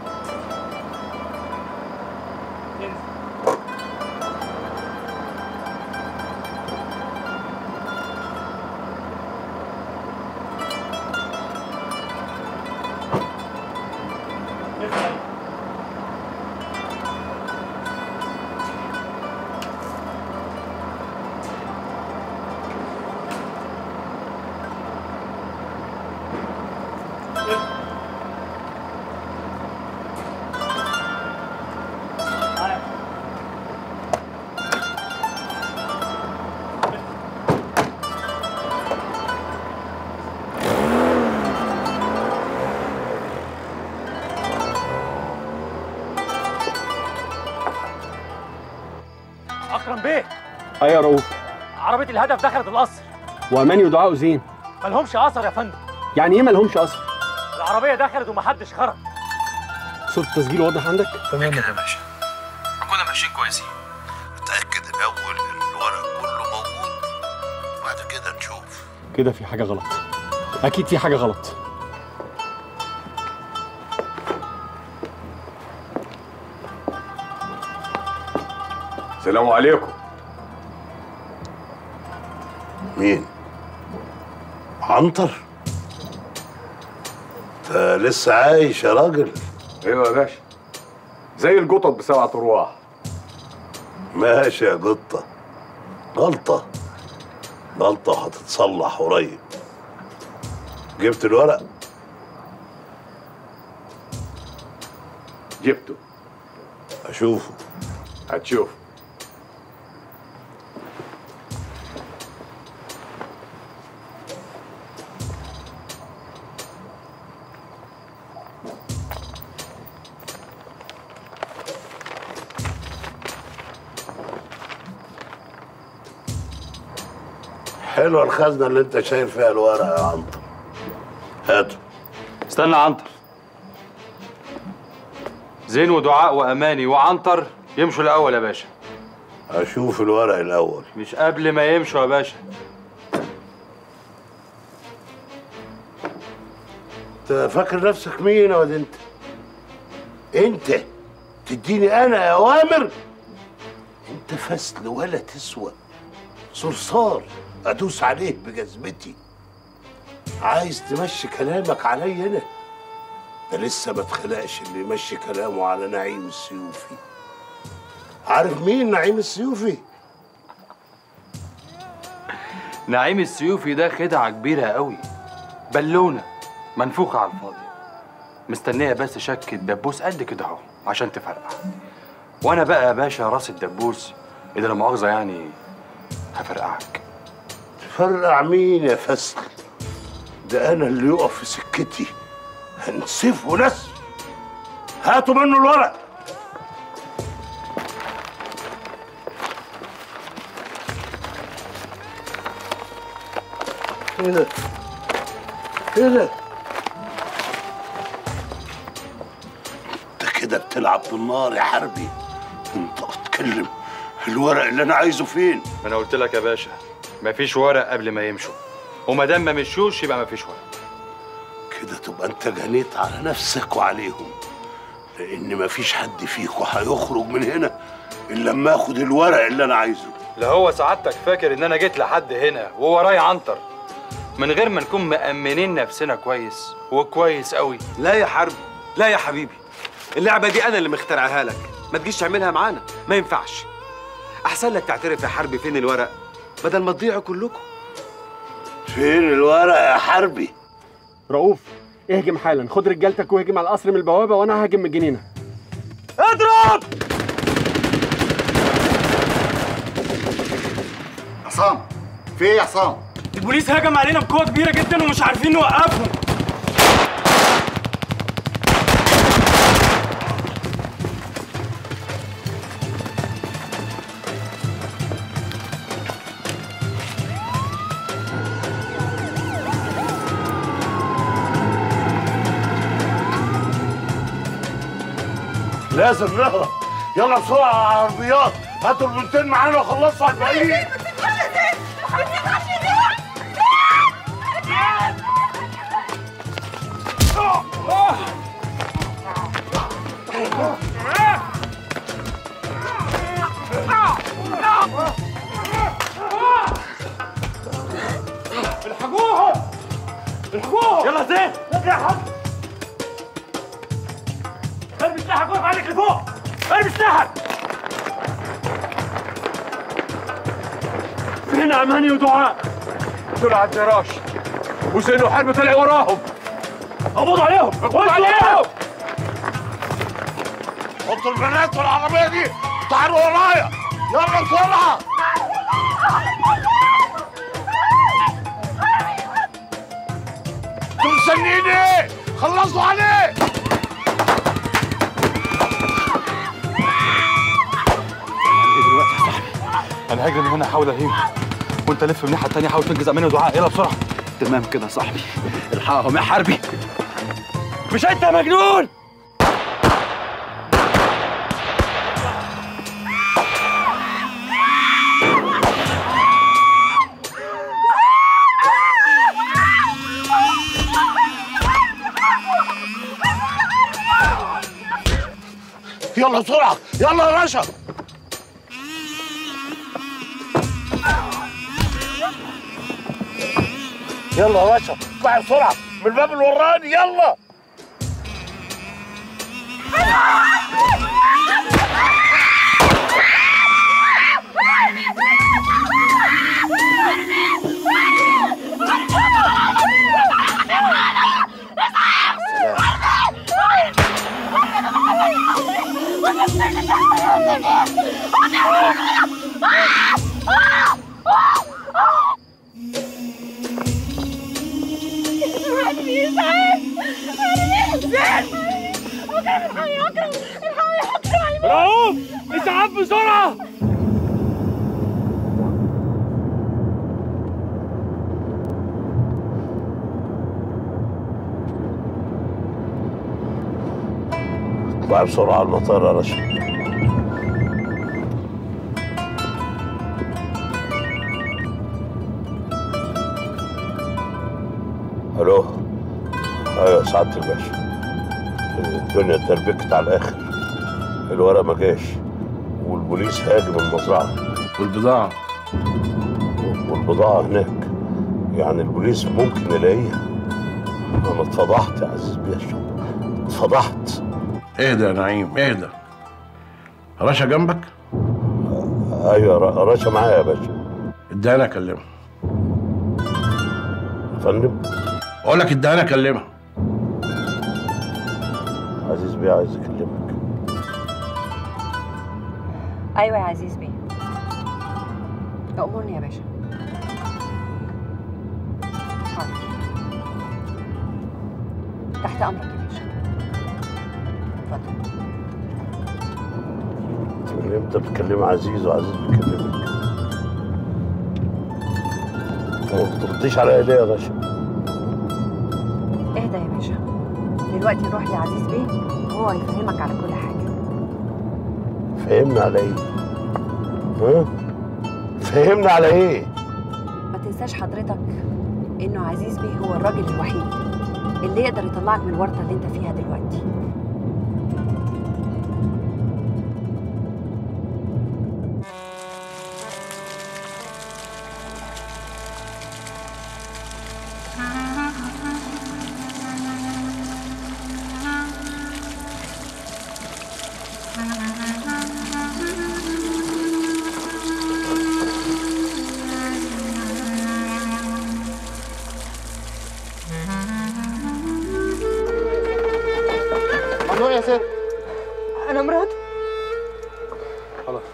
اكرم بيه ها يا رؤوف عربيه الهدف دخلت القصر واماني ودعاء وزين مالهمش اثر يا فندم يعني ايه مالهمش اثر العربيه دخلت ومحدش خرج صوت التسجيل واضح عندك تمام يا باشا كنا ماشيين كويسين اتاكد الاول ان الورق كله موجود وبعد كده نشوف كده في حاجه غلط اكيد في حاجه غلط السلام عليكم مين عنتر انت لسه عايش يا راجل ايوه يا باشا زي القطط بسبعة ارواح ماشي يا قطه غلطه غلطه هتتصلح قريب جبت الورق جبته اشوفه هتشوف حلوه الخزنه اللي انت شايل فيها الورق يا عنتر هاته استنى يا عنتر زين ودعاء واماني وعنتر يمشوا الاول يا باشا اشوف الورق الاول مش قبل ما يمشوا يا باشا انت فاكر نفسك مين يا واد انت انت تديني انا اوامر انت فسل ولا تسوى صرصار ادوس عليه بجزمتي عايز تمشي كلامك عليا انا ده لسه ما اتخلقش اللي يمشي كلامه على نعيم السيوفي عارف مين نعيم السيوفي نعيم السيوفي ده خدعة كبيرة قوي بالونة منفوخة على الفاضي مستنية بس شك الدبوس قد كده اهو عشان تفرقع وانا بقى يا باشا راس الدبوس اذا لا مؤاخذة يعني هفرقعك تفرقع مين يا فسل ده انا اللي يقف في سكتي هنسفه نسف هاتوا منه الورق ايه ده؟ ايه ده؟ انت كده بتلعب بالنار يا حربي انت اتكلم الورق اللي انا عايزه فين؟ ما انا قلت لك يا باشا مفيش ورق قبل ما يمشوا وما دام ما مشوش يبقى مفيش ورق كده تبقى انت جنيت على نفسك وعليهم لان مفيش حد فيكم هيخرج من هنا الا لما اخد الورق اللي انا عايزه لا هو سعادتك فاكر ان انا جيت لحد هنا وورايا عنتر من غير ما نكون مأمنين نفسنا كويس وكويس قوي لا يا حرب لا يا حبيبي اللعبه دي انا اللي مخترعها لك ما تجيش تعملها معانا ما ينفعش احسن لك تعترف يا حربي فين الورق بدل ما تضيعوا كلكم فين الورق يا حربي رؤوف اهجم حالا خد رجالتك واهجم على القصر من البوابه وانا ههجم من الجنينه اضرب عصام في ايه يا عصام البوليس هجم علينا بقوه كبيره جدا ومش عارفين نوقفهم لازم نهرب يلا بسرعه على العربيات هاتوا البنتين معانا وخلصوا على الباقيين الحقوهم الحقوهم يلا زين يا حق ارمي سلاحك وقف عليك لفوق ارمي سلاحك فين اماني ودعاء دول على الجراش وزين وحرب طلع وراهم قبض عليهم قبض عليهم حطوا البنات في العربيه دي تعالوا ورايا يلا بسرعه انتوا مستنيين ايه؟ خلصوا عليه دلوقتي يا صاحبي انا هاجري من هنا احاول اهيم وانت لف من الناحيه الثانيه حاول تنجز اماني ودعاء يلا بسرعه تمام كده يا صاحبي الحقهم يا حربي مش انت مجنون يلا بسرعه يلا يا باشا يلا يا باشا اطلعي بسرعه من الباب الوراني يلا رؤوف اسعاف بسرعه اطلعي بسرعه على المطار يا رشا الو ايوه يا سعاده الباشا الدنيا اتدربكت على الاخر الورق ما جاش والبوليس هاجم المزرعه والبضاعه والبضاعه هناك يعني البوليس ممكن يلاقيها انا اتفضحت يا عزيز باشا اتفضحت اهدى يا نعيم اهدى رشا جنبك؟ ايوه ر- رشا معايا يا باشا اداني اكلمها يا فندم اقول لك اداني اكلمها عزيز بيه عايز اكلمك ايوه يا عزيز بيه تأمرني يا باشا حاضر تحت امرك يا باشا اتفضل انت من امتى بتكلمي عزيز وعزيز بيكلمك ما ترديش عليا ليه يا باشا اهدى يا باشا دلوقتي نروح لعزيز بيه هو هيفهمك على كل حاجه فهمنا على ايه ها فهمنا على ايه ما تنساش حضرتك انه عزيز بيه هو الراجل الوحيد اللي يقدر يطلعك من الورطه اللي انت فيها دلوقتي ممنوع يا ست انا مراته خلاص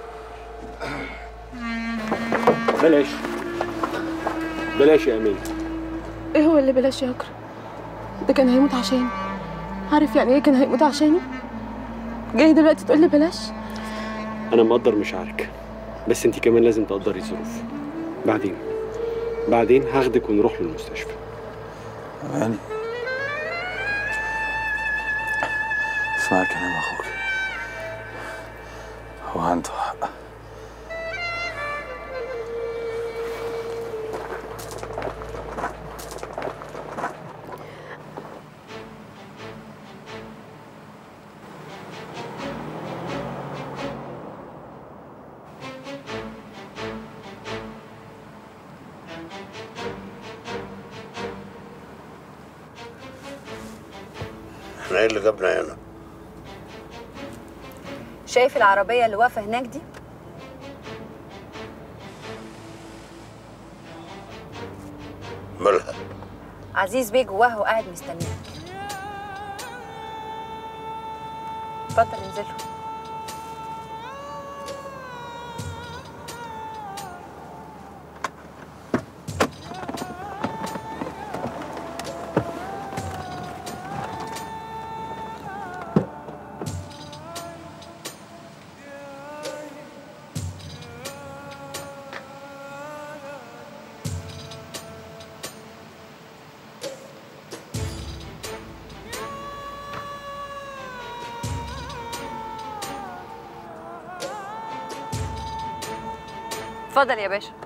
بلاش بلاش يا امين ايه هو اللي بلاش يا اكرم ده كان هيموت عشاني عارف يعني ايه كان هيموت عشاني جاي دلوقتي تقول لي بلاش انا مقدر مشاعرك بس انت كمان لازم تقدري الظروف بعدين بعدين هاخدك ونروح للمستشفى اماني اسمع كلام اخوك هو عنده حق احنا ايه اللي جابنا هنا شايف العربيه اللي واقفه هناك دي مالها عزيز بيه جواها وقاعد مستنيك اتفضل انزلوا اتفضل يا باشا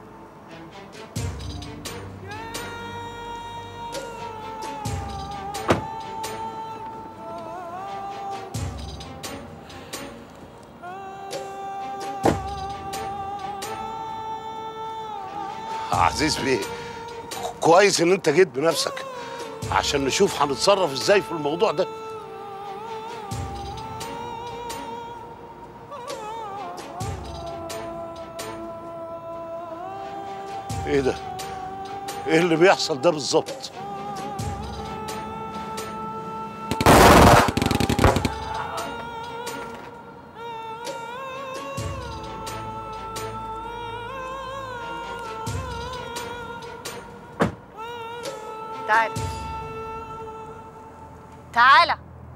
عزيز بيه كويس ان انت جيت بنفسك عشان نشوف هنتصرف ازاي في الموضوع ده ايه ده ايه اللي بيحصل ده بالظبط تعال تعالى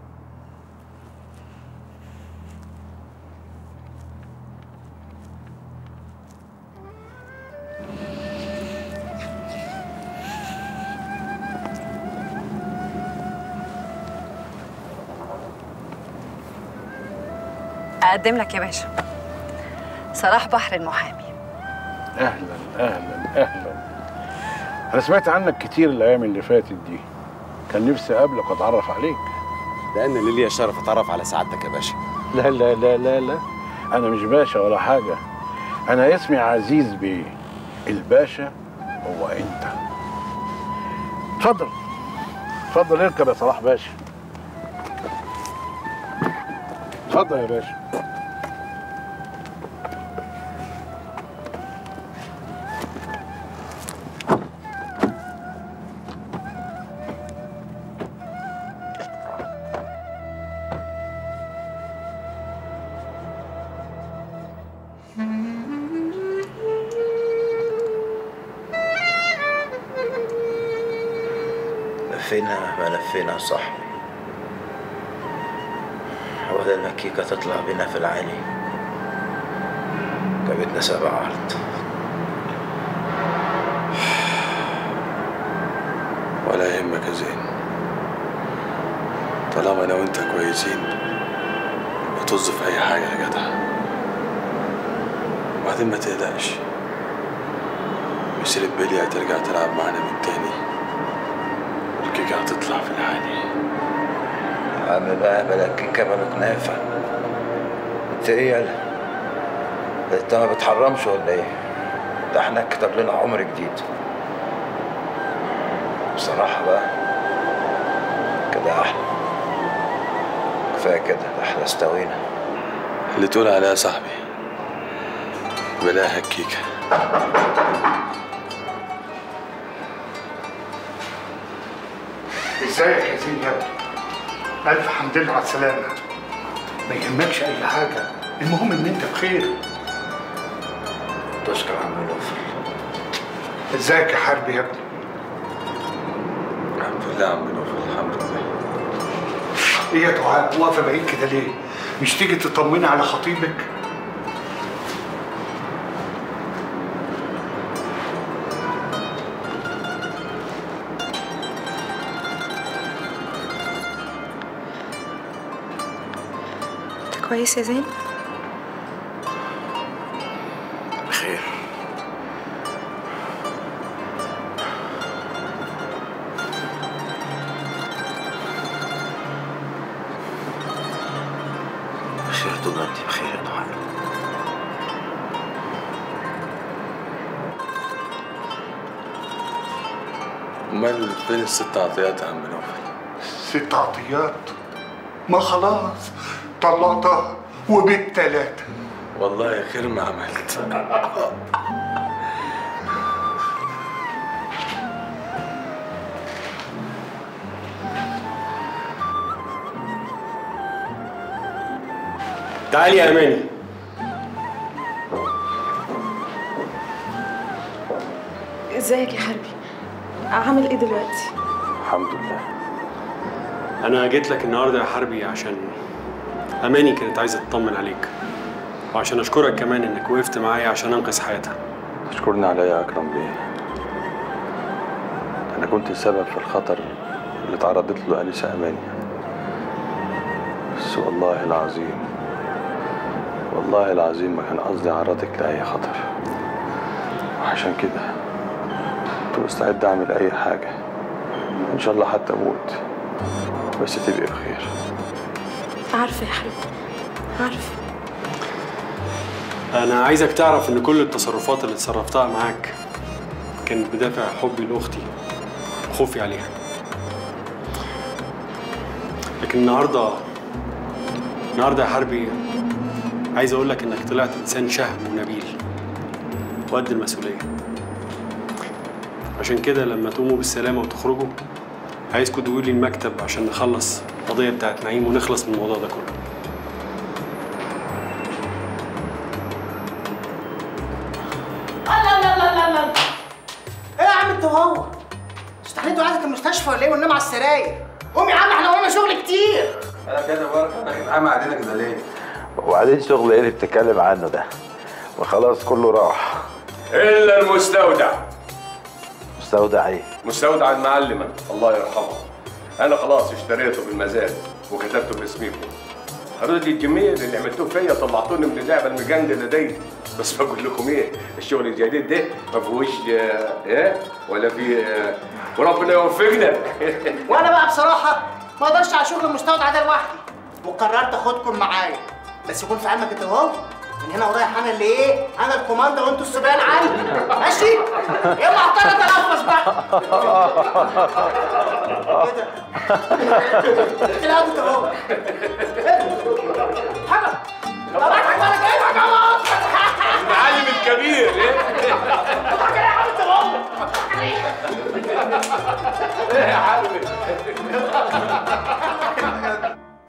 أقدم لك يا باشا صلاح بحر المحامي اهلا اهلا اهلا انا سمعت عنك كتير الايام اللي فاتت دي كان نفسي اقابلك واتعرف عليك لان لي ليا شرف اتعرف على سعادتك يا باشا لا لا لا لا لا انا مش باشا ولا حاجه انا اسمي عزيز بيه الباشا هو انت اتفضل اتفضل اركب يا صلاح باشا اتفضل يا باشا لفينا ما لفينا يا صاحبي ولا المكيكة تطلع بينا في العالي جابتنا سبع أرض ولا يهمك يا زين طالما انا وانت كويسين بطز في اي حاجه يا جدع وبعدين ما تقلقش مسيرة بيلي هترجع تلعب معانا من تاني الكيكة هتطلع في العالي يا عم بقى بلا كيكه بلا كنافه انت ايه يالا انت ما بتحرمش ولا ايه ده احنا كتب لنا عمر جديد بصراحه بقى كده احلى كفايه كده ده احنا استوينا اللي تقول عليها صاحبي بلاها الكيكة ازيك يا زين يا ابني الف حمد لله على السلامه ما يهمكش اي حاجه المهم ان انت بخير تشكر يا عم نوفل ازيك يا حربي يا ابني الحمد لله يا عم نوفل الحمد لله ايه يا دعاء واقفه بعيد كده ليه مش تيجي تطمني على خطيبك انت كويس يا زين بخير بخير طول ما انت بخير يا دعاء امال فين الست عطيات يا عم نوفل ست عطيات ما خلاص طلقتها وبالتلاتة والله خير ما عملت تعالي يا اماني ازيك يا حربي عامل ايه دلوقتي الحمد لله انا جيت لك النهارده يا حربي عشان اماني كانت عايزه تطمن عليك وعشان اشكرك كمان انك وقفت معايا عشان انقذ حياتها تشكرني عليا يا اكرم بيه انا كنت السبب في الخطر اللي تعرضت له انسه اماني بس والله العظيم والله العظيم ما كان قصدي اعرضك لاي خطر وعشان كده كنت مستعد اعمل اي حاجه ان شاء الله حتى اموت بس تبقي بخير عارفه يا حبيبي عارفه انا عايزك تعرف ان كل التصرفات اللي تصرفتها معاك كانت بدافع حبي لاختي وخوفي عليها لكن النهارده النهارده يا حربي عايز اقول لك انك طلعت انسان شهم ونبيل وقد المسؤوليه عشان كده لما تقوموا بالسلامه وتخرجوا عايزكم تقولوا لي المكتب عشان نخلص القضيه بتاعت نعيم ونخلص من الموضوع ده كله الله الله الله الله الله ايه يا عم انت وهو استحليتوا قعدة المستشفى ولا ايه وننام على السراير قوم يا عم احنا ورانا شغل كتير انا كده بركه انا عامل علينا كده ليه وبعدين شغل ايه اللي بتتكلم عنه ده وخلاص كله راح الا المستودع مستودع ايه مستودع المعلمة الله يرحمه انا خلاص اشتريته بالمزاد وكتبته باسميكم خدوا لي الجميل اللي عملتوه فيا طلعتوني من اللعبه المجندله دي بس بقول لكم ايه الشغل الجديد ده ما فيهوش آه، ايه ولا في آه، وربنا يوفقنا وانا بقى بصراحه ما اقدرش على شغل المستودع ده لوحدي وقررت اخدكم معايا بس يكون في علمك انت وهو من هنا ورايح انا اللي ايه انا الكوماندا وانتوا السبان عندي ماشي اوعى اضطر اتنفس بقى كده لا انت وهو حاجه طلعتك وانا جايبك اهو المعلم الكبير ايه يا عم انت وهو ايه يا